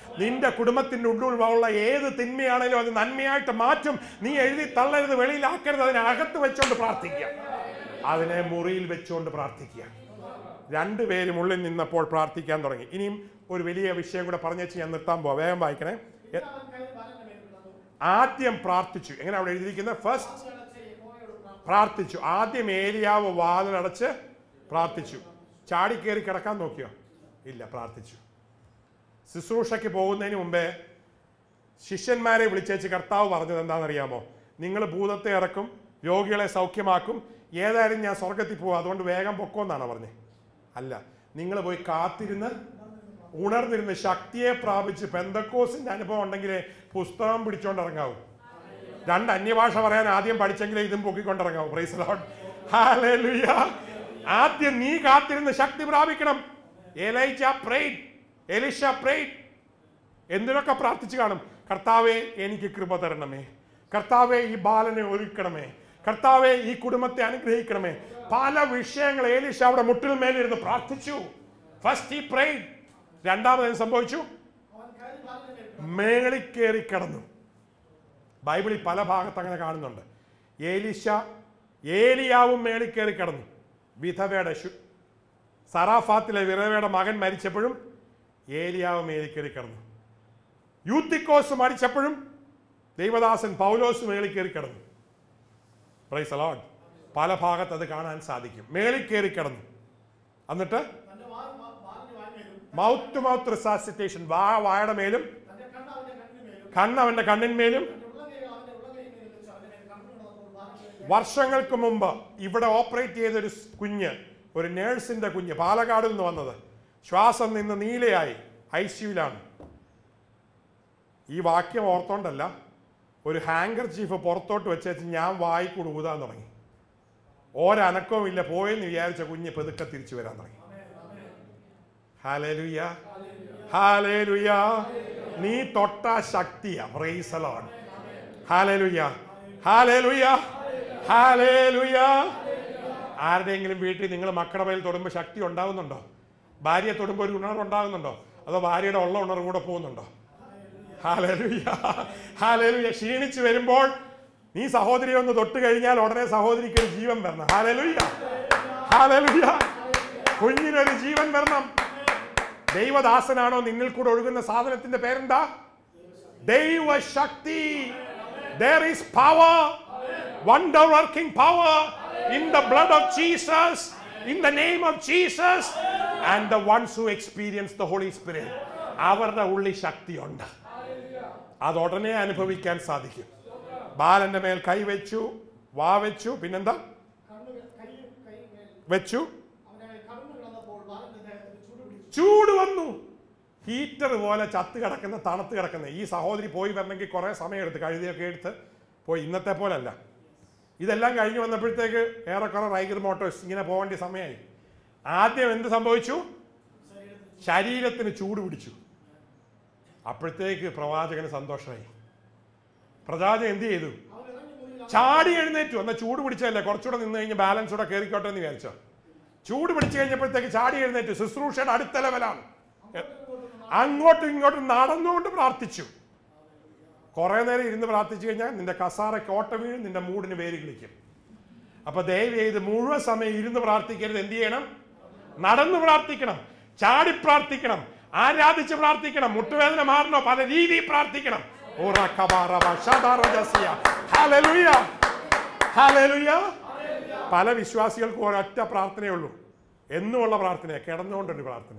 നിന്റെ കുടുംബത്തിന്റെ ഉള്ളിലുള്ള ഏത് തിന്മയാണേലും അത് നന്മയായിട്ട് മാറ്റും നീ എഴുതി തള്ളരുത് വെളിയിലാക്കരുത് അതിനെ അകത്ത് വെച്ചുകൊണ്ട് പ്രാർത്ഥിക്കുക അതിനെ മുറിയിൽ വെച്ചുകൊണ്ട് പ്രാർത്ഥിക്കുക രണ്ടുപേരും ഉള്ളിൽ നിന്നപ്പോൾ പ്രാർത്ഥിക്കാൻ തുടങ്ങി ഇനിയും ഒരു വലിയ വിഷയം കൂടെ പറഞ്ഞേച്ച് ഞാൻ നിർത്താൻ പോവാം വേഗം വായിക്കണേ എ- അവൻ കൈ ബാലന്റെ മേൽ കിടന്നു ആദ്യം പ്രാർത്ഥിച്ചു എങ്ങനെ അവിടെ എഴുതിയിരിക്കുന്നത് ഫസ്റ്റ് അടച്ച യഹോവയോട് പ്രാർത്ഥിച്ചു. പ്രാർത്ഥിച്ചു ആദ്യം ഏലിയാവ് വാതിലടച്ച് പ്രാർത്ഥിച്ചു ചാടിക്കേറി കിടക്കാൻ നോക്കിയോ ഇല്ല പ്രാർത്ഥിച്ചു ശുശ്രൂഷയ്ക്ക് പോകുന്നതിന് മുമ്പേ ശിഷ്യന്മാരെ വിളിച്ചേച്ച് കർത്താവ് പറഞ്ഞത് എന്താണെന്നറിയാമോ നിങ്ങൾ ഭൂതത്തെ ഇറക്കും രോഗികളെ സൗഖ്യമാക്കും ഏതായാലും ഞാൻ സ്വർഗത്തിൽ പോകും അതുകൊണ്ട് വേഗം പൊക്കോന്നാണ് പറഞ്ഞത് അല്ല നിങ്ങൾ പോയി കാത്തിരുന്ന് ഉണർന്നിരുന്ന് ശക്തിയെ പ്രാപിച്ച് പെന്തക്കോസിന്റെ അനുഭവം ഉണ്ടെങ്കിലേ പുസ്തകം പിടിച്ചോണ്ട് ഇറങ്ങാവൂ രണ്ട് അന്യഭാഷ പറയാൻ ആദ്യം പഠിച്ചെങ്കിലേ ഇതും പൊക്കിക്കൊണ്ടിറങ്ങാവൂ പ്രൈസ് ലോർഡ് ഹല്ലേലൂയ ആദ്യം നീ കാത്തിരുന്ന് ശക്തി പ്രാപിക്കണം എലൈജ പ്രൈഡ് എലിഷ പ്രൈഡ് എന്തിനൊക്കെ പ്രാർത്ഥിച്ചു കാണും കർത്താവെ എനിക്ക് കൃപ തരണമേ കർത്താവെ ഈ ബാലനെ ഒരുക്കണമേ കർത്താവെ ഈ കുടുംബത്തെ അനുഗ്രഹിക്കണമേ പല വിഷയങ്ങൾ ഏലിഷ അവിടെ മുട്ടിൽ മേലിരുന്ന് പ്രാർത്ഥിച്ചു ഫസ്റ്റ് ഈ പ്രൈഡ് രണ്ടാമത് എന്ത് സംഭവിച്ചു അവൻ കൈ ബാലന്റെ മേൽ കിടന്നു. മേളിൽ കയറി കിടന്നു ബൈബിളിൽ പല ഭാഗത്ത് അങ്ങനെ കാണുന്നുണ്ട് ഏലിശ ഏലിയാവും മേളിൽ കയറി കിടന്നു വിധവയുടെ ശു സറാഫാത്തിലെ വിധവയുടെ മകൻ മരിച്ചപ്പോഴും ഏലിയാവ് മേളിൽ കയറി കിടന്നു യൂത്തിക്കോസ് മരിച്ചപ്പോഴും ദൈവദാസൻ പൗലോസ് മേളിൽ കയറി കിടന്നു പ്രൈസ് അലോഡ് പല ഭാഗത്ത് അത് കാണാൻ സാധിക്കും മേളിൽ കയറി കിടന്നു എന്നിട്ട് തന്റെ വായ് ബാ- ബാലന്റെ വായ്മേലും മൗത്ത് ടു മൗത്ത് റിസാസിറ്റേഷൻ വാ വായുടെ മേലും തന്റെ കണ്ണ് അവന്റെ കണ്ണിന്മേലും കണ്ണ് അവന്റെ കണ്ണിന്മേലും തന്റെ ഉള്ളകൈ അവന്റെ ഉള്ളകൈമേലും വെച്ച് അവന്റെ മേൽ കണ്ണു കിടന്നപ്പോൾ ബാലന്റെ മേൽ വർഷങ്ങൾക്ക് മുമ്പ് ഇവിടെ ഓപ്പറേറ്റ് ചെയ്തൊരു സ് കുഞ്ഞ് ഒരു നേഴ്സിന്റെ കുഞ്ഞ് പാലക്കാട് നിന്ന് വന്നത് ശ്വാസം നിന്ന് നീലയായി ഐ സിയുലാണ് ഈ വാക്യം ഓർത്തോണ്ടല്ല ഒരു ഹാങ്കർ ചീഫ് പുറത്തോട്ട് വെച്ചേച്ച് ഞാൻ വായിക്കൂടെ ഊതാൻ തുടങ്ങി ഒരനക്കവും ഇല്ല പോയെന്ന് വിചാരിച്ച കുഞ്ഞ് പെതുക്കെ തിരിച്ചു വരാൻ തുടങ്ങി ഹാലേലുയ ഹാലേലുയ നീ തൊട്ട ശക്തിയാ പ്രൈസലോൺ ഹാലേലുയ ഹാലേലുയ ഹാലേലുയ ആരുടെയെങ്കിലും വീട്ടിൽ നിങ്ങൾ മക്കളുടെ മേൽ തൊടുമ്പോൾ ശക്തി ഉണ്ടാവുന്നുണ്ടോ ഭാര്യയെ തൊടുമ്പോൾ ഒരു ഉണർവ് ഉണ്ടാകുന്നുണ്ടോ അതോ ഭാര്യയുടെ ഉള്ള ഉണർവ് കൂടെ പോകുന്നുണ്ടോ ഹാലേലുയ ഹാലേലുയ ക്ഷീണിച്ചു വരുമ്പോൾ നീ സഹോദരിയെ ഒന്ന് തൊട്ട് കഴിഞ്ഞാൽ ഉടനെ സഹോദരിക്ക് ഒരു ജീവൻ വരണം ഹാലേലുയ ഹാലേലുയ കുഞ്ഞിനൊരു ജീവൻ വരണം ദൈവദാസനാണോ നിന്നിൽ കൂടെ ഒഴുകുന്ന സാധനത്തിന്റെ പേരെന്താ ദൈവശക്തി there is power wonder working power in the blood of jesus in the name of jesus and the ones who experience the holy spirit അവരുടെ ഉള്ളിൽ ശക്തിയുണ്ട് അത് ഉടനെ അനുഭവിക്കാൻ സാധിക്കും ബാലന്റെ മേൽ കൈവച്ചു വാ വെച്ചു പിന്നെന്താ കണ്ണു കൈ കൈ മേൽ വെച്ചു അവന്റെ മേൽ കണ്ണു കിടന്നപ്പോൾ ബാലന്റെ ദേഹത്തിന് ചൂട് പിടിച്ചു ചൂട് വന്നു ഹീറ്റർ പോലെ ചത്ത് കിടക്കുന്ന തണുത്ത് കിടക്കുന്ന ഈ സഹോദരി പോയി വരണമെങ്കിൽ കുറേ സമയം എടുത്ത് കഴുതിയൊക്കെ എടുത്ത് പോയി ഇന്നത്തെ പോലല്ല ഇതെല്ലാം കഴിഞ്ഞ് വന്നപ്പോഴത്തേക്ക് ഏറെക്കുറെ റൈഗർ മോട്ടോഴ്സ് ഇങ്ങനെ പോകേണ്ട സമയമായി ആദ്യം എന്ത് സംഭവിച്ചു ശരീരത്തിന് ചൂട് പിടിച്ചു അപ്പോഴത്തേക്ക് പ്രവാചകന് സന്തോഷമായി പ്രവാചകൻ എന്ത് ചെയ്തു അവൻ ഇറങ്ങി മുറിയിൽ ചാടി എഴുന്നേറ്റു എന്നാൽ ചൂട് പിടിച്ചതല്ലേ കുറച്ചുകൂടെ നിന്ന് കഴിഞ്ഞ് ബാലൻസ് കൂടെ കയറിക്കോട്ടെ എന്ന് വിചാരിച്ചോ ചൂട് പിടിച്ചു കഴിഞ്ഞപ്പോഴത്തേക്ക് ചാടി എഴുന്നേറ്റു ശുശ്രൂഷയുടെ അടുത്ത ലെവലാണ് അങ്ങോട്ടും ഇങ്ങോട്ടും നടന്നുകൊണ്ട് പ്രാർത്ഥിച്ചു കുറെ നേരം ഇരുന്ന് പ്രാർത്ഥിച്ചു കഴിഞ്ഞാൽ നിന്റെ കസാറ കോട്ട വീഴും നിന്റെ മൂടിന് വേര് കിളിക്കും അപ്പൊ ദയവ് ചെയ്ത് മുഴുവൻ സമയം ഇരുന്ന് പ്രാർത്ഥിക്കരുത് എന്ത് ചെയ്യണം നടന്ന് പ്രാർത്ഥിക്കണം ചാടി പ്രാർത്ഥിക്കണം ആരാധിച്ച് പ്രാർത്ഥിക്കണം മുട്ടുവേദന മാറണോ പല രീതിയിൽ പ്രാർത്ഥിക്കണം ഓ റക്കബാ റബ ഷദാ റജസിയ. ഹല്ലേലൂയ. ഹല്ലേലൂയ. പല വിശ്വാസികൾക്കും ഒരൊറ്റ പ്രാർത്ഥനയേ ഉള്ളൂ എന്നുമുള്ള പ്രാർത്ഥന കിടന്നുകൊണ്ടൊരു പ്രാർത്ഥന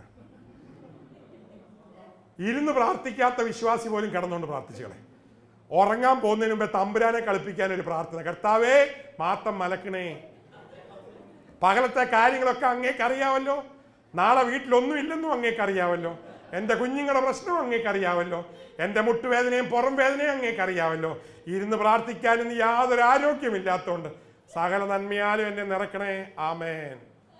ഇരുന്ന് പ്രാർത്ഥിക്കാത്ത വിശ്വാസി പോലും കിടന്നുകൊണ്ട് പ്രാർത്ഥിച്ചുകളെ ഉറങ്ങാൻ പോകുന്നതിന് മുമ്പേ തമ്പുരാനെ കളിപ്പിക്കാൻ ഒരു പ്രാർത്ഥന കർത്താവേ മാത്തം മലക്കണേ പകലത്തെ കാര്യങ്ങളൊക്കെ അങ്ങേക്ക് അറിയാമല്ലോ നാളെ വീട്ടിലൊന്നും ഇല്ലെന്നും അങ്ങേക്ക് അറിയാമല്ലോ എൻ്റെ കുഞ്ഞുങ്ങളുടെ പ്രശ്നവും അങ്ങേക്ക് അറിയാമല്ലോ എൻ്റെ മുട്ടുവേദനയും പുറം വേദനയും അങ്ങേക്ക് അറിയാമല്ലോ ഇരുന്ന് പ്രാർത്ഥിക്കാനൊന്നും യാതൊരു ആരോഗ്യമില്ലാത്തതുകൊണ്ട് സകല നന്മയാലും എന്നെ നിറക്കണേ ആമേൻ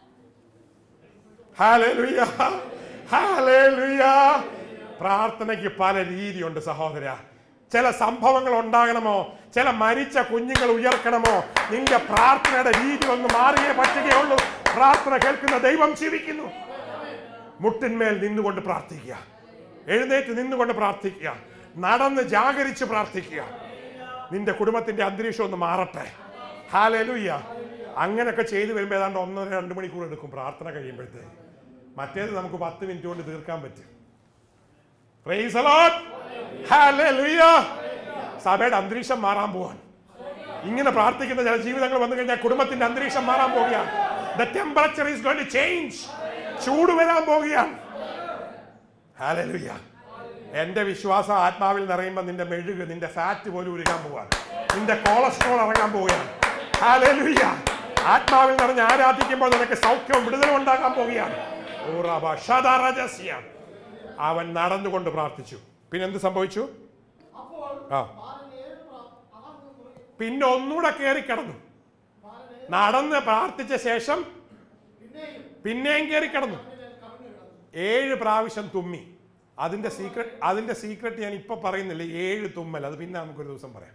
ഹാലേലുയ ഹാലേലുയ പ്രാർത്ഥനയ്ക്ക് പല രീതിയുണ്ട് സഹോദര ചില സംഭവങ്ങൾ ഉണ്ടാകണമോ ചില മരിച്ച കുഞ്ഞുങ്ങൾ ഉയർക്കണമോ നിന്റെ പ്രാർത്ഥനയുടെ രീതി ഒന്ന് മാറിയേ പറ്റുകയുള്ളൂ പ്രാർത്ഥന കേൾക്കുന്ന ദൈവം ജീവിക്കുന്നു മുട്ടിന്മേൽ നിന്നുകൊണ്ട് പ്രാർത്ഥിക്കുക എഴുന്നേറ്റ് നിന്നുകൊണ്ട് പ്രാർത്ഥിക്കുക നടന്ന് ജാഗരിച്ച് പ്രാർത്ഥിക്കുക നിന്റെ കുടുംബത്തിന്റെ അന്തരീക്ഷം ഒന്ന് മാറട്ടെ ഹാലലുയ്യ അങ്ങനെയൊക്കെ ചെയ്തു വരുമ്പോൾ ഏതാണ്ട് ഒന്നര രണ്ട് മണിക്കൂർ എടുക്കും പ്രാർത്ഥന കഴിയുമ്പോഴത്തേക്ക് മറ്റേത് നമുക്ക് പത്ത് മിനിറ്റ് കൊണ്ട് തീർക്കാൻ പറ്റും Praise the Lord. Hallelujah. സഭയുടെ അന്തരീക്ഷം മാറാൻ പോവാൻ ഇങ്ങനെ പ്രാർത്ഥിക്കുന്ന ചില ജീവിതങ്ങൾ വന്നു കഴിഞ്ഞാൽ കുടുംബത്തിന്റെ അന്തരീക്ഷം മാറാൻ പോവുകയാണ് the temperature is going to change ചൂട് വരാൻ പോവുകയാണ് ഹാലലുയ്യ എന്റെ വിശ്വാസം ആത്മാവിൽ നിറയുമ്പോൾ നിന്റെ മെഴുക് നിന്റെ ഫാറ്റ് പോലും ഉരുകാൻ പോവാണ് നിന്റെ കൊളസ്ട്രോൾ ഇറങ്ങാൻ പോവുകയാണ് ഹാലലുയ്യ ആത്മാവിൽ നിറഞ്ഞ് ആരാധിക്കുമ്പോൾ നിനക്ക് സൗഖ്യവും വിടുതലും ഉണ്ടാക്കാൻ പോവുകയാണ് ഊറാബ ഷദറജസ്യ. അവൻ നടന്നുകൊണ്ട് പ്രാർത്ഥിച്ചു പിന്നെ എന്ത് സംഭവിച്ചു അപ്പോൾ ആ ബാലൻ ഏഴ് പ്രാ- അവൻ മുറി- പിന്നെ ഒന്നുകൂടെ കയറി കിടന്നു ബാലൻ നടന്ന് പ്രാർത്ഥിച്ച ശേഷം പിന്നെയും പിന്നെയും കയറി കിടന്നു ഇങ്ങനെ കവിഞ്ഞു കിടന്നു ഏഴ് പ്രാവശ്യം തുമ്മി അതിന്റെ സീക്രട്ട് അതിന്റെ സീക്രട്ട് ഞാൻ ഇപ്പൊ പറയുന്നില്ല ഏഴ് തുമ്മൽ അത് പിന്നെ നമുക്കൊരു ദിവസം പറയാം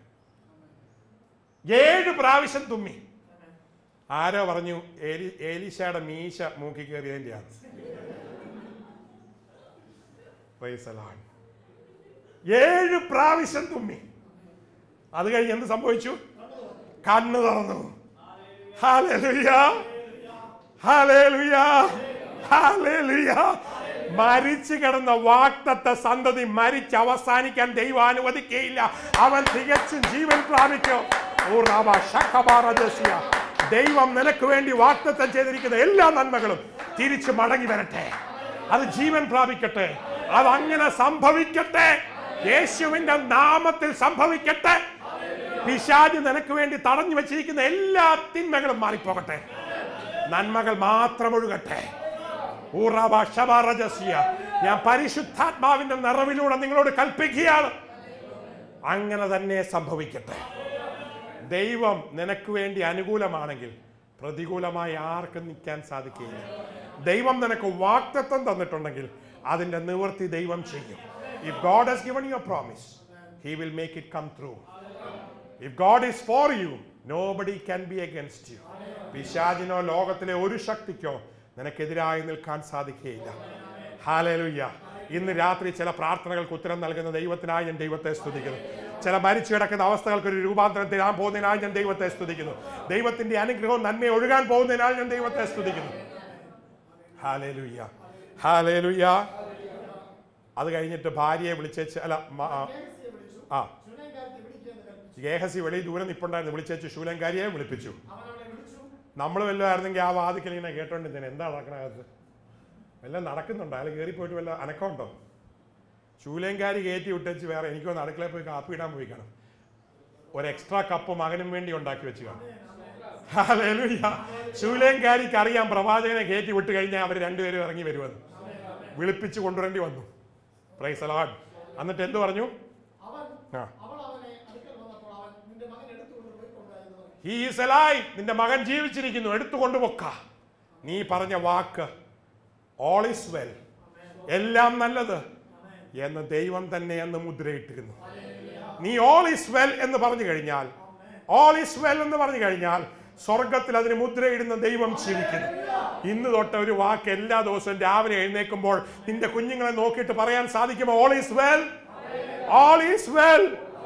ഏഴ് പ്രാവശ്യം തുമ്മി ആരോ പറഞ്ഞു ഏലി ഏലീശയുടെ മീശ മൂക്കി കയറിയതിൻ്റെയാണ് Praise the Lord. ഏഴ് പ്രാവശ്യം തുമ്മി അത് കഴിഞ്ഞ് എന്ത് സംഭവിച്ചു കണ്ണു തുറന്നു ഹാലലുയ ഹാലലുയ ഹാലലുയ മരിച്ചു കിടന്ന വാക്തത്വ സന്തതി മരിച്ച് അവസാനിക്കാൻ ദൈവം അനുവദിക്കുകയില്ല അവൻ തികച്ചും ജീവൻ പ്രാപിക്കും ഓ റാബ ശഖബാറജസ്യ. ദൈവം നിനക്ക് വേണ്ടി വാക്തത്വം ചെയ്തിരിക്കുന്ന എല്ലാ നന്മകളും തിരിച്ചു മടങ്ങി വരട്ടെ അത് ജീവൻ പ്രാപിക്കട്ടെ അത് അങ്ങനെ സംഭവിക്കട്ടെ യേശുവിന്റെ നാമത്തിൽ സംഭവിക്കട്ടെ പിശാജ് നിനക്ക് വേണ്ടി തടഞ്ഞു വെച്ചിരിക്കുന്ന എല്ലാ തിന്മകളും മാറിപ്പോകട്ടെ നന്മകൾ മാത്രം ഒഴുകട്ടെ ഊറാബ ശബാറജസ്യ. ഞാൻ പരിശുദ്ധാത്മാവിന്റെ നിറവിലൂടെ നിങ്ങളോട് കൽപ്പിക്കുകയാണ് അങ്ങനെ തന്നെ സംഭവിക്കട്ടെ ദൈവം നിനക്ക് വേണ്ടി അനുകൂലമാണെങ്കിൽ പ്രതികൂലമായി ആർക്കും നിൽക്കാൻ സാധിക്കില്ല ദൈവം നിനക്ക് വാക്തത്വം തന്നിട്ടുണ്ടെങ്കിൽ അതിന്റെ നിവൃത്തി ദൈവം ചെയ്യും if God has given your promise he will make it come through if God is for you nobody can be against you പിശാചിനോ ലോകത്തിലെ ഒരു ശക്തിക്കോ നിനക്കെതിരായി നിൽക്കാൻ സാധിക്കുകയില്ല ഹാലലുയ്യ ഇന്ന് രാത്രി ചില പ്രാർത്ഥനകൾക്ക് ഉത്തരം നൽകുന്ന ദൈവത്തിനായി ഞാൻ ദൈവത്തെ സ്തുതിക്കുന്നു ചില മരിച്ചു കിടക്കുന്ന അവസ്ഥകൾക്ക് ഒരു രൂപാന്തരം തരാൻ പോകുന്നതിനായി ഞാൻ ദൈവത്തെ സ്തുതിക്കുന്നു ദൈവത്തിന്റെ അനുഗ്രഹവും നന്മ ഒഴുകാൻ പോകുന്നതിനാൽ ഞാൻ ദൈവത്തെ സ്തുതിക്കുന്നു ഹാലേലുയ്യ ഹാലേലുയ്യ അത് കഴിഞ്ഞിട്ട് ഭാര്യയെ വിളിച്ചേച്ച് അല്ല മ- ആ, രഹസ്യം വിളിച്ചു ആ ചുനേങ്കാരത്തെ വിളിക്കുക എന്ന് കൽപ്പിച്ചു ഗേഹസി വെളി ദൂരെ നിപ്പുണ്ടായിരുന്നു വിളിച്ചേച്ച് ശൂലങ്കാരിയെ വിളിപ്പിച്ചു അവൻ അവളെ വിളിച്ചു നമ്മൾ വല്ലതായിരുന്നെങ്കിൽ ആ വാതിക്കൽ ഇങ്ങനെ കേട്ടോണ്ടിരുന്നേനെ എന്താ നടക്കണകത്ത് വല്ല നടക്കുന്നുണ്ടോ അയാൾ കയറി പോയിട്ട് വല്ല അനക്കമുണ്ടോ ശൂലങ്കാരി കയറ്റി വിട്ടേച്ച് വേറെ എനിക്കൊന്ന് അടുക്കളയിൽ പോയി കാപ്പി ഇടാൻ പോയി കാണും ഒരു എക്സ്ട്രാ കപ്പ് മകനും വേണ്ടി ഉണ്ടാക്കി വെച്ച് കാണും ഹല്ലേലൂയ. ശൂലേങ്കാരിക്ക് അറിയാം പ്രവാചകനെ കയറ്റി വിട്ട് കഴിഞ്ഞാൽ അവർ രണ്ടുപേരും ഇറങ്ങി വരുമെന്ന് വിളിപ്പിച്ച് കൊണ്ടുവരേണ്ടി വന്നു പ്രൈസ് അലാഡ് എന്നിട്ട് എന്ത് പറഞ്ഞു അവൻ ആ അവൾ അവനെ അടുക്കൽ വന്നപ്പോൾ അവൻ നിന്റെ മകൻ എടുത്തുകൊണ്ട് പോയിക്കൊണ്ട എന്ന് പറഞ്ഞു ഹീ ഈസ് alive നിന്റെ മകൻ ജീവിച്ചിരിക്കുന്നു എടുത്തുകൊണ്ട് പൊക്ക നീ പറഞ്ഞ വാക്ക് ഓൾ ഈസ് വെൽ എല്ലാം നല്ലത് എന്ന് ദൈവം തന്നെ എന്ന് മുദ്രയിട്ടിരുന്നു നീ ഓൾ ഈസ് വെൽ എന്ന് പറഞ്ഞു കഴിഞ്ഞാൽ ഓൾ ഈസ് വെൽ എന്ന് പറഞ്ഞു കഴിഞ്ഞാൽ സ്വർഗത്തിൽ അതിന് മുദ്രയിടുന്ന ദൈവം ജീവിക്കുന്നു ഇന്ന് തൊട്ട് ഒരു വാക്ക് എല്ലാ ദിവസവും രാവിലെ എഴുന്നേൽക്കുമ്പോൾ നിന്റെ കുഞ്ഞുങ്ങളെ നോക്കിയിട്ട് പറയാൻ സാധിക്കുമോ all is well all is well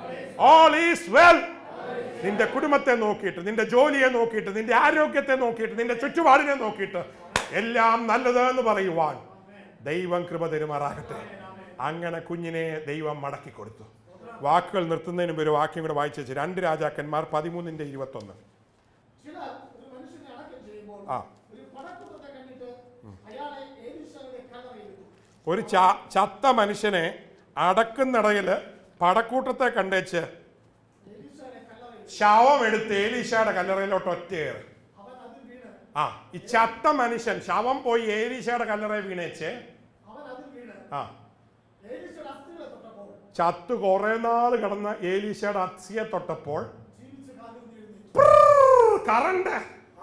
all is well നിന്റെ കുടുംബത്തെ നോക്കിയിട്ട് നിന്റെ ജോലിയെ നോക്കിയിട്ട് നിന്റെ ആരോഗ്യത്തെ നോക്കിയിട്ട് നിന്റെ ചുറ്റുപാടിനെ നോക്കിയിട്ട് എല്ലാം നല്ലത് എന്ന് പറയുവാൻ ദൈവം കൃപ തരുമാറാകട്ടെ അങ്ങനെ കുഞ്ഞിനെ ദൈവം മടക്കി കൊടുത്തു വാക്കുകൾ നിർത്തുന്നതിന് മുമ്പ് ഒരു വാക്യം കൂടെ വായിച്ചു വെച്ചു രണ്ട് രാജാക്കന്മാർ പതിമൂന്നിന്റെ ഇരുപത്തൊന്ന് ചിലർ ഒരു മനുഷ്യനെ അടക്കം ചെയ്യുമ്പോൾ ആ. ഒരു പടക്കൂട്ടത്തെ കണ്ടിട്ട് അയാളെ ഏലീശയുടെ കല്ലറയിട്ടു ഒരു ച- ചത്ത മനുഷ്യനെ അടക്കുന്നിടയിൽ പടക്കൂട്ടത്തെ കണ്ടേച്ച് ഏലീശയുടെ കല്ലറയിട്ടു ശവം എടുത്ത് ഏലീശയുടെ കല്ലറയിലോട്ട് ഒറ്റയേറി അവൻ അതിൽ വീണ് ആ ഈ ചത്ത മനുഷ്യൻ ശവം പോയി ഏലീശയുടെ കല്ലറയിൽ വീണേച്ച് അവൻ അതിൽ വീണ് ആ ഏലീശയുടെ അസ്ഥികളെ തൊട്ടപ്പോൾ ചത്തു കുറെ നാൾ കിടന്ന ഏലീശയുടെ അക്സിയെ തൊട്ടപ്പോൾ ജീവിച്ച് കാലിൽ എഴുന്നേറ്റു കറണ്ട്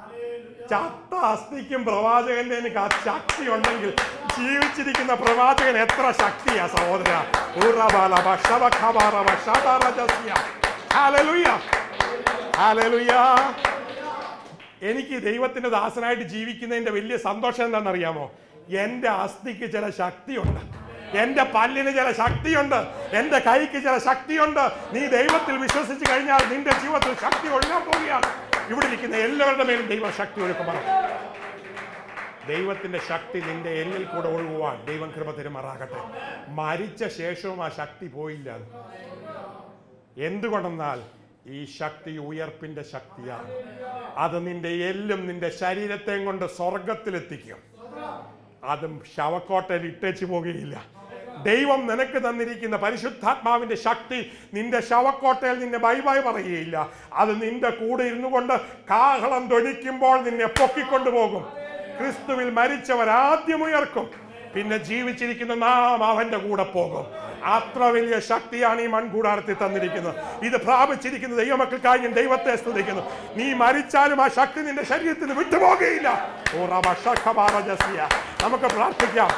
ചത്ത അസ്ഥിക്കും പ്രവാചകന്റെ എനിക്ക് ആ ശക്തി ഉണ്ടെങ്കിൽ ജീവിച്ചിരിക്കുന്ന പ്രവാചകൻ എത്ര ശക്തിയാ സഹോദര ഉറബാല ഭക്ഷവഖബാറ ഭക്ഷാതാരജസ്യ. ഹല്ലേലൂയ. ഹല്ലേലൂയ. എനിക്ക് ദൈവത്തിന്റെ ദാസനായിട്ട് ജീവിക്കുന്നതിന്റെ വലിയ സന്തോഷം എന്താണെന്നറിയാമോ എന്റെ അസ്ഥിക്ക് ചില ശക്തിയുണ്ട് എന്റെ പല്ലിന് ചില ശക്തിയുണ്ട് എന്റെ കൈക്ക് ചില ശക്തിയുണ്ട് നീ ദൈവത്തിൽ വിശ്വസിച്ച് കഴിഞ്ഞാൽ നിന്റെ ജീവിതത്തിൽ ശക്തി ഒഴുകാൻ പോവുകയാണ് ഇവിടെ ഇരിക്കുന്ന എല്ലാവരുടെ മേലും ദൈവം ശക്തി ഒഴുക്കുമാണ് ദൈവത്തിന്റെ ശക്തി നിന്റെ എല്ലിൽ കൂടെ ഒഴുകുവാൻ ദൈവം കൃപ തരുമാറാകട്ടെ മരിച്ച ശേഷവും ആ ശക്തി പോയില്ല എന്തുകൊണ്ടെന്നാൽ ഈ ശക്തി ഉയർപ്പിന്റെ ശക്തിയാണ് അത് നിന്റെ എല്ലും നിന്റെ ശരീരത്തെയും കൊണ്ട് സ്വർഗത്തിലെത്തിക്കും അതും ശവക്കോട്ടയിൽ ഇട്ടേച്ചു പോകുകയില്ല ദൈവം നിനക്ക് തന്നിരിക്കുന്ന പരിശുദ്ധാത്മാവിന്റെ ശക്തി നിന്റെ ശവക്കോട്ടയിൽ നിന്നെ ബൈ ബൈ പറയുകയില്ല അത് നിന്റെ കൂടെ ഇരുന്നു കൊണ്ട് കാഹളം തൊഴിക്കുമ്പോൾ നിന്നെ പൊക്കിക്കൊണ്ടുപോകും ക്രിസ്തുവിൽ മരിച്ചവർ ആദ്യം ഉയർക്കും പിന്നെ ജീവിച്ചിരിക്കുന്ന നാം അവന്റെ കൂടെ പോകും അത്ര വലിയ ശക്തിയാണ് ഈ മൺകൂടാരത്തിൽ തന്നിരിക്കുന്നത് ഇത് പ്രാപിച്ചിരിക്കുന്ന ദൈവമക്കൾക്കായി ഞാൻ ദൈവത്തെ സ്തുതിക്കുന്നു നീ മരിച്ചാലും ആ ശക്തി നിന്റെ ശരീരത്തിൽ നിന്ന് വിട്ടുപോകുകയില്ല ഓ റബ ഷഖബാറ ജസിയ. നമുക്ക് പ്രാർത്ഥിക്കാം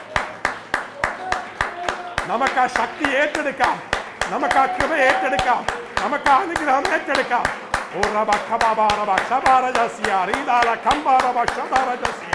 നമുക്ക് ആ ശക്തി ഏറ്റെടുക്കാം നമുക്ക് ആ കൃപ ഏറ്റെടുക്കാം നമുക്ക് ആ അനുഗ്രഹം ഏറ്റെടുക്കാം ഓ റബ ഖബാബ റബ ഷബാറ ജസിയ. റീദാല ഖംബ റബ ഷബാറ ജസിയ.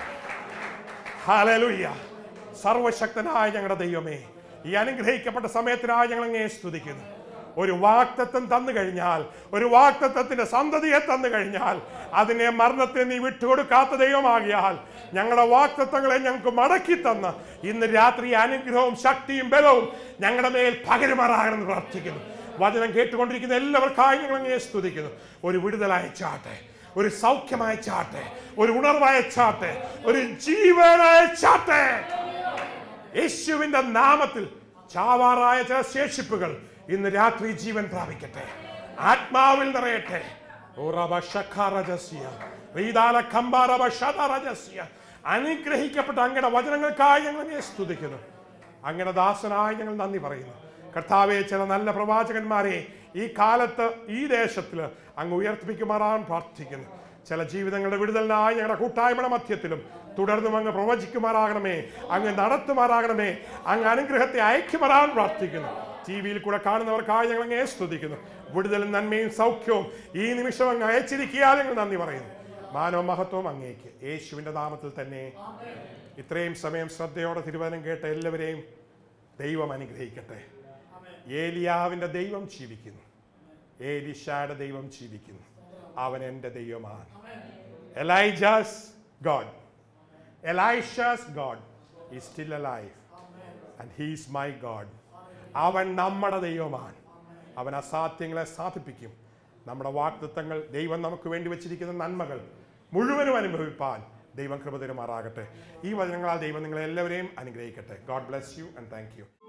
ഹല്ലേലൂയ സർവശക്തനായ ഞങ്ങളുടെ ദൈവമേ ഈ അനുഗ്രഹിക്കപ്പെട്ട സമയത്തിനായി ഞങ്ങൾ അങ്ങേ സ്തുതിക്കുന്നു ഒരു വാക്തത്വം തന്നു കഴിഞ്ഞാൽ ഒരു വാക്തത്വത്തിന്റെ സന്തതിയെ തന്നു കഴിഞ്ഞാൽ അതിനെ മരണത്തെ നീ വിട്ടുകൊടുക്കാത്ത ദൈവമാകിയാൽ ഞങ്ങളുടെ വാക്തത്വങ്ങളെ ഞങ്ങൾക്ക് മടക്കി തന്ന് ഇന്ന് രാത്രി അനുഗ്രഹവും ശക്തിയും ബലവും ഞങ്ങളുടെ മേൽ പകരുമാറാകണമെന്ന് പ്രാർത്ഥിക്കുന്നു വചനം കേട്ടുകൊണ്ടിരിക്കുന്ന എല്ലാവർക്കായി ഞങ്ങൾ അങ്ങേ സ്തുതിക്കുന്നു ഒരു വിടുതലായ ചാട്ടെ ഒരു സൗഖ്യമായ ചാട്ടെ ഒരു ഉണർവായ ചാട്ടെ ഒരു ജീവനായ ചാട്ടെ യേശുവിന്റെ നാമത്തിൽ ചാവാറായ ചില ശേഷിപ്പുകൾ ഇന്ന് രാത്രി ജീവൻ പ്രാപിക്കട്ടെ ആത്മാവിൽ നിറയട്ടെ ഓ റബ ശഖാറജസ്യ, റീദാല ഖംബാറബ ശതറജസ്യ. അനുഗ്രഹിക്കപ്പെട്ട അങ്ങയുടെ വചനങ്ങൾക്കായി ഞങ്ങൾ അങ്ങയെ സ്തുതിക്കുന്നു അങ്ങയുടെ ദാസനായി ഞങ്ങൾ നന്ദി പറയുന്നു കർത്താവെ ചില നല്ല പ്രവാചകന്മാരെ ഈ കാലത്ത് ഈ ദേശത്തിൽ അങ്ങ് ഉയർത്തിപ്പിക്കുമാറാൻ പ്രാർത്ഥിക്കുന്നു ചില ജീവിതങ്ങളുടെ വിടുതലിനായി ഞങ്ങളുടെ കൂട്ടായ്മയുടെ മധ്യത്തിലും തുടർന്നും അങ്ങ് പ്രവചിക്കുമാറാകണമേ അങ്ങ് നടത്തുമാറാകണമേ അങ്ങ് അനുഗ്രഹത്തെ അയക്കുമാറാൻ പ്രാർത്ഥിക്കുന്നു ടി വിയിൽ കൂടെ കാണുന്നവർക്കായി ഞങ്ങൾ അങ്ങേ സ്തുതിക്കുന്നു വിടുതലും നന്മയും സൗഖ്യവും ഈ നിമിഷം അങ്ങ് അയച്ചിരിക്കാൻ ഞങ്ങൾ നന്ദി പറയുന്നു മാനവ മഹത്വവും അങ്ങേക്ക് യേശുവിൻ്റെ നാമത്തിൽ തന്നെ ഇത്രയും സമയം ശ്രദ്ധയോടെ തിരുവചനം കേട്ട എല്ലാവരെയും ദൈവം അനുഗ്രഹിക്കട്ടെ ഏലിയാവിൻ്റെ ദൈവം ജീവിക്കുന്നു ഏലിഷായുടെ ദൈവം ജീവിക്കുന്നു അവൻ എൻ്റെ ദൈവമാണ് Elijah's God Elisha's God is still alive and he's my God അവൻ നമ്മുടെ ദൈവമാണ് അവൻ അസാധ്യങ്ങളെ സാധിപ്പിക്കും നമ്മുടെ വാഗ്ദത്തങ്ങൾ ദൈവം നമുക്ക് വേണ്ടി വെച്ചിരിക്കുന്ന നന്മകൾ മുഴുവനും അനുഭവിപ്പാൻ ദൈവം കൃപ തരുമാറാകട്ടെ ഈ വചനങ്ങളാൽ ദൈവം നിങ്ങളെ എല്ലാവരെയും അനുഗ്രഹിക്കട്ടെ God bless you and thank U